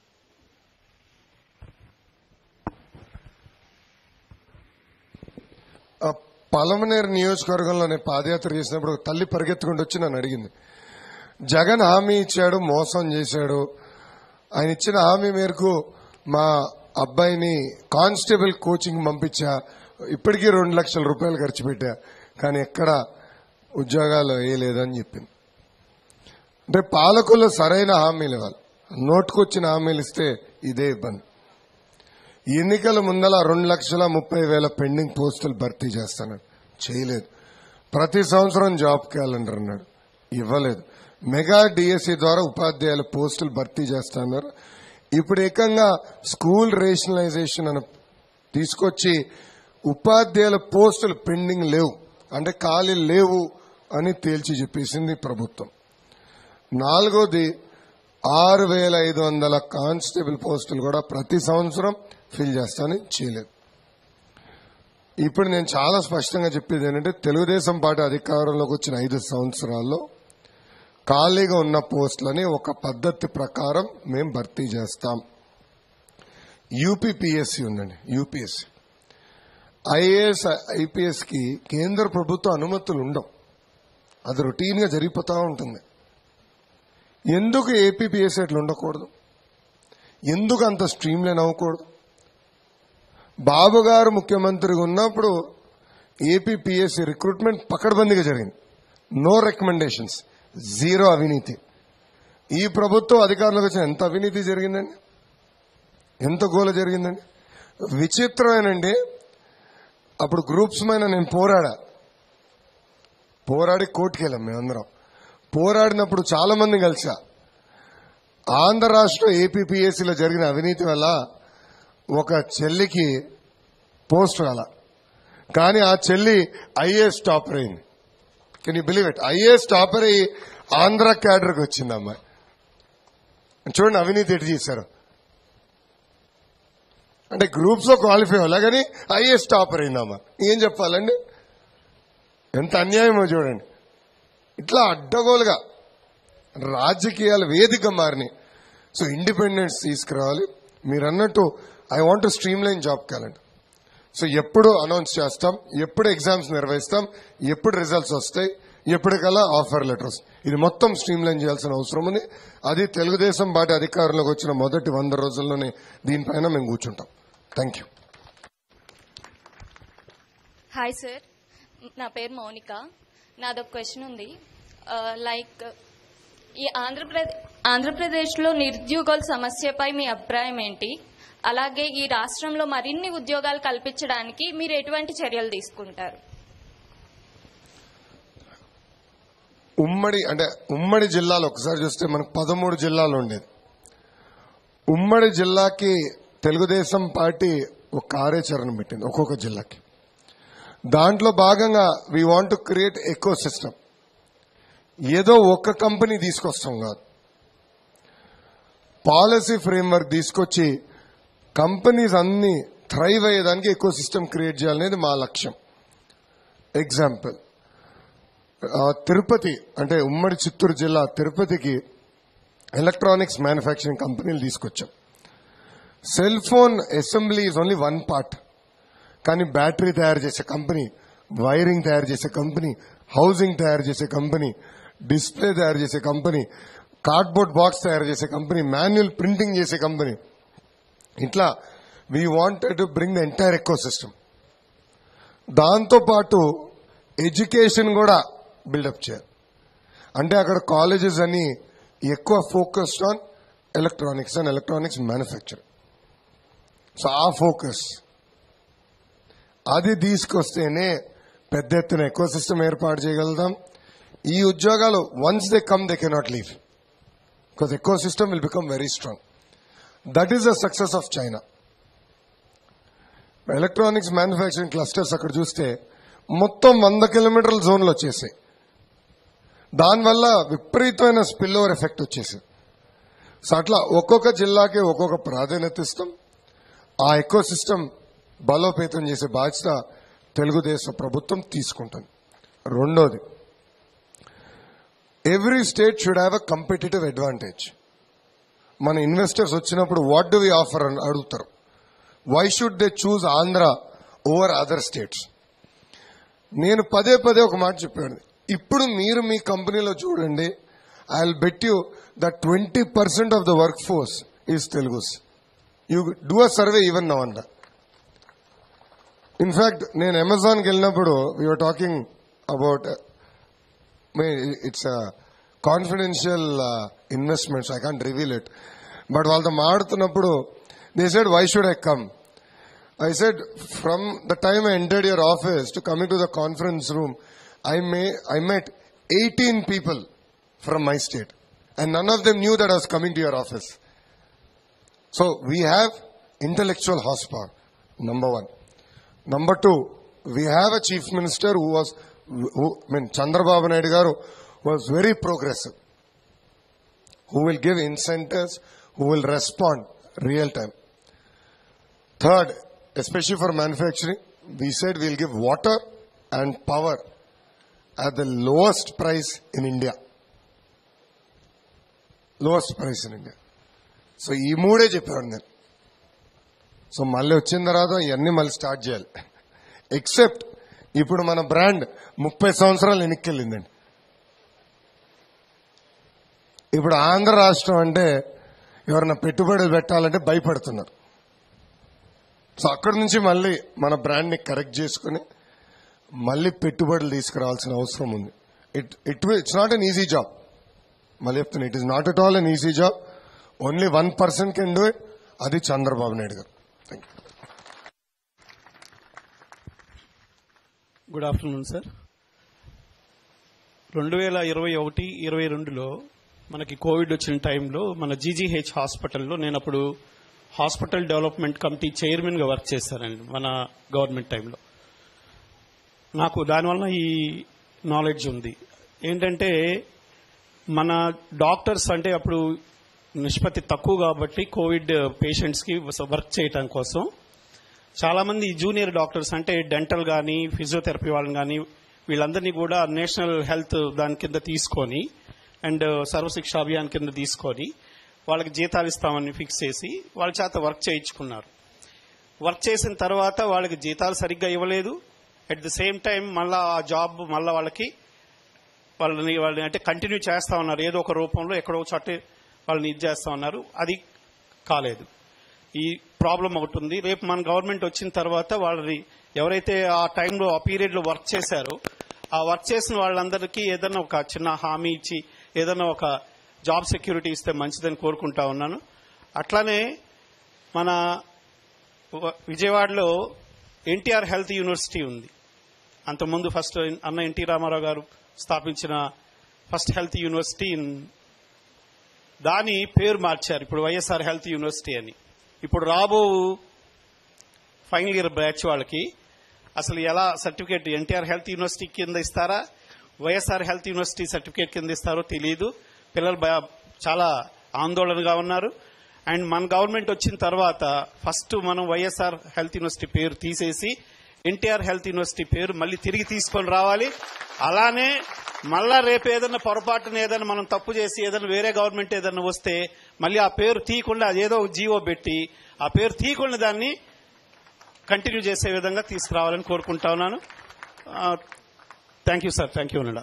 Speaker 2: ఆ పలమనేరు నియోజకవర్గంలో నేను పాదయాత్ర చేసినప్పుడు ఒక తల్లి పరిగెత్తుకుంటూ వచ్చి నన్ను అడిగింది జగన్ హామీ ఇచ్చాడు మోసం చేశాడు ఆయన ఇచ్చిన హామీ మేరకు మా అబ్బాయిని కానిస్టేబుల్ కోచింగ్ పంపించా ఇప్పటికీ రెండు లక్షల రూపాయలు ఖర్చు పెట్టా కానీ ఎక్కడ ఉద్యోగాలు వేయలేదని చెప్పింది అంటే పాలకులు సరైన హామీలు ఇవ్వాలి నోటుకొచ్చిన హామీలు ఇస్తే ఇదే ఇబ్బంది ఎన్నికల ముందల రెండు లక్షల ముప్పై వేల పెండింగ్ పోస్టులు భర్తీ చేస్తాడు చేయలేదు ప్రతి సంవత్సరం జాబ్ క్యాలెండర్ అన్నాడు ఇవ్వలేదు మెగా డిఎస్సి ద్వారా ఉపాధ్యాయుల పోస్టులు భర్తీ చేస్తున్నారు ఇప్పుడు ఏకంగా స్కూల్ రేషనలైజేషన్ అని తీసుకొచ్చి ఉపాధ్యాయుల పోస్టులు పెండింగ్ లేవు అంటే ఖాళీ లేవు అని తేల్చి చెప్పేసింది ప్రభుత్వం నాలుగోది ఆరు వేల ఐదు వందల కానిస్టేబుల్ పోస్టులు కూడా ప్రతి సంవత్సరం ఫిల్ చేస్తానని చేయలేదు ఇప్పుడు నేను చాలా స్పష్టంగా చెప్పేది ఏంటంటే తెలుగుదేశం పార్టీ అధికారంలోకి వచ్చిన ఐదు సంవత్సరాల్లో ఖాళీగా ఉన్న పోస్టులని ఒక పద్ధతి ప్రకారం మేము భర్తీ చేస్తాం యూపీపీఎస్సీ ఉందండి యూపీఎస్సీ ఐఏఎస్ ఐపీఎస్ కి కేంద్ర ప్రభుత్వ అనుమతులు ఉండవు అది రొటీన్ గా జరిగిపోతా ఉంటుంది ఎందుకు ఏపీపీఎస్సీ అట్లా ఉండకూడదు ఎందుకు అంత స్ట్రీమ్ లైన్ అవ్వకూడదు బాబు గారు ముఖ్యమంత్రిగా ఉన్నప్పుడు ఏపీపీఎస్సీ రిక్రూట్మెంట్ పకడ్బందీగా జరిగింది నో రికమెండేషన్స్ జీరో అవినీతి ఈ ప్రభుత్వం అధికారంలోకి వచ్చిన ఎంత అవినీతి జరిగిందండి ఎంత గోల జరిగిందండి విచిత్రమేనండి అప్పుడు గ్రూప్స్ మీద నేను పోరాడా పోరాడి కోర్టుకి వెళ్ళాం మేమందరం పోరాడినప్పుడు చాలా మంది కలిసా ఆంధ్ర రాష్ట్ర ఏపీపీఎస్సీలో జరిగిన అవినీతి వల్ల ఒక చెల్లికి పోస్ట్ రాల కానీ ఆ చెల్లి ఐఏఎస్ టాపర్ అయింది can you believe it IAS topper అయ్యి ఆంధ్ర క్యాడర్కి వచ్చింది అమ్మాయి చూడండి అవినీతి ఎటు చేశారు అంటే గ్రూప్స్ లో క్వాలిఫై అవ్వాలి కానీ ఐఏఎస్ టాపర్ అయిందమ్మా ఏం చెప్పాలండి ఎంత అన్యాయమో చూడండి ఇట్లా అడ్డగోలుగా రాజకీయాల వేదిక మారినాయి సో ఇండిపెండెన్స్ తీసుకురావాలి మీరు అన్నట్టు I want to streamline job calendar so ఎప్పుడు అనౌన్స్ చేస్తాం ఎప్పుడు ఎగ్జామ్స్ నిర్వహిస్తాం ఎప్పుడు రిజల్ట్స్ వస్తాయి ఎప్పటికల్లా ఆఫర్ లెటర్స్ ఇది మొత్తం స్ట్రీమ్ లైన్ చేయాల్సిన అవసరం ఉంది అది తెలుగుదేశం పార్టీ అధికారంలోకి వచ్చిన మొదటి వంద రోజుల్లోనే దీనిపైన మేము కూర్చుంటాం థ్యాంక్ యూ
Speaker 12: హాయ్ సార్ నా పేరు మౌనిక నాదొక క్వశ్చన్ ఉంది లైక్ ఈ ఆంధ్రప్రదేశ్ ఆంధ్రప్రదేశ్లో నిరుద్యోగుల సమస్యపై మీ అభిప్రాయం ఏంటి అలాగే ఈ రాష్ట్రంలో మరిన్ని ఉద్యోగాలు కల్పించడానికి మీరు ఎటువంటి చర్యలు తీసుకుంటారు
Speaker 2: ఉమ్మడి అంటే ఉమ్మడి జిల్లాలో ఒకసారి చూస్తే మనకు పదమూడు జిల్లాలు ఉండేది ఉమ్మడి జిల్లాకి తెలుగుదేశం పార్టీ ఒక కార్యాచరణ పెట్టింది ఒక్కొక్క జిల్లాకి దాంట్లో భాగంగా we want to create ecosystem ఏదో ఒక్క కంపెనీ తీసుకొస్తాం కాదు పాలసీ ఫ్రేమ్వర్క్ తీసుకొచ్చి కంపెనీస్ అన్ని థ్రైవ్ అయ్యేదానికి ఎకో సిస్టమ్ క్రియేట్ చేయాలనేది మా లక్ష్యం ఎగ్జాంపుల్ ఆ, తిరుపతి అంటే ఉమ్మడి చిత్తూరు జిల్లా తిరుపతికి ఎలక్ట్రానిక్స్ మ్యానుఫ్యాక్చరింగ్ కంపెనీలు తీసుకొచ్చాం cell phone assembly is only one part కానీ బ్యాటరీ తయారు చేసే కంపెనీ వైరింగ్ తయారు చేసే కంపెనీ హౌసింగ్ తయారు చేసే కంపెనీ డిస్ప్లే తయారు చేసే కంపెనీ కార్డ్బోర్డ్ బాక్స్ తయారు చేసే కంపెనీ మాన్యువల్ ప్రింటింగ్ చేసే కంపెనీ ఇట్లా we wanted to bring the entire ecosystem దాంతో పాటు ఎడ్యుకేషన్ కూడా బిల్డప్ చేయాలి అంటే అక్కడ కాలేజెస్ అని ఎక్కువ focused on electronics and electronics manufacture so ఆ ఫోకస్ అది తీసుకొస్తేనే పెద్ద ఎత్తున ఎకో సిస్టమ్ ఏర్పాటు చేయగలుగుతాం ఈ ఉద్యోగాలు once they come they cannot leave because ecosystem will become very strong that is the success of China electronics manufacturing clusters అక్కడ చూస్తే మొత్తం వంద కిలోమీటర్ల జోన్లు వచ్చేసాయి దానివల్ల విపరీతమైన స్పిల్ ఓవర్ ఎఫెక్ట్ వచ్చేసింది సో అట్లా ఒక్కొక్క జిల్లాకి ఒక్కొక్క ప్రాధాన్యత ఇస్తాం ఆ ఎకో సిస్టమ్ బలోపేతం చేసే బాధ్యత తెలుగుదేశం ప్రభుత్వం తీసుకుంటుంది రెండోది every state should have a competitive advantage మన ఇన్వెస్టర్స్ వచ్చినప్పుడు వాట్ డు వి ఆఫర్ అని అడుగుతారు why should they choose Andhra over other states నేను పదే పదే ఒక మాట చెప్పాను ఇప్పుడు మీరు మీ కంపెనీలో చూడండి I will bet you the twenty percent of the work force is Telugus you do a survey even now అంట ఇన్ఫాక్ట్ నేను అమెజాన్కి వెళ్ళినప్పుడు we're talking about it's confidential investments I can't reveal it but వాళ్ళతో మాడుతున్నప్పుడు they said why should I come I said, from the time I entered your office to coming to the conference room, I, may, I met 18 people from my state. And none of them knew that I was coming to your office. So we have intellectual horsepower, number one. Number two, we have a chief minister who was, who, I mean, Chandrababu Naidu garu was very progressive. Who will give incentives, who will respond real time. Third, especially for manufacturing, we said we'll give water and power at the lowest price in India. Lowest price in India. So ఈ మూడే చెప్పాను నేను so మళ్ళీ వచ్చిన తర్వాత ఇవన్నీ మళ్ళీ start చేయాలి ఎక్సెప్ట్ ఇప్పుడు మన బ్రాండ్ ముప్పై సంవత్సరాలు వెనక్కెళ్ళిందండి ఇప్పుడు ఆంధ్ర రాష్ట్రం అంటే ఎవరైనా పెట్టుబడులు పెట్టాలంటే భయపడుతున్నారు సో అక్కడి నుంచి మళ్ళీ మన బ్రాండ్ ని కరెక్ట్ చేసుకుని మళ్ళీ పెట్టుబడులు తీసుకురావాల్సిన అవసరం ఉంది it it it's not an easy job మళ్ళీ చెప్తున్నా it is not at all an easy job only one person can do it అది Chandrababu Naidu garu thank you
Speaker 13: good afternoon sir రెండు వేల ఇరవై ఒకటి ఇరవై రెండులో మనకి కోవిడ్ వచ్చిన టైంలో మన జీజీహెచ్ హాస్పిటల్లో నేను అప్పుడు హాస్పిటల్ డెవలప్మెంట్ కమిటీ చైర్మన్ గా వర్క్ చేశానండి మన గవర్నమెంట్ టైంలో నాకు దానివల్ల ఈ నాలెడ్జ్ ఉంది ఏంటంటే మన డాక్టర్స్ అంటే అప్పుడు నిష్పత్తి తక్కువ కాబట్టి కోవిడ్ పేషెంట్స్ కి వర్క్ చేయటం కోసం చాలా మంది జూనియర్ డాక్టర్స్ అంటే డెంటల్ కానీ ఫిజియోథెరపీ వాళ్ళని కానీ వీళ్ళందరినీ కూడా నేషనల్ హెల్త్ దాని కింద తీసుకొని అండ్ సర్వశిక్ష అభియాన్ కింద తీసుకొని వాళ్ళకి జీతాలు ఇస్తామని ఫిక్స్ చేసి వాళ్ళ చేత వర్క్ చేయించుకున్నారు వర్క్ చేసిన తర్వాత వాళ్ళకి జీతాలు సరిగ్గా ఇవ్వలేదు అట్ ది సేమ్ టైం మళ్ళా ఆ జాబ్ మళ్ళా వాళ్ళకి వాళ్ళని వాళ్ళని అంటే కంటిన్యూ చేస్తా ఉన్నారు ఏదో ఒక రూపంలో ఎక్కడో చోట వాళ్ళని ఇది చేస్తా ఉన్నారు అది కాలేదు ఈ ప్రాబ్లం ఒకటి ఉంది రేపు మన గవర్నమెంట్ వచ్చిన తర్వాత వాళ్ళని ఎవరైతే ఆ టైంలో ఆ పీరియడ్ లో వర్క్ చేశారో ఆ వర్క్ చేసిన వాళ్ళందరికీ ఏదైనా ఒక చిన్న హామీ ఇచ్చి ఏదైనా ఒక జాబ్ సెక్యూరిటీ ఇస్తే మంచిదని కోరుకుంటా ఉన్నాను అట్లానే మన విజయవాడలో ఎన్టీఆర్ హెల్త్ యూనివర్సిటీ ఉంది అంతకుముందు ఫస్ట్ అన్న ఎన్టీ రామారావు గారు స్థాపించిన ఫస్ట్ హెల్త్ యూనివర్సిటీ ఇన్ దాని పేరు మార్చారు ఇప్పుడు వైఎస్ఆర్ హెల్త్ యూనివర్సిటీ అని ఇప్పుడు రాబో ఫైనల్ ఇయర్ బ్యాచ్ వాళ్ళకి అసలు ఎలా సర్టిఫికేట్ ఎన్టీఆర్ హెల్త్ యూనివర్సిటీ కింద ఇస్తారా వైఎస్ఆర్ హెల్త్ యూనివర్సిటీ సర్టిఫికేట్ కింద ఇస్తారో తెలియదు పిల్లలు భయ- చాలా ఆందోళనగా ఉన్నారు అండ్ మన గవర్నమెంట్ వచ్చిన తర్వాత ఫస్ట్ మనం వైఎస్ఆర్ హెల్త్ యూనివర్సిటీ పేరు తీసేసి ఎన్టీఆర్ హెల్త్ యూనివర్సిటీ పేరు మళ్ళీ తిరిగి తీసుకొని రావాలి అలానే మళ్ళా రేపు ఏదైనా పొరపాటున ఏదైనా మనం తప్పు చేసి ఏదైనా వేరే గవర్నమెంట్ ఏదైనా వస్తే మళ్ళీ ఆ పేరు తీయకుండా అదేదో ఒక జీవో పెట్టి ఆ పేరు తీయకుండా దాన్ని కంటిన్యూ చేసే విధంగా తీసుకురావాలని కోరుకుంటా ఉన్నాను thank you sir thank you అన్నడా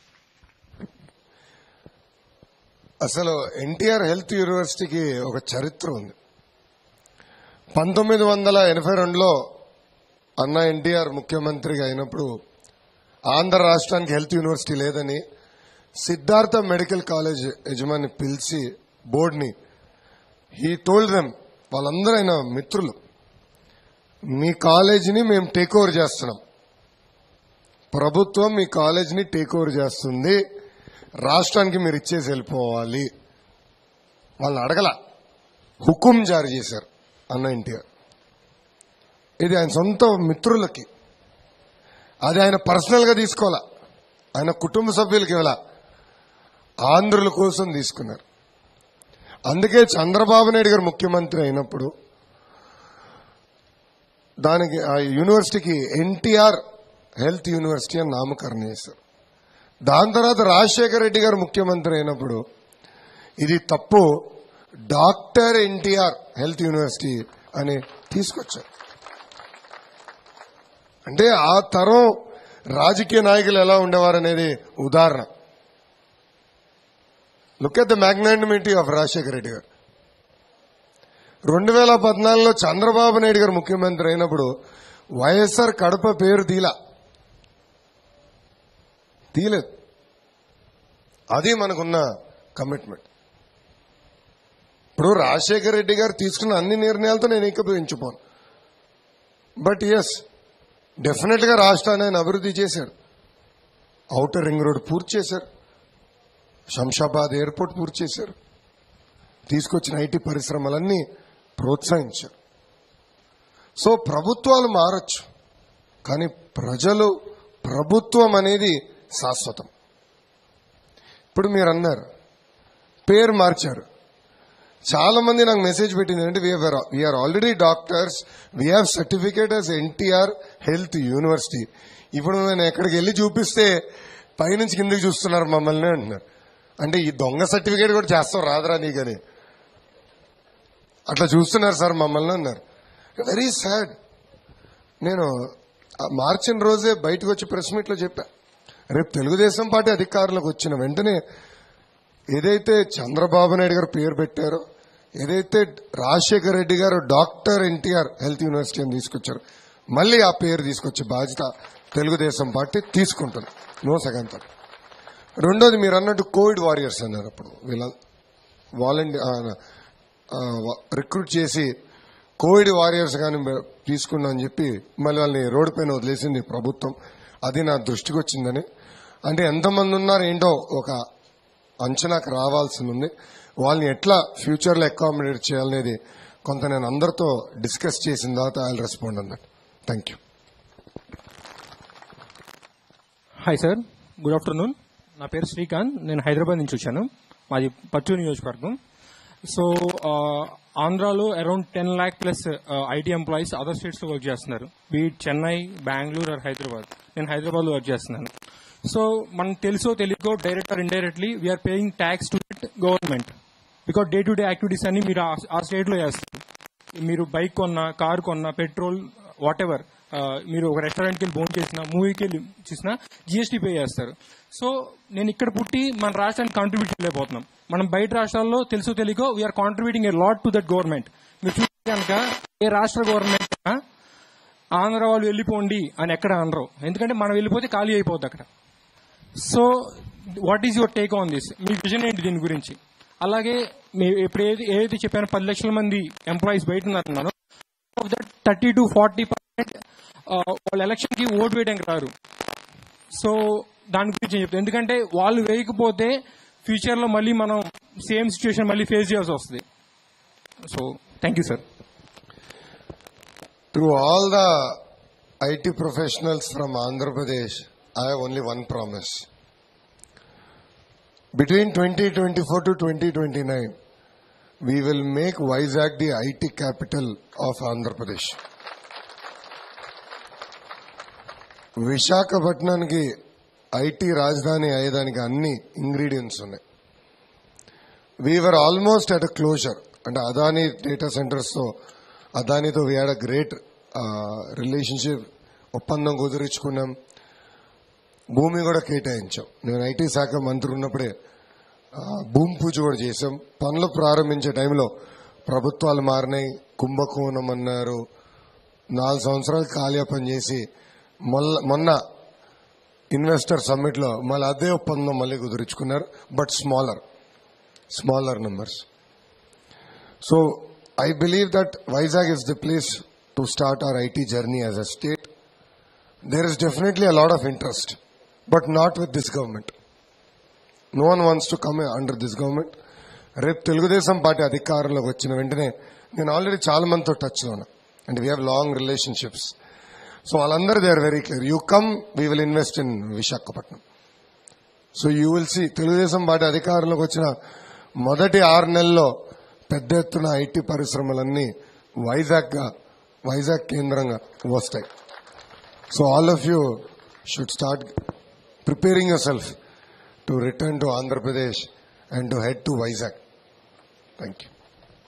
Speaker 2: అసలు ఎన్టీఆర్ హెల్త్ యూనివర్సిటీకి ఒక చరిత్ర ఉంది పంతొమ్మిది వందల ఎనభై రెండులో అన్న ఎన్టీఆర్ ముఖ్యమంత్రిగా అయినప్పుడు ఆంధ్ర రాష్ట్రానికి హెల్త్ యూనివర్సిటీ లేదని సిద్ధార్థ మెడికల్ కాలేజ్ యజమాని పిలిచి బోర్డుని హీ టోల్డ్ దెమ్ వాళ్ళందరూ ఆయన మిత్రులు మీ కాలేజీని మేము టేక్ ఓవర్ చేస్తున్నాం ప్రభుత్వం మీ కాలేజీని టేక్ ఓవర్ చేస్తుంది రాష్ట్రానికి మీరు ఇచ్చేసి వెళ్ళిపోవాలి వాళ్ళని అడగల హుకుం జారీ చేశారు అన్న ఎన్టీఆర్ ఇది ఆయన సొంత మిత్రులకి అది ఆయన పర్సనల్ గా తీసుకోవాలా ఆయన కుటుంబ సభ్యులకి ఇవ్వాల ఆంధ్రుల కోసం తీసుకున్నారు అందుకే చంద్రబాబు నాయుడు గారు ముఖ్యమంత్రి అయినప్పుడు దానికి ఆ యూనివర్సిటీకి ఎన్టీఆర్ హెల్త్ యూనివర్సిటీ అని నామకరణం చేశారు దాని తర్వాత రాజశేఖర రెడ్డి గారు ముఖ్యమంత్రి అయినప్పుడు ఇది తప్పు డాక్టర్ ఎన్టీఆర్ హెల్త్ యూనివర్సిటీ అని తీసుకొచ్చారు అంటే ఆ తరం రాజకీయ నాయకులు ఎలా ఉండేవారు అనేది ఉదాహరణ look at the magnanimity of Rajasekhara Reddy garu రెండు వేల పద్నాలుగులో చంద్రబాబు నాయుడు గారు ముఖ్యమంత్రి అయినప్పుడు వైఎస్ఆర్ కడప పేరు తీలా తీయలేదు అది మనకున్న కమిట్మెంట్ ఇప్పుడు రాజశేఖర రెడ్డి గారు తీసుకున్న అన్ని నిర్ణయాలతో నేను ఏకీభవించిపోను బట్ ఎస్ డెఫినెట్ గా రాష్ట్రాన్ని ఆయన అభివృద్ధి చేశారు ఔటర్ రింగ్ రోడ్ పూర్తి చేశారు శంషాబాద్ ఎయిర్పోర్ట్ పూర్తి చేశారు తీసుకొచ్చిన ఐటీ పరిశ్రమలన్నీ ప్రోత్సహించారు సో ప్రభుత్వాలు మారచ్చు కానీ ప్రజలు ప్రభుత్వం అనేది శాశ్వతం ఇప్పుడు మీరు అన్నారు పేరు మార్చారు చాలా మంది నాకు మెసేజ్ పెట్టింది అంటే we're already doctors we have certificate as NTR health university ఇప్పుడు నేను ఎక్కడికి వెళ్ళి చూపిస్తే పైనుంచి కిందకి చూస్తున్నారు మమ్మల్ని అంటున్నారు అంటే ఈ దొంగ సర్టిఫికేట్ కూడా చేస్తాం రాదురా నీకని అట్లా చూస్తున్నారు సార్ మమ్మల్ని అన్నారు వెరీ సాడ్ నేను ఆ మార్చిన రోజే బయటకు వచ్చి ప్రెస్ మీట్ లో చెప్పా రేపు తెలుగుదేశం పార్టీ అధికారులకు వచ్చిన వెంటనే ఏదైతే చంద్రబాబు నాయుడు గారు పేరు పెట్టారో ఏదైతే రాజశేఖర రెడ్డి గారు డాక్టర్ ఎన్టీఆర్ హెల్త్ యూనివర్సిటీ అని తీసుకొచ్చారు మళ్ళీ ఆ పేరు తీసుకొచ్చే బాధ్యత తెలుగుదేశం పార్టీ తీసుకుంటుంది నో సెకండ్ థాట్ రెండోది మీరు అన్నట్టు కోవిడ్ వారియర్స్ అన్నారు అప్పుడు వీళ్ళ వాలంటీర్ రిక్రూట్ చేసి కోవిడ్ వారియర్స్ కానీ తీసుకున్నా అని చెప్పి మళ్ళీ వాళ్ళని రోడ్డు పైన వదిలేసింది ప్రభుత్వం అది నా దృష్టికి వచ్చిందని అంటే ఎంతమంది ఉన్నారు ఏంటో ఒక అంచనాకు రావాల్సి ఉంది వాళ్ళని ఎట్లా ఫ్యూచర్ లో అకామిడేట్ చేయాలనేది కొంత నేను అందరితో డిస్కస్ చేసిన తర్వాత ఐ రెస్పాండ్ అన్నట్టు thank you
Speaker 14: hi sir good afternoon నా పేరు శ్రీకాంత్ నేను హైదరాబాద్ నుంచి వచ్చాను మాది పచ్చూరు నియోజకవర్గం సో ఆంధ్రాలో around ten lakh plus IT employees other states లో వర్క్ చేస్తున్నారు బీట్ చెన్నై బెంగళూరు ఆర్ హైదరాబాద్ నేను హైదరాబాద్ లో వర్క్ చేస్తున్నాను సో మనకు తెలుసో తెలియకో direct or indirectly we're paying tax to government because day to day activities అన్ని మీరు ఆ- ఆ స్టేట్ లో చేస్తారు మీరు బైక్ కొన్నా కార్ కొన్నా పెట్రోల్ వాట్ ఎవర్ మీరు ఒక రెస్టారెంట్కి వెళ్ళి భోజనం చేసినా మూవీకి వెళ్ళి చేసినా జీఎస్టీ పే చేస్తారు సో నేను ఇక్కడ పుట్టి మన రాష్ట్రానికి కాంట్రిబ్యూట్ చేయలేకపోతున్నాం మనం బయట రాష్ట్రాల్లో తెలుసు తెలియకో we're contributing a lot to that government మీరు చూస్తే కనుక ఏ రాష్ట్ర గవర్నమెంట్ ఆంధ్ర వాళ్ళు వెళ్ళిపోండి అని ఎక్కడ అనరు ఎందుకంటే మనం వెళ్ళిపోతే ఖాళీ అయిపోద్ది అక్కడ so what is your take on this మీ విజన్ ఏంటి దీని గురించి అలాగే మీ ఇప్పుడు ఏది ఏదైతే చెప్పానో పది లక్షల మంది ఎంప్లాయీస్ బయట ఉన్నారన్నారో of that thirty to forty percent వాళ్ళ ఎలక్షన్ కి ఓటు వేయడానికి రారు సో దాని గురించి నేను చెప్తాను ఎందుకంటే వాళ్ళు వేయకపోతే ఫ్యూచర్ లో మళ్ళీ మనం సేమ్ సిచ్యువేషన్ మళ్ళీ ఫేస్ చేయాల్సి వస్తుంది so thank you sir
Speaker 2: To all the IT professionals from Andhra Pradesh, I have only one promise. Between 2024 to 2029, we will make Vizag the IT capital of Andhra Pradesh. విశాఖపట్నానికి IT రాజధాని అయ్యేదానికి అన్ని ingredients ఉన్నాయి we're almost at a closure అంటే Adani data centres తో అదానితో we're a great relationship ఒప్పందం కుదుర్చుకున్నాం భూమి కూడా కేటాయించాం నేను ఐటీ శాఖ మంత్రి ఉన్నప్పుడే ఆ, భూమి పూజ కూడా చేశాం పనులు ప్రారంభించే టైంలో ప్రభుత్వాలు మారినాయి కుంభకోణం అన్నారు నాలుగు సంవత్సరాలు కాలయాపన చేసి మొల్ల- మొన్న ఇన్వెస్టర్ సమ్మిట్ లో మళ్ళీ అదే ఒప్పందం మళ్ళీ కుదుర్చుకున్నారు but smaller smaller numbers. So I believe that Vizag is the place to start our IT journey as a state. There is definitely a lot of interest, but not with this government. No one wants to come under this government. రేపు Telugu Desam party అధికారంలోకి వచ్చిన వెంటనే నేను already చాలా మందితో టచ్లో ఉన్నా and we have long relationships so వాళ్ళందరూ they are very clear you come we will invest in Visakhapatnam so you will see Telugu Desam party అధికారంలోకి వచ్చిన మొదటి ఆరు నెలల్లో పెద్ద ఎత్తున ఐటీ పరిశ్రమలన్నీ వైజాగ్ గా వైజాగ్ కేంద్రంగా వస్తాయి so all of you should start preparing yourself to return to Andhra Pradesh and to head to Vizag thank you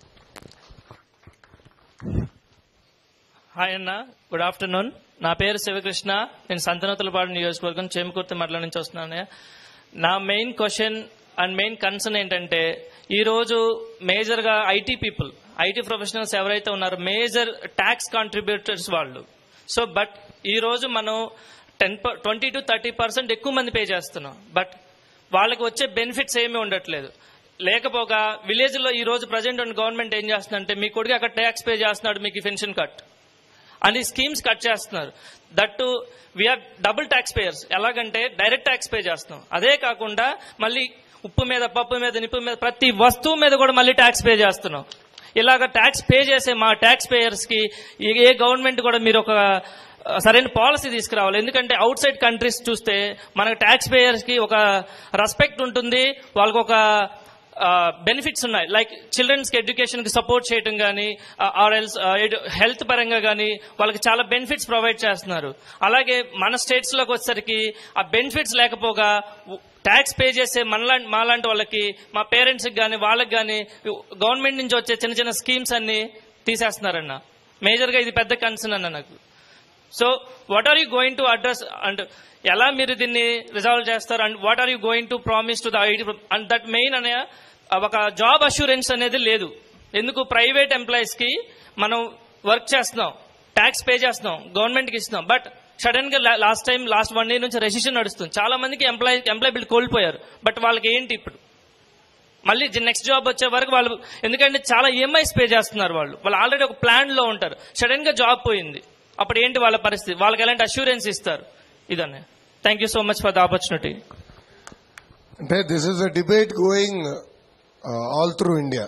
Speaker 15: hi అన్న గుడ్ ఆఫ్టర్నూన్ నా పేరు శివకృష్ణ నేను సంతనోతులపాడు నియోజకవర్గం చేమకుర్తి మండలం నుంచి వస్తున్నాను నా main question and main concern ఏంటంటే ఈ రోజు మేజర్ గా ఐటీ పీపుల్ ఐటీ ప్రొఫెషనల్స్ ఎవరైతే ఉన్నారో మేజర్ ట్యాక్స్ కాంట్రిబ్యూటర్స్ వాళ్ళు సో బట్ ఈ రోజు మనం ten twenty to thirty percent ఎక్కువ మంది పే చేస్తున్నాం బట్ వాళ్ళకి వచ్చే బెనిఫిట్స్ ఏమీ ఉండట్లేదు లేకపోగా విలేజ్ లో ఈ రోజు ప్రజెంట్ ఉన్న గవర్నమెంట్ ఏం చేస్తుందంటే మీ కొడుకు అక్కడ ట్యాక్స్ పే చేస్తున్నాడు మీకు పెన్షన్ కట్ అని స్కీమ్స్ కట్ చేస్తున్నారు that we are double tax payers ఎలాగంటే డైరెక్ట్ ట్యాక్స్ పే చేస్తున్నాం అదే కాకుండా మళ్ళీ ఉప్పు మీద పప్పు మీద నిప్పు మీద ప్రతి వస్తువు మీద కూడా మళ్ళీ ట్యాక్స్ పే చేస్తున్నాం ఇలాగ ట్యాక్స్ పే చేసే మా ట్యాక్స్ పేయర్స్ కి ఏ- ఏ గవర్నమెంట్ కూడా మీరు ఒక ఆ, సరైన పాలసీ తీసుకురావాలి ఎందుకంటే అవుట్ సైడ్ కంట్రీస్ చూస్తే మనకు ట్యాక్స్ పేయర్స్ కి ఒక రెస్పెక్ట్ ఉంటుంది వాళ్ళకి ఒక బెనిఫిట్స్ ఉన్నాయి లైక్ చిల్డ్రన్స్ కి ఎడ్యుకేషన్ కి సపోర్ట్ చేయడం కానీ ఆర్ ఎల్స్ హెల్త్ పరంగా కానీ వాళ్ళకి చాలా బెనిఫిట్స్ ప్రొవైడ్ చేస్తున్నారు అలాగే మన స్టేట్స్ లోకి వచ్చేసరికి ఆ బెనిఫిట్స్ లేకపోగా ట్యాక్స్ పే చేసే మనలాంటి మాలాంటి వాళ్ళకి మా పేరెంట్స్ కి కానీ వాళ్ళకి కానీ గవర్నమెంట్ నుంచి వచ్చే చిన్న చిన్న స్కీమ్స్ అన్ని తీసేస్తున్నారన్న మేజర్ గా ఇది పెద్ద కన్సర్న్ అన్న నాకు so what are you going to address and ఎలా మీరు దీన్ని రిజాల్వ్ చేస్తారు and what are you going to promise to the IT and that main అనే ఒక జాబ్ అష్యూరెన్స్ అనేది లేదు ఎందుకు ప్రైవేట్ ఎంప్లాయీస్ కి మనం వర్క్ చేస్తున్నాం ట్యాక్స్ పే చేస్తున్నాం గవర్నమెంట్ కి ఇస్తున్నాం బట్ సడన్ గా last time last one year నుంచి రెసిషన్ నడుస్తుంది చాలా మందికి ఎంప్లాయ్ ఎంప్లాయబిలిటీ కోల్పోయారు బట్ వాళ్ళకి ఏంటి ఇప్పుడు మళ్ళీ నెక్స్ట్ జాబ్ వచ్చే వరకు వాళ్ళు ఎందుకంటే చాలా ఈఎంఐస్ పే చేస్తున్నారు వాళ్ళు వాళ్ళు ఆల్రెడీ ఒక ప్లాన్ లో ఉంటారు సడన్ గా జాబ్ పోయింది అప్పుడు ఏంటి వాళ్ళ పరిస్థితి వాళ్ళకి ఎలాంటి అష్యూరెన్స్ ఇస్తారు ఇదనే thank you so much for the opportunity
Speaker 2: అంటే this is a debate going all through India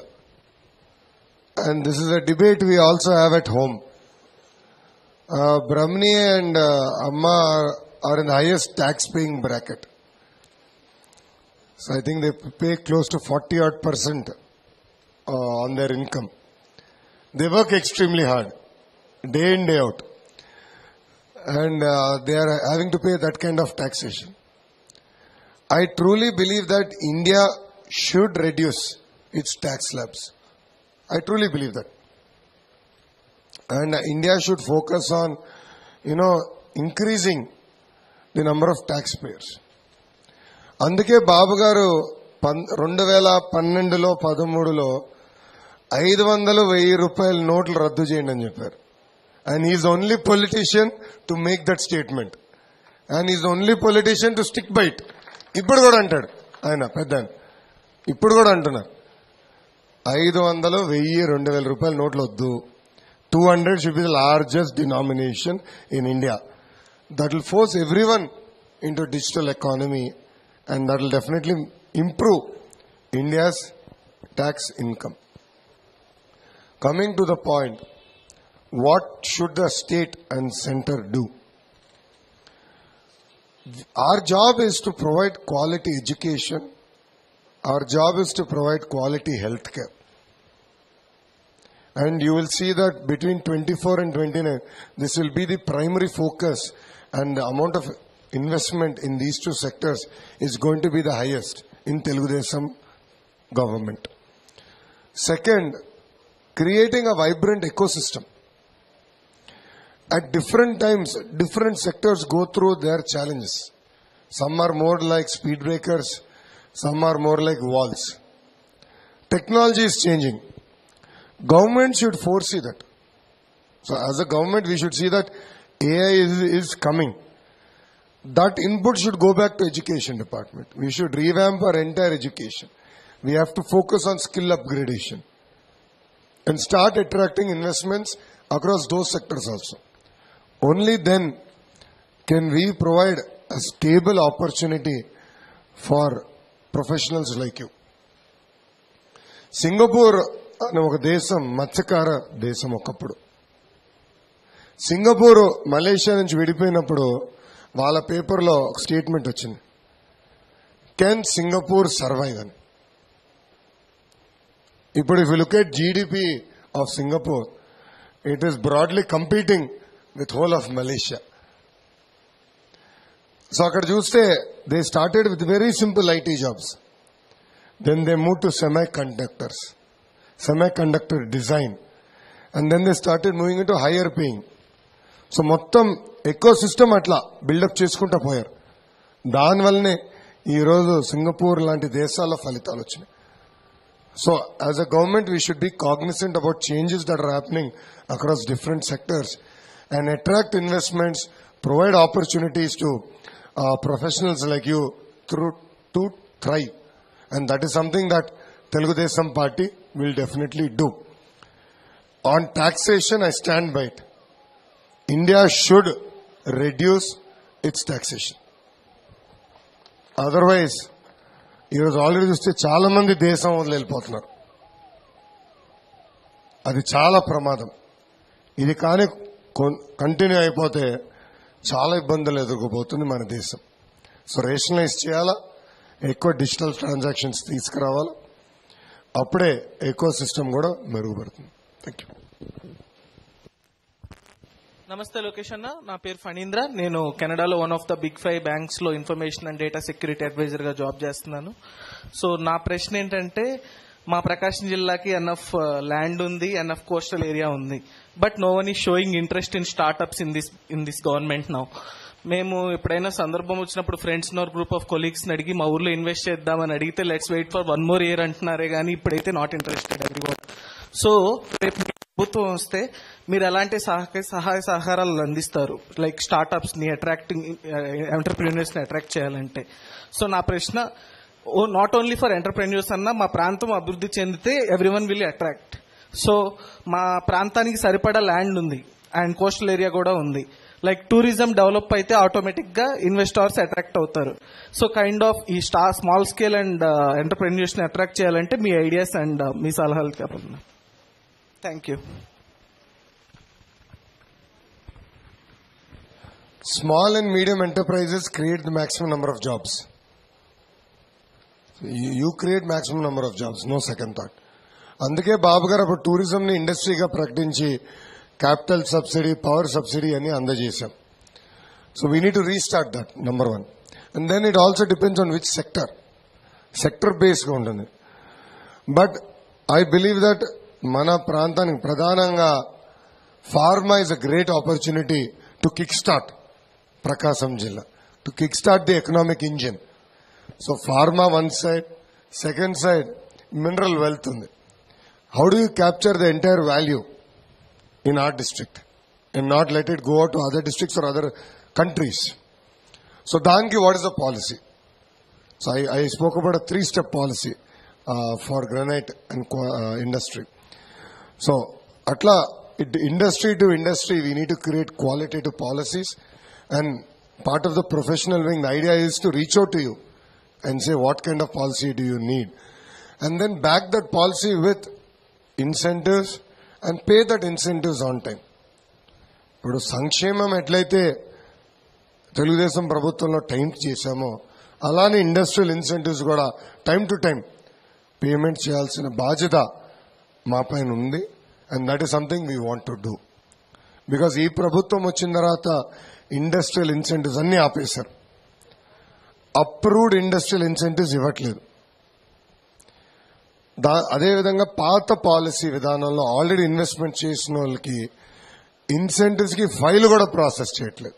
Speaker 2: and this is a debate we also have at home Brahmani and అమ్మ are in highest tax paying bracket so I think they pay close to forty odd percent on their income. They work extremely hard, day in, day out. And they are having to pay that kind of taxation. I truly believe that India should reduce its tax slabs. I truly believe that. And India should focus on, increasing the number of taxpayers. అందుకే బాబు గారు రెండు వేల పన్నెండులో పదమూడులో ఐదు వందలు వెయ్యి రూపాయల నోట్లు రద్దు చేయండి అని చెప్పారు and is only politician to make that statement and is only politician to stick by it ఇప్పుడు కూడా అంటాడు ఆయన పెద్ద ఆయన. ఇప్పుడు కూడా అంటున్నారు ఐదు వందలు వెయ్యి రెండు వేల రూపాయల నోట్లు వద్దు two hundred should be the largest denomination in India that will force everyone into digital economy and that will definitely improve India's tax income. Coming to the point, what should the state and center do? Our job is to provide quality education. Our job is to provide quality health care. And you will see that between 24 and 29, this will be the primary focus and the amount of investment in these two sectors is going to be the highest in Telugu Desam government. Second, creating a vibrant ecosystem. At different times, different sectors go through their challenges. Some are more like speed breakers, some are more like walls. Technology is changing. Government should foresee that. So as a government, we should see that AI is, is coming. That input should go back to education department. We should revamp our entire education. We have to focus on skill upgradation and start attracting investments across those sectors also. Only then can we provide a stable opportunity for professionals like you. Singapore అనే ఒక దేశం మత్స్యకార దేశం ఒకప్పుడు Singapore Malaysia నుంచి విడిపోయినప్పుడు వాళ్ళ పేపర్లో ఒక స్టేట్మెంట్ వచ్చింది కెన్ సింగపూర్ సర్వైవ్ అని ఇప్పుడు if look at GDP of Singapore it is broadly competing with whole of Malaysia so అక్కడ చూస్తే they started with very simple IT jobs then they move to semiconductors semiconductor design and then they started moving into higher paying so మొత్తం ecosystem అట్లా build up చేసుకుంటా పోయారు దానివల్లనే ఈరోజు సింగపూర్ లాంటి దేశాల్లో ఫలితాలు వచ్చినాయి so as a government we should be cognizant about changes that are happening across different sectors and attract investments provide opportunities to professionals like you through to thrive and that is something that Telugu Desam party will definitely do on taxation I stand by it India should reduce its taxation otherwise ఈరోజు already చూస్తే చాలా మంది దేశం వదిలి వెళ్ళిపోతున్నారు అది చాలా ప్రమాదం ఇది కానీ కంటిన్యూ అయిపోతే చాలా ఇబ్బందులు ఎదుర్కోబోతుంది మన దేశం సో రేషనలైజ్ చేయాలా ఎక్కువ డిజిటల్ ట్రాన్సాక్షన్స్ తీసుకురావాలా అప్పుడే ఎకో సిస్టమ్ కూడా మెరుగుపడుతుంది థ్యాంక్ యూ
Speaker 16: నమస్తే లోకేష్ అన్న నా పేరు ఫణీంద్ర నేను కెనడాలో one of the big five banks లో information and data security advisor గా జాబ్ చేస్తున్నాను సో నా ప్రశ్న ఏంటంటే మా ప్రకాశం జిల్లాకి ఎన్ఎఫ్ ల్యాండ్ ఉంది ఎన్ఎఫ్ కోస్టల్ ఏరియా ఉంది but no one is showing interest in startups in this in this government now మేము ఎప్పుడైనా సందర్భం వచ్చినప్పుడు friends nor group of colleagues అడిగి మా ఊర్లో ఇన్వెస్ట్ చేద్దామని అడిగితే let's wait for one more year అంటున్నారే కానీ ఇప్పుడైతే నాట్ ఇంట్రెస్టెడ్ ఎవ్రీ సో రేపు మీ ప్రభుత్వం వస్తే మీరు ఎలాంటి సహక- సహాయ సహకారాలు అందిస్తారు లైక్ స్టార్ట్అప్స్ ని అట్రాక్టింగ్ ఎంటర్ప్రీనియర్స్ ని అట్రాక్ట్ చేయాలంటే సో నా ప్రశ్న ఓ నాట్ ఓన్లీ ఫర్ ఎంటర్ప్రెన్యూర్స్ అన్న మా ప్రాంతం అభివృద్ధి చెందితే everyone will attract so మా ప్రాంతానికి సరిపడా ల్యాండ్ ఉంది అండ్ కోస్టల్ ఏరియా కూడా ఉంది లైక్ టూరిజం డెవలప్ అయితే ఆటోమేటిక్ గా ఇన్వెస్టర్స్ అట్రాక్ట్ అవుతారు సో కైండ్ ఆఫ్ ఈ స్టా స్మాల్ స్కేల్ అండ్ ఎంటర్ప్రెన్యూర్స్ ని అట్రాక్ట్ చేయాలంటే మీ ఐడియాస్ అండ్ మీ సలహాలు చెప్పండి thank you
Speaker 2: Small and medium enterprises create the maximum number of jobs. You you create maximum number of jobs, no second thought. అందుకే బాబు గారు అప్పుడు టూరిజం ని ఇండస్ట్రీగా ప్రకటించి క్యాపిటల్ సబ్సిడీ పవర్ సబ్సిడీ అని అందజేశాం so we need to restart that number one and then it also depends on which sector sector బేస్గా ఉంటుంది but I believe that మన ప్రాంతానికి ప్రధానంగా pharma is a great opportunity to kick start Prakasam జిల్లా to kick start the economic engine so pharma one side second side mineral wealth ఉంది how do you capture the entire value in our district and not let it go to other districts or other countries so దానికి what is the policy so I I spoke about a three step policy for granite and industry so అట్లా industry to industry we need to create qualitative policies and part of the professional wing, the idea is to reach out to you and say what kind of policy do you need. And then back that policy with incentives and pay that incentives on time. ఇప్పుడు సంక్షేమం ఎట్లయితే తెలుగుదేశం ప్రభుత్వంలో time చేశామో అలానే industrial incentives కూడా time to time payment చేయాల్సిన బాధ్యత మా పైన ఉంది and that is something we want to do because ఈ ప్రభుత్వం వచ్చిన తర్వాత ఇండస్ట్రియల్ ఇన్సెంటివ్స్ అన్ని ఆపేశారు అప్రూవ్డ్ ఇండస్ట్రియల్ ఇన్సెంటివ్స్ ఇవ్వట్లేదు దా అదేవిధంగా పాత పాలసీ విధానంలో ఆల్రెడీ ఇన్వెస్ట్మెంట్ చేసిన వాళ్ళకి ఇన్సెంటివ్స్ కి ఫైల్ కూడా ప్రాసెస్ చేయట్లేదు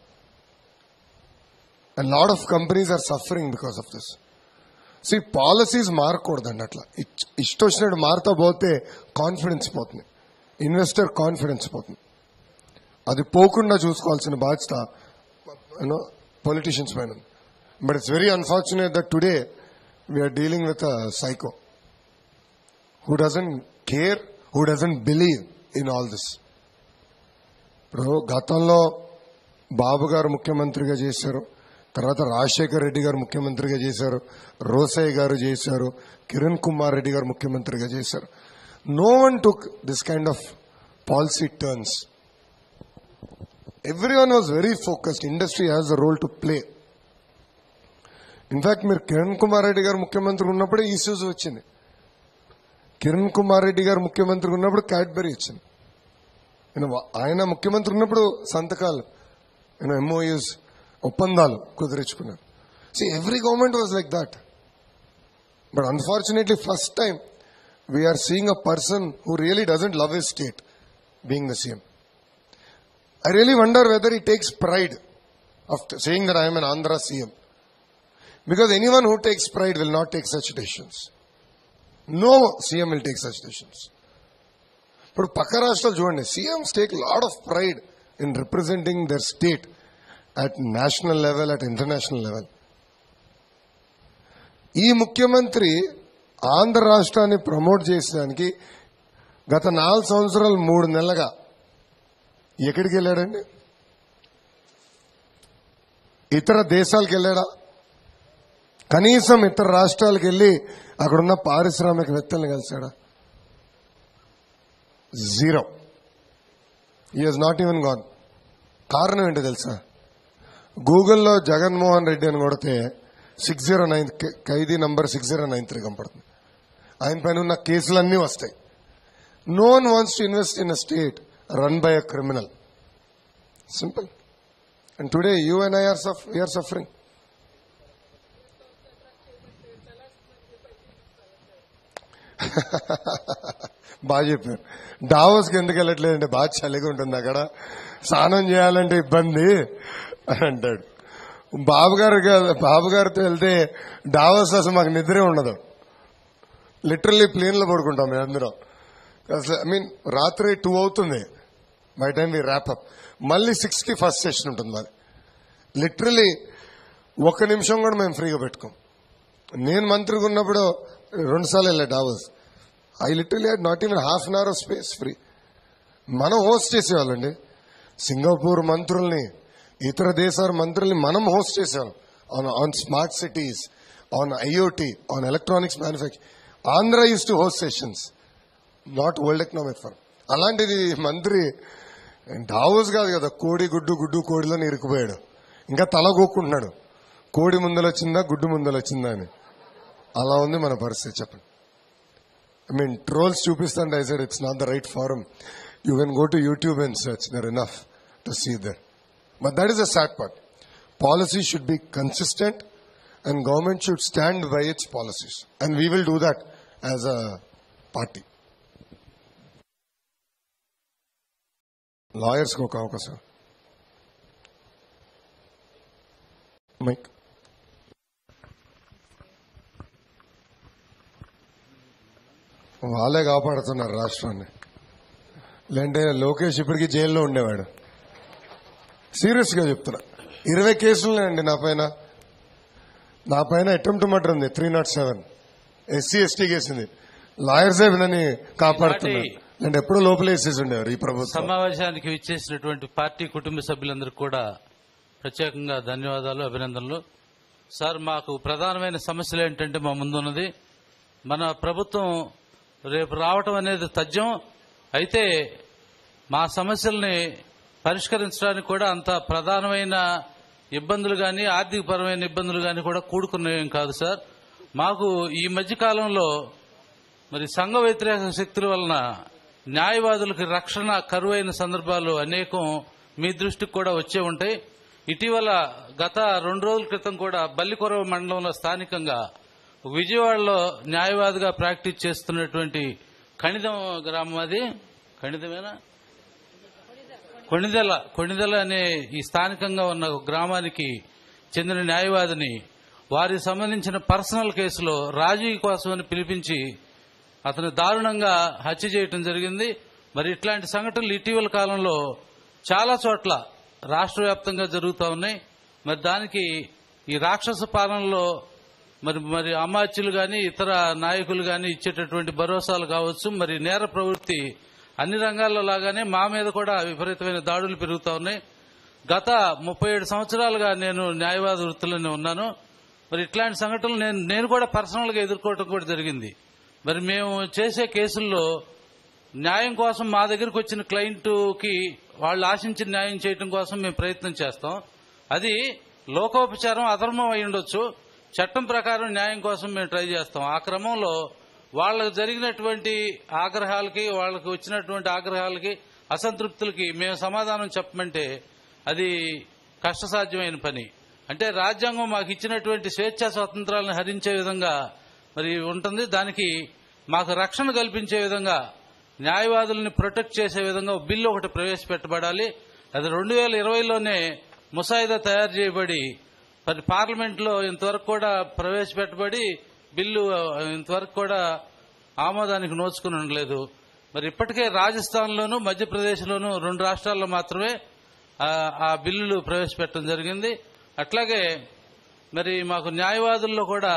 Speaker 2: and lot of companies are suffering because of this see policies మారకూడదండి అట్లా ఇచ్- ఇష్టం వచ్చినట్టు మారుతా పోతే కాన్ఫిడెన్స్ పోతుంది ఇన్వెస్టర్ కాన్ఫిడెన్స్ పోతుంది అది పోకుండా చూసుకోవాల్సిన బాధ్యత యూనో పొలిటీషియన్స్ పైన but it's very unfortunate that today we are dealing with psycho who doesn't care who doesn't believe in all this ఇప్పుడు గతంలో బాబు గారు ముఖ్యమంత్రిగా చేశారు తర్వాత రాజశేఖర్ రెడ్డి గారు ముఖ్యమంత్రిగా చేశారు రోసయ్య గారు చేశారు కిరణ్ కుమార్ రెడ్డి గారు ముఖ్యమంత్రిగా చేశారు no one took this kind of policy turns everyone was very focused industry has a role to play in fact మీరు కిరణ్ కుమార్ రెడ్డి గారు ముఖ్యమంత్రి ఉన్నప్పుడే ఇష్యూస్ వచ్చింది కిరణ్ కుమార్ రెడ్డి గారు ముఖ్యమంత్రి ఉన్నప్పుడు క్యాడ్బరీ వచ్చింది నేను వా- ఆయన ముఖ్యమంత్రి ఉన్నప్పుడు సంతకాలు నేను ఎంఓయూస్ ఒప్పందాలు కుదిరించుకున్నారు see every government was like that but unfortunately first time we are seeing a person who really doesn't love his state being the CM I really wonder whether he takes pride of saying that I'm an Andhra CM because anyone who takes pride will not take such decisions no CM will take such decisions ఇప్పుడు పక్క రాష్ట్రాలు చూడండి CMs take lot of pride in representing there state at national level at international level ఈ ముఖ్యమంత్రి ఆంధ్ర రాష్ట్రాన్ని promote చేసడానికి గత నాలుగు సంవత్సరాలు మూడు నెలలుగా ఎక్కడికి వెళ్ళాడండి ఇతర దేశాలకు వెళ్ళాడా కనీసం ఇతర రాష్ట్రాలకు వెళ్ళి అక్కడున్న పారిశ్రామికవేత్తల్ని కలిశాడా zero he has not even gone కారణం ఏంటో తెలుసా గూగుల్లో జగన్మోహన్ రెడ్డి అని కొడితే సిక్స్ జీరో నైన్ ఖైదీ number six zero nine three కనపడుతుంది ఆయన పైన ఉన్న కేసులన్నీ వస్తాయి no one wants to invest in a state run by a criminal simple and today you and I are are suffering బాగా చెప్పారు డావోస్కి ఎందుకు వెళ్ళట్లేదంటే బాగా చలిగా ఉంటుంది అక్కడ స్నానం చేయాలంటే ఇబ్బంది అని అంటాడు బాబు గారు బాబు గారితో వెళ్తే డావోస్ అసలు మాకు నిద్రే ఉండదు లిటరల్లీ ప్లేన్ లో పడుకుంటాం మేము అందరం అసలు ఐ మీన్ రాత్రి టూ అవుతుంది by time we wrap up మళ్ళీ సిక్స్ కి ఫస్ట్ సెషన్ ఉంటుంది మాది లిటరల్లీ ఒక్క నిమిషం కూడా మేము ఫ్రీగా పెట్టుకోం నేను మంత్రిగా ఉన్నప్పుడు రెండు సార్లు వెళ్ళా Davos I literally had not even half an hour of space free మనం హోస్ట్ చేసేవాళ్ళండి సింగపూర్ మంత్రుల్ని ఇతర దేశాల మంత్రుల్ని మనం హోస్ట్ చేసేవాళ్ళం on on smart cities on IoT on electronics manufacture Andhra used to host sessions not world economic forum అలాంటిది మంత్రి డావోస్ కాదు కదా కోడి గుడ్డు గుడ్డు కోడిలో ఇరుకుపోయాడు ఇంకా తల గోక్కుంటున్నాడు కోడి ముందలొచ్చిందా గుడ్డు ముందలొచ్చిందా అని అలా ఉంది మన పరిస్థితి చెప్పండి I mean, trolls చూపిస్తుంటే I said it's not the right forum. You can go to YouTube and search. They're enough to see there. But that is the sad part. Policy should be consistent and government should stand by its policies. And we will do that as a party. లాయర్స్కి ఒక అవకాశం mic వాళ్ళే కాపాడుతున్నారు రాష్ట్రాన్ని లేదంటే లోకేష్ ఇప్పటికీ జైల్లో ఉండేవాడు serious గా చెప్తున్నా ఇరవై కేసులున్నాయండి నా పైన నా పైన అటెంప్ట్ మర్డర్ ఉంది three nought seven SC ST కేసింది లాయర్సే వినని కాపాడుతున్నారు అంటే ఎప్పుడో లోపల వేసేసి ఉండేవారు ఈ ప్రభుత్వం
Speaker 17: సమావేశానికి విచ్చేసినటువంటి పార్టీ కుటుంబ సభ్యులందరూ కూడా ప్రత్యేకంగా ధన్యవాదాలు అభినందనలు సార్ మాకు ప్రధానమైన సమస్యలు ఏంటంటే మా ముందున్నది మన ప్రభుత్వం రేపు రావటం అనేది తథ్యం అయితే మా సమస్యల్ని పరిష్కరించడానికి కూడా అంత ప్రధానమైన ఇబ్బందులు కానీ ఆర్థికపరమైన ఇబ్బందులు కానీ కూడా కూడుకున్నవేం కాదు సార్ మాకు ఈ మధ్య కాలంలో మరి సంఘ వ్యతిరేక శక్తుల వలన న్యాయవాదులకు రక్షణ కరువైన సందర్భాలు అనేకం మీ దృష్టికి కూడా వచ్చే ఉంటాయి ఇటీవల గత రెండు రోజుల క్రితం కూడా బల్లికొరవ మండలంలో స్థానికంగా విజయవాడలో న్యాయవాదిగా ప్రాక్టీస్ చేస్తున్నటువంటి కణిదం గ్రామం అది కణిదమేనా కొణిదెల కొణిదెల అనే ఈ స్థానికంగా ఉన్న ఒక గ్రామానికి చెందిన న్యాయవాదిని వారికి సంబంధించిన పర్సనల్ కేసులో రాజీ కోసమని పిలిపించి అతను దారుణంగా హత్య చేయటం జరిగింది మరి ఇట్లాంటి సంఘటనలు ఇటీవల కాలంలో చాలా చోట్ల రాష్ట్ర వ్యాప్తంగా జరుగుతూ ఉన్నాయి మరి దానికి ఈ రాక్షస పాలనలో మరి మరి అమాత్యులు గాని ఇతర నాయకులు గాని ఇచ్చేటటువంటి భరోసాలు కావచ్చు మరి నేర ప్రవృత్తి అన్ని రంగాల్లో లాగానే మా మీద కూడా విపరీతమైన దాడులు పెరుగుతా ఉన్నాయి గత ముప్పై ఏడు సంవత్సరాలుగా నేను న్యాయవాద వృత్తిలోనే ఉన్నాను మరి ఇట్లాంటి సంఘటనలు నేను నేను కూడా పర్సనల్ గా ఎదుర్కోవటం కూడా జరిగింది మరి మేము చేసే కేసుల్లో న్యాయం కోసం మా దగ్గరకు వచ్చిన క్లయింట్కి వాళ్ళు ఆశించిన న్యాయం చేయడం కోసం మేము ప్రయత్నం చేస్తాం అది లోకోపచారం అధర్మం అయి ఉండొచ్చు చట్టం ప్రకారం న్యాయం కోసం మేము ట్రై చేస్తాం ఆ క్రమంలో వాళ్ళకు జరిగినటువంటి ఆగ్రహాలకి వాళ్ళకి వచ్చినటువంటి ఆగ్రహాలకి అసంతృప్తులకి మేము సమాధానం చెప్పమంటే అది కష్టసాధ్యమైన పని అంటే రాజ్యాంగం మాకు ఇచ్చినటువంటి స్వేచ్ఛా స్వాతంత్రాలను హరించే విధంగా మరి ఉంటుంది దానికి మాకు రక్షణ కల్పించే విధంగా న్యాయవాదుల్ని ప్రొటెక్ట్ చేసే విధంగా ఒక బిల్లు ఒకటి ప్రవేశపెట్టబడాలి అది రెండు వేల ఇరవైలోనే ముసాయిదా తయారు చేయబడి మరి పార్లమెంట్ లో ఇంతవరకు కూడా ప్రవేశపెట్టబడి బిల్లు ఆ, ఇంతవరకు కూడా ఆమోదానికి నోచుకుని ఉండలేదు మరి ఇప్పటికే రాజస్థాన్ లోను మధ్యప్రదేశ్ లోను రెండు రాష్ట్రాల్లో మాత్రమే ఆ, ఆ బిల్లులు ప్రవేశపెట్టడం జరిగింది అట్లాగే మరి మాకు న్యాయవాదుల్లో కూడా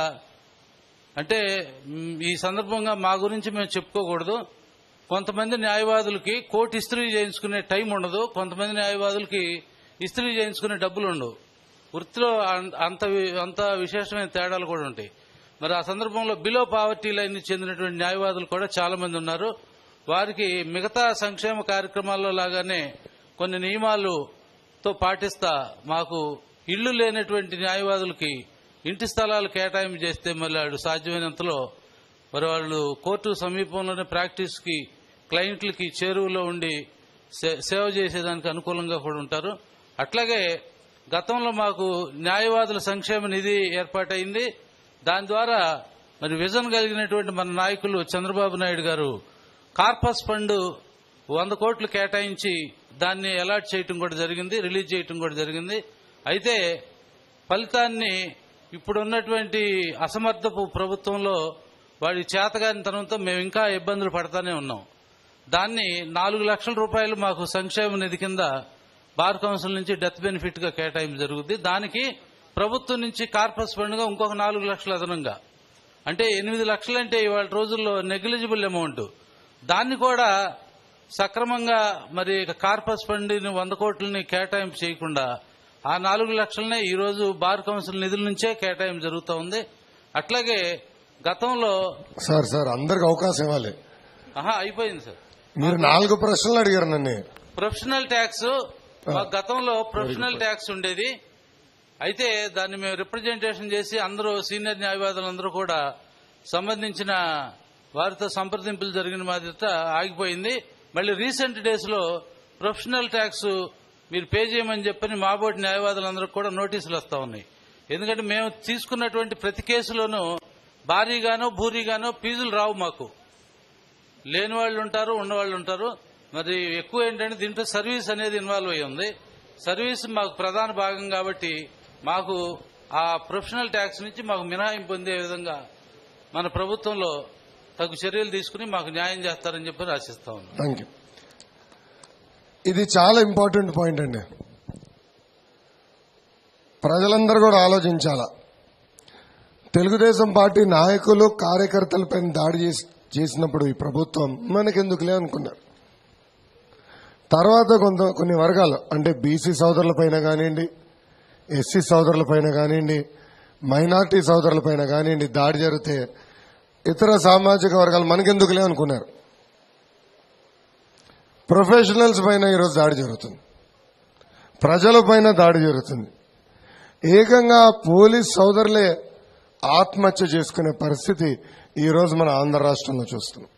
Speaker 17: అంటే మ్, ఈ సందర్భంగా మా గురించి మేము చెప్పుకోకూడదు కొంతమంది న్యాయవాదులకి కోర్టు ఇస్త్రీ చేయించుకునే టైం ఉండదు కొంతమంది న్యాయవాదులకి ఇస్త్రీ చేయించుకునే డబ్బులు ఉండవు వృత్తిలో అం- అంత వి- అంత విశేషమైన తేడాలు కూడా ఉంటాయి మరి ఆ సందర్భంలో బిలో పావర్టీ లైన్ చెందినటువంటి న్యాయవాదులు కూడా చాలా మంది ఉన్నారు వారికి మిగతా సంక్షేమ కార్యక్రమాల్లో లాగానే కొన్ని నియమాలుతో పాటిస్తా మాకు ఇళ్లు లేనటువంటి న్యాయవాదులకి ఇంటి స్థలాలు కేటాయింపు చేస్తే మళ్ళీ వాడు సాధ్యమైనంతలో మరి వాళ్ళు కోర్టు సమీపంలోనే ప్రాక్టీస్ కి క్లయింట్లకి చేరువలో ఉండి సే- సేవ చేసేదానికి అనుకూలంగా కూడా ఉంటారు అట్లాగే గతంలో మాకు న్యాయవాదుల సంక్షేమ నిధి ఏర్పాటైంది దాని ద్వారా మరి విజన్ కలిగినటువంటి మన నాయకులు చంద్రబాబు నాయుడు గారు కార్పస్ ఫండ్ వంద కోట్లు కేటాయించి దాన్ని అలాట్ చేయటం కూడా జరిగింది రిలీజ్ చేయటం కూడా జరిగింది అయితే ఫలితాన్ని ఇప్పుడున్నటువంటి అసమర్థపు ప్రభుత్వంలో వాడి చేతగానితనంతో మేము ఇంకా ఇబ్బందులు పడతానే ఉన్నాం దాన్ని నాలుగు లక్షల రూపాయలు మాకు సంక్షేమ నిధి కింద బార్ కౌన్సిల్ నుంచి డెత్ బెనిఫిట్ గా కేటాయింపు జరుగుద్ది దానికి ప్రభుత్వం నుంచి కార్పస్ ఫండ్ గా ఇంకొక నాలుగు లక్షలు అదనంగా అంటే ఎనిమిది లక్షలంటే ఇవాళ రోజుల్లో నెగ్లిజిబుల్ అమౌంట్ దాన్ని కూడా సక్రమంగా మరి కార్పస్ ఫండ్ వంద కోట్లని కేటాయింపు చేయకుండా ఆ నాలుగు లక్షలనే ఈ రోజు బార్ కౌన్సిల్ నిధుల నుంచే కేటాయింపు జరుగుతూ ఉంది అట్లాగే గతంలో
Speaker 2: సార్ సార్ అందరికి అవకాశం ఇవ్వాలి
Speaker 17: ఆహా అయిపోయింది సార్
Speaker 2: మీరు నాలుగు ప్రశ్నలు అడిగారు నన్ను
Speaker 17: ప్రొఫెషనల్ ట్యాక్స్ మా గతంలో ప్రొఫెషనల్ ట్యాక్స్ ఉండేది అయితే దాన్ని మేము రిప్రజెంటేషన్ చేసి అందరూ సీనియర్ న్యాయవాదులందరూ కూడా సంబంధించిన వారితో సంప్రదింపులు జరిగిన మాదిరిత ఆగిపోయింది మళ్ళీ రీసెంట్ డేస్ లో ప్రొఫెషనల్ ట్యాక్స్ మీరు పే చేయమని చెప్పని మా బోటి న్యాయవాదులందరూ కూడా నోటీసులు వస్తా ఉన్నాయి ఎందుకంటే మేము తీసుకున్నటువంటి ప్రతి కేసులోనూ భారీగానో భూరీగానో ఫీజులు రావు మాకు లేని వాళ్ళు ఉంటారు ఉన్నవాళ్ళు ఉంటారు మరి ఎక్కువ ఏంటంటే దీంట్లో సర్వీస్ అనేది ఇన్వాల్వ్ అయి ఉంది సర్వీస్ మాకు ప్రధాన భాగం కాబట్టి మాకు ఆ ప్రొఫెషనల్ ట్యాక్స్ నుంచి మాకు మినహాయింపు పొందే విధంగా మన ప్రభుత్వంలో తగు చర్యలు తీసుకుని మాకు న్యాయం చేస్తారని చెప్పి ఆశిస్తా ఉన్నాం
Speaker 2: థ్యాంక్ యూ ఇది చాలా ఇంపార్టెంట్ పాయింట్ అండి ప్రజలందరూ కూడా ఆలోచించాలా తెలుగుదేశం పార్టీ నాయకులు కార్యకర్తలపై దాడి చేసి చేసినప్పుడు ఈ ప్రభుత్వం మనకెందుకులే అనుకున్నారు తర్వాత కొంత కొన్ని వర్గాలు అంటే బీసీ సోదరులపైన కానివ్వండి ఎస్సీ సోదరులపైన కానివ్వండి మైనార్టీ సోదరులపైన కానివ్వండి దాడి జరిగితే ఇతర సామాజిక వర్గాలు మనకెందుకులే అనుకున్నారు ప్రొఫెషనల్స్ పైన ఈరోజు దాడి జరుగుతుంది ప్రజల పైన దాడి జరుగుతుంది ఏకంగా పోలీస్ సోదరులే ఆత్మహత్య చేసుకునే పరిస్థితి ఈ రోజు మన ఆంధ్ర రాష్ట్రంలో చూస్తున్నాం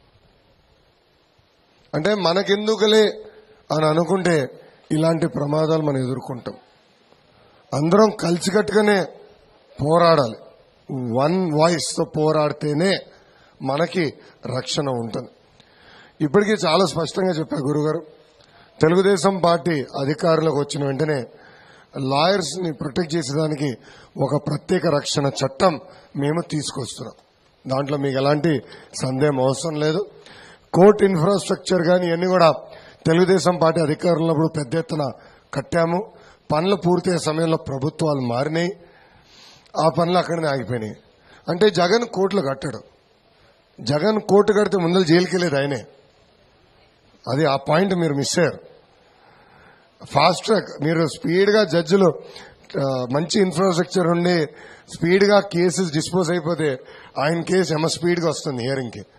Speaker 2: అంటే మనకెందుకులే అని అనుకుంటే ఇలాంటి ప్రమాదాలు మనం ఎదుర్కొంటాం అందరం కలిసికట్టుగానే పోరాడాలి వన్ వాయిస్ తో పోరాడితేనే మనకి రక్షణ ఉంటుంది ఇప్పటికీ చాలా స్పష్టంగా చెప్పారు గురుగారు తెలుగుదేశం పార్టీ అధికారంలోకి వచ్చిన వెంటనే లాయర్స్ ని ప్రొటెక్ట్ చేసేదానికి ఒక ప్రత్యేక రక్షణ చట్టం మేము తీసుకొస్తున్నాం దాంట్లో మీకు ఎలాంటి సందేహం అవసరం లేదు కోర్టు ఇన్ఫ్రాస్ట్రక్చర్ కానీ ఇవన్నీ కూడా తెలుగుదేశం పార్టీ అధికారంలో ఉన్నప్పుడు పెద్ద ఎత్తున కట్టాము పనులు పూర్తయ్యే సమయంలో ప్రభుత్వాలు మారినాయి ఆ పనులు అక్కడనే ఆగిపోయినాయి అంటే జగన్ కోర్టులు కట్టాడు జగన్ కోర్టు కడితే ముందర జైలుకి వెళ్ళేది ఆయనే అది ఆ పాయింట్ మీరు మిస్ అయ్యారు ఫాస్ట్ ట్రాక్ మీరు స్పీడ్ గా జడ్జిలు ఆ, మంచి ఇన్ఫ్రాస్ట్రక్చర్ ఉండి స్పీడ్ గా కేసెస్ డిస్పోజ్ అయిపోతే ఆయన కేసు ఎమ స్పీడ్ గా వస్తుంది హియరింగ్ కి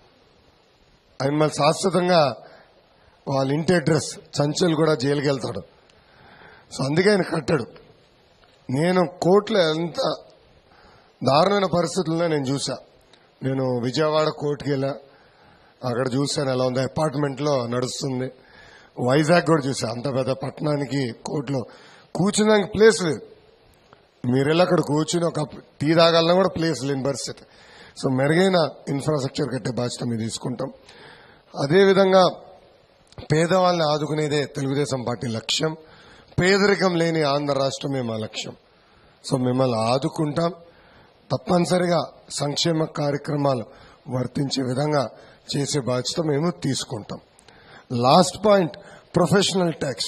Speaker 2: ఆయన మళ్ళీ శాశ్వతంగా వాళ్ళ ఇంటి అడ్రస్ చంచల్ కూడా జైలుకి వెళ్తాడు సో అందుకే ఆయన కట్టాడు నేను కోర్టులో ఎంత దారుణమైన పరిస్థితుల్లో నేను చూసా నేను విజయవాడ కోర్టుకి వెళ్ళా అక్కడ చూశాను ఎలా ఉంది అపార్ట్మెంట్ లో నడుస్తుంది వైజాగ్ కూడా చూసా అంత పెద్ద పట్టణానికి కోర్టులో కూర్చున్నానికి ప్లేస్ లేదు మీరు వెళ్ళి అక్కడ కూర్చుని ఒక టీ తాగాలన్నా కూడా ప్లేస్ లేని పరిస్థితి సో మెరుగైన ఇన్ఫ్రాస్ట్రక్చర్ కట్టే బాధ్యత మేము తీసుకుంటాం అదేవిధంగా పేదవాళ్ళని ఆదుకునేదే తెలుగుదేశం పార్టీ లక్ష్యం పేదరికం లేని ఆంధ్ర రాష్ట్రమే మా లక్ష్యం సో మిమ్మల్ని ఆదుకుంటాం తప్పనిసరిగా సంక్షేమ కార్యక్రమాలు వర్తించే విధంగా చేసే బాధ్యత మేము తీసుకుంటాం లాస్ట్ పాయింట్ ప్రొఫెషనల్ ట్యాక్స్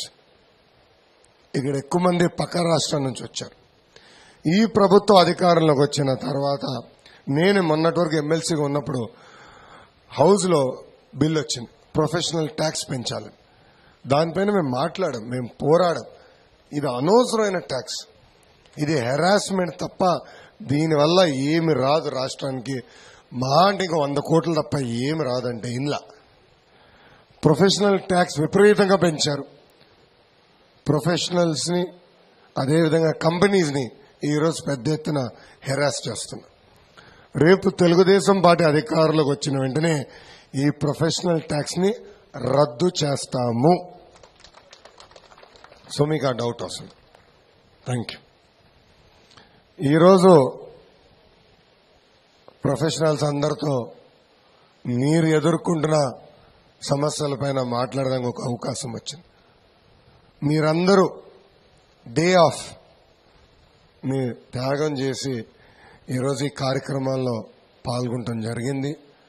Speaker 2: ఇక్కడ ఎక్కువ మంది పక్క రాష్ట్రం నుంచి వచ్చారు ఈ ప్రభుత్వ అధికారంలోకి వచ్చిన తర్వాత నేను మొన్నటి వరకు ఎమ్మెల్సీగా ఉన్నప్పుడు హౌస్ లో బిల్ వచ్చింది ప్రొఫెషనల్ ట్యాక్స్ పెంచాలి దానిపైన మేము మాట్లాడాం మేము పోరాడాం ఇది అనవసరమైన ట్యాక్స్ ఇది హెరాస్మెంట్ తప్ప దీనివల్ల ఏమి రాదు రాష్ట్రానికి మహా అంటే ఇంకా వంద కోట్లు తప్ప ఏమి రాదంటే ఇంలా ప్రొఫెషనల్ ట్యాక్స్ విపరీతంగా పెంచారు ప్రొఫెషనల్స్ ని అదేవిధంగా కంపెనీస్ ని ఈరోజు పెద్ద ఎత్తున హెరాస్ చేస్తున్నారు రేపు తెలుగుదేశం పార్టీ అధికారంలోకి వచ్చిన వెంటనే ఈ ప్రొఫెషనల్ ట్యాక్స్ ని రద్దు చేస్తాము సో మీకు ఆ డౌట్ వస్తుంది థ్యాంక్ యూ ఈరోజు ప్రొఫెషనల్స్ అందరితో మీరు ఎదుర్కొంటున్న సమస్యలపైన మాట్లాడడానికి ఒక అవకాశం వచ్చింది మీరందరూ డే ఆఫ్ మీ త్యాగం చేసి ఈరోజు ఈ కార్యక్రమాల్లో పాల్గొనటం జరిగింది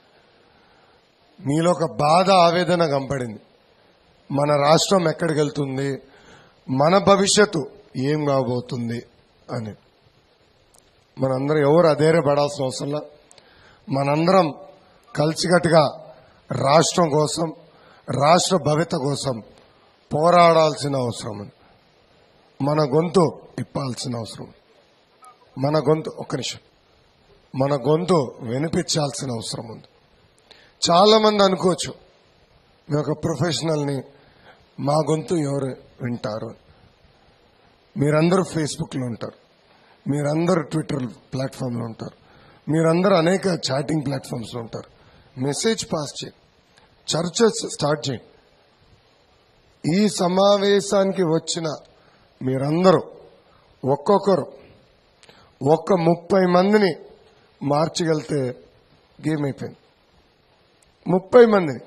Speaker 2: మీలో ఒక బాధ ఆవేదన కంపడింది మన రాష్ట్రం ఎక్కడికి వెళ్తుంది మన భవిష్యత్తు ఏం కాబోతుంది అని మనందరం ఎవరు అధైర్యపడాల్సిన అవసరంలా మనందరం కలిసికట్టుగా రాష్ట్రం కోసం రాష్ట్ర భవిత కోసం పోరాడాల్సిన అవసరం ఉంది మన గొంతు ఇప్పాల్సిన అవసరం ఉంది. మన గొంతు ఒక్క నిమిషం మన గొంతు వినిపించాల్సిన అవసరం ఉంది చాలా మంది అనుకోవచ్చు నేను ఒక ప్రొఫెషనల్ని మా గొంతు ఎవరు వింటారు అని. మీరందరూ ఫేస్బుక్లో ఉంటారు మీరందరూ ట్విట్టర్ ప్లాట్ఫామ్లో ఉంటారు మీరందరూ అనేక చాటింగ్ ప్లాట్ఫామ్స్ లో ఉంటారు మెసేజ్ పాస్ చేయండి చర్చస్ స్టార్ట్ చేయండి ఈ సమావేశానికి వచ్చిన మీరందరూ ఒక్కొక్కరు ఒక్క ముప్పై మందిని మార్చగలితే గేమ్ అయిపోయింది ముప్పై మందిని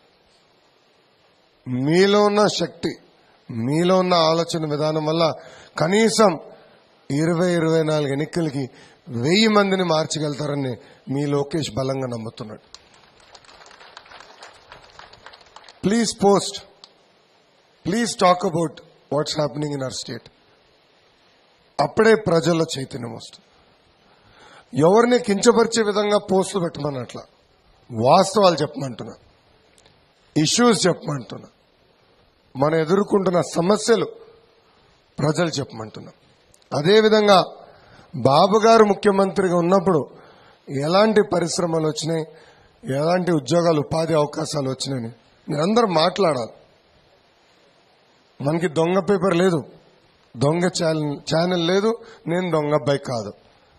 Speaker 2: మీలో ఉన్న శక్తి మీలో ఉన్న ఆలోచన విధానం వల్ల కనీసం ఇరవై ఇరవై నాలుగు ఎన్నికలకి వెయ్యి మందిని మార్చగలుగుతారని మీ లోకేష్ బలంగా నమ్ముతున్నాడు please post please talk about what's happening in our state అప్పుడే ప్రజల్లో చైతన్యం వస్తుంది ఎవరిని కించపరిచే విధంగా పోస్టులు పెట్టమన్నట్లా వాస్తవాలు చెప్పమంటున్నా ఇష్యూస్ చెప్పమంటున్నా మనం ఎదుర్కొంటున్న సమస్యలు ప్రజలు చెప్పమంటున్నా అదేవిధంగా బాబు గారు ముఖ్యమంత్రిగా ఉన్నప్పుడు ఎలాంటి పరిశ్రమలు వచ్చినాయి ఎలాంటి ఉద్యోగాలు ఉపాధి అవకాశాలు వచ్చినాయని మీరందరూ మాట్లాడాలి మనకి దొంగ పేపర్ లేదు దొంగ ఛానల్ ఛానల్ లేదు నేను దొంగ అబ్బాయి కాదు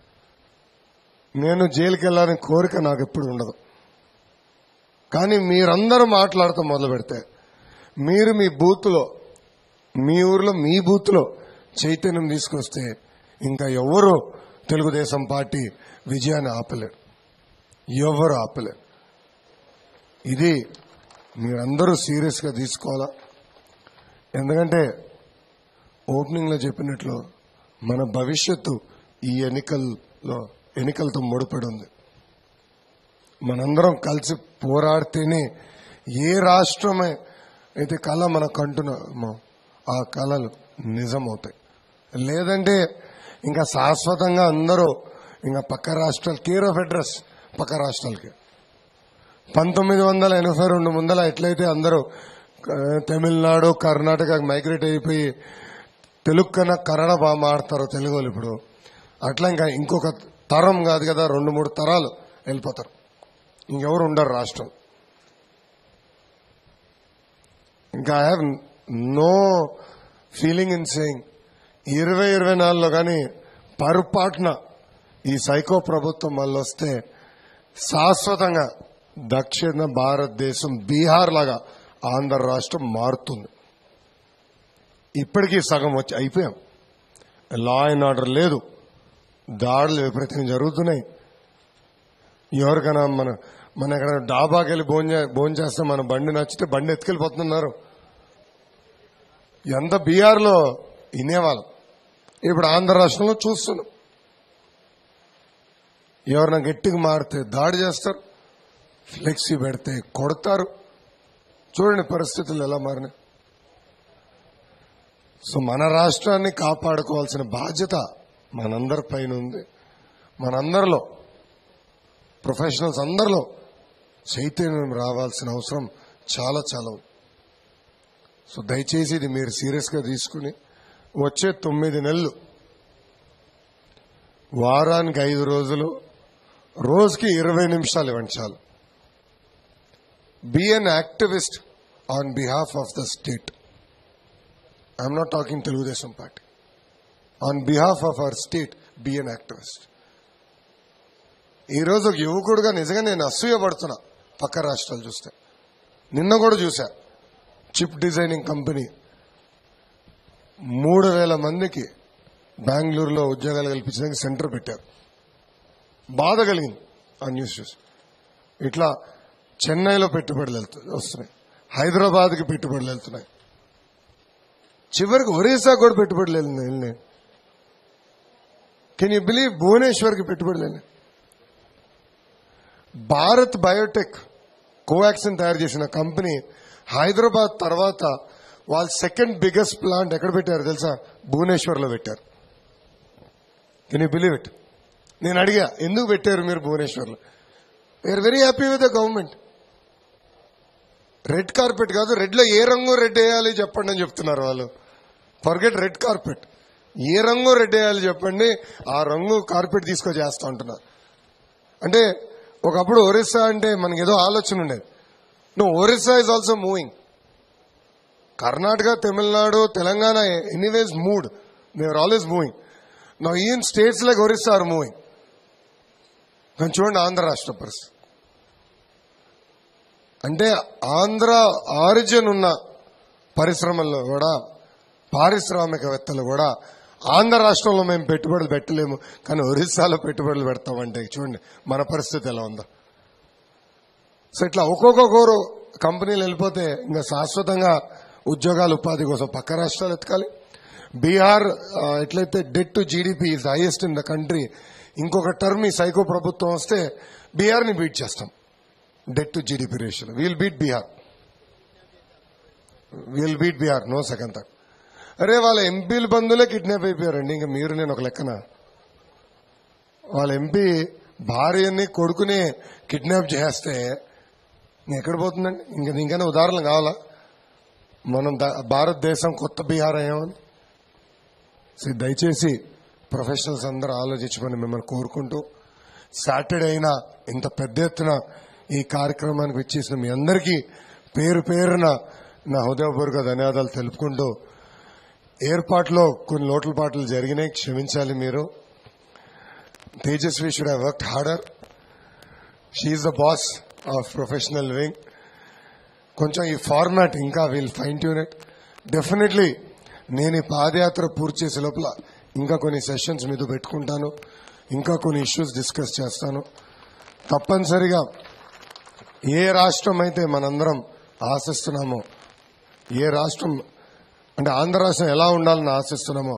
Speaker 2: నేను జైలుకి వెళ్ళాలని కోరిక నాకు ఎప్పుడు ఉండదు కానీ మీరందరూ మాట్లాడుతూ మొదలు పెడితే మీరు మీ బూత్లో మీ ఊర్లో మీ బూత్లో చైతన్యం తీసుకొస్తే ఇంకా ఎవరు తెలుగుదేశం పార్టీ విజయాన్ని ఆపలేరు ఎవరు ఆపలేరు ఇది మీరందరూ సీరియస్గా తీసుకోవాలా ఎందుకంటే ఓపెనింగ్ లో చెప్పినట్లు మన భవిష్యత్తు ఈ ఎన్నికల్లో ఎన్నికలతో ముడిపడి ఉంది మనందరం కలిసి పోరాడితేనే ఏ రాష్ట్రమే అయితే కళ మనకు అంటున్నామో ఆ కళలు నిజమవుతాయి లేదంటే ఇంకా శాశ్వతంగా అందరూ ఇంకా పక్క రాష్ట్రాలు కేర్ ఆఫ్ అడ్రస్ పక్క రాష్ట్రాలకి పంతొమ్మిది వందల ఎనభై రెండు ముందల ఎట్లయితే అందరూ ఆ, తమిళనాడు కర్ణాటక మైగ్రేట్ అయిపోయి తెలుగు కన్నా కన్నడ బాగా మాడతారు తెలుగు వాళ్ళు ఇప్పుడు అట్లా ఇంకా ఇంకొక తరం కాదు కదా రెండు మూడు తరాలు వెళ్ళిపోతారు ఇంకెవరు ఉండరు రాష్ట్రం ఇంకా I have no feeling in saying ఇరవై ఇరవై నాలుగులో కానీ పొరపాటున ఈ సైకో ప్రభుత్వం మళ్ళీ వస్తే శాశ్వతంగా దక్షిణ భారతదేశం బీహార్ లాగా ఆంధ్ర రాష్ట్రం మారుతుంది ఇప్పటికీ సగం వచ్చి అయిపోయాం లా అండ్ ఆర్డర్ లేదు దాడులు విపరీతంగా జరుగుతున్నాయి ఎవరికైనా మన మన ఎక్కడ డాబాకి వెళ్ళి భోజనం భోజనం చేస్తే మన బండి నచ్చితే బండి ఎత్తుకెళ్ళిపోతున్నారు ఎంత బీహార్లో వినేవాళ్ళం ఇప్పుడు ఆంధ్ర రాష్ట్రంలో చూస్తున్నాం ఎవరైనా గట్టిగా మారితే దాడి చేస్తారు ఫ్లెక్సీ పెడితే కొడతారు చూడండి పరిస్థితులు ఎలా మారినాయి సో మన రాష్ట్రాన్ని కాపాడుకోవాల్సిన బాధ్యత మనందరి పైన ఉంది మనందరిలో ప్రొఫెషనల్స్ అందరిలో చైతన్యం రావాల్సిన అవసరం చాలా చాలా ఉంది సో దయచేసి ఇది మీరు సీరియస్ గా తీసుకుని వచ్చే తొమ్మిది నెలలు వారానికి ఐదు రోజులు రోజుకి ఇరవై నిమిషాలు ఇవ్వండి చాలు be an activist on behalf of the state I'm not talking Telugu Desam Party on behalf of our state be an activist ఈ రోజు ఒక యువకుడుగా నిజంగా నేను అసూయపడుతున్నా పక్క రాష్ట్రాలు చూస్తే నిన్న కూడా చూసా చిప్ డిజైనింగ్ కంపెనీ మూడు వేల మందికి బెంగళూరులో ఉద్యోగాలు కల్పించడానికి సెంటర్ పెట్టారు బాధ కలిగింది ఆ న్యూస్ చూసి ఇట్లా చెన్నైలో పెట్టుబడులు వెళ్తు- వస్తున్నాయి హైదరాబాద్కి పెట్టుబడులు వెళ్తున్నాయి చివరికి ఒరిస్సా కూడా పెట్టుబడులు వెళ్ళినాయి వెళ్ళినాయి కెన్ యూ బిలీవ్ భువనేశ్వర్కి పెట్టుబడులు వెళ్ళినాయి భారత్ బయోటెక్ కోవాక్సిన్ తయారు చేసిన కంపెనీ హైదరాబాద్ తర్వాత వాళ్ళ సెకండ్ బిగ్గెస్ట్ ప్లాంట్ ఎక్కడ పెట్టారు తెలుసా భువనేశ్వర్లో పెట్టారు కెన్ యూ బిలీవ్ ఇట్ నేను అడిగా ఎందుకు పెట్టారు మీరు భువనేశ్వర్లో we are very happy with the government red carpet కాదు రెడ్ లో ఏ రంగు రెడ్ వేయాలి చెప్పండి అని చెప్తున్నారు వాళ్ళు ఫర్గెట్ రెడ్ కార్పెట్ ఏ రంగు రెడ్ వేయాలి చెప్పండి ఆ రంగు కార్పెట్ తీసుకొని చేస్తా ఉంటున్నారు అంటే ఒకప్పుడు ఒరిస్సా అంటే మనకి ఏదో ఆలోచన ఉండేది no Orissa is also moving Karnataka Tamil Nadu Telangana anyways mood they were always moving now even states like Orissa are moving కానీ చూడండి ఆంధ్ర రాష్ట్ర పరిస్థితి అంటే ఆంధ్ర ఆరిజిన్ ఉన్న పరిశ్రమల్లో కూడా పారిశ్రామికవేత్తలు కూడా ఆంధ్ర రాష్ట్రంలో మేము పెట్టుబడులు పెట్టలేము కానీ ఒరిస్సాలో పెట్టుబడులు పెడతామంటే చూడండి మన పరిస్థితి ఎలా ఉందో సో ఇట్లా ఒక్కొక్కరు కంపెనీలు వెళ్ళిపోతే ఇంకా శాశ్వతంగా ఉద్యోగాలు ఉపాధి కోసం పక్క రాష్ట్రాలు ఎత్తుకాలి బీహార్ ఆ, ఎట్లయితే debt to GDP is highest in the country ఇంకొక టర్మ్ ఈ సైకో ప్రభుత్వం వస్తే బీహార్ ని బీట్ చేస్తాం debt to GDP ratio we'll beat Bihar will beat Bihar no second thought అరే వాళ్ళ ఎంపీల బంధువులే కిడ్నాప్ అయిపోయారండి ఇంకా మీరు నేను ఒక లెక్కన వాళ్ళ ఎంపీ భార్యని కొడుకుని కిడ్నాప్ చేస్తే ఇంక ఎక్కడ పోతుందండి ఇంకా ఇంకైనా ఉదాహరణ కావాలా మనం ద- భారతదేశం కొత్త బీహార్ అయ్యామని సో దయచేసి ప్రొఫెషనల్స్ అందరూ ఆలోచించమని మిమ్మల్ని కోరుకుంటూ సాటర్డే అయినా ఇంత పెద్ద ఎత్తున ఈ కార్యక్రమానికి వచ్చేసిన మీ అందరికీ పేరు పేరున నా హృదయపూర్వక ధన్యవాదాలు తెలుపుకుంటూ ఏర్పాట్లో కొన్ని లోట్లపాట్లు జరిగినాయి క్షమించాలి మీరు Tejaswi should have work harder she the boss of professional wing కొంచెం ఈ ఫార్మాట్ ఇంకా will fine tune it definitely నేను ఈ పాదయాత్ర పూర్తి చేసే లోపల ఇంకా కొన్ని సెషన్స్ మీద పెట్టుకుంటాను ఇంకా కొన్ని ఇష్యూస్ డిస్కస్ చేస్తాను తప్పనిసరిగా ఏ రాష్ట్రం అయితే మనందరం ఆశిస్తున్నామో ఏ రాష్ట్రం అంటే ఆంధ్ర రాష్ట్రం ఎలా ఉండాలని ఆశిస్తున్నామో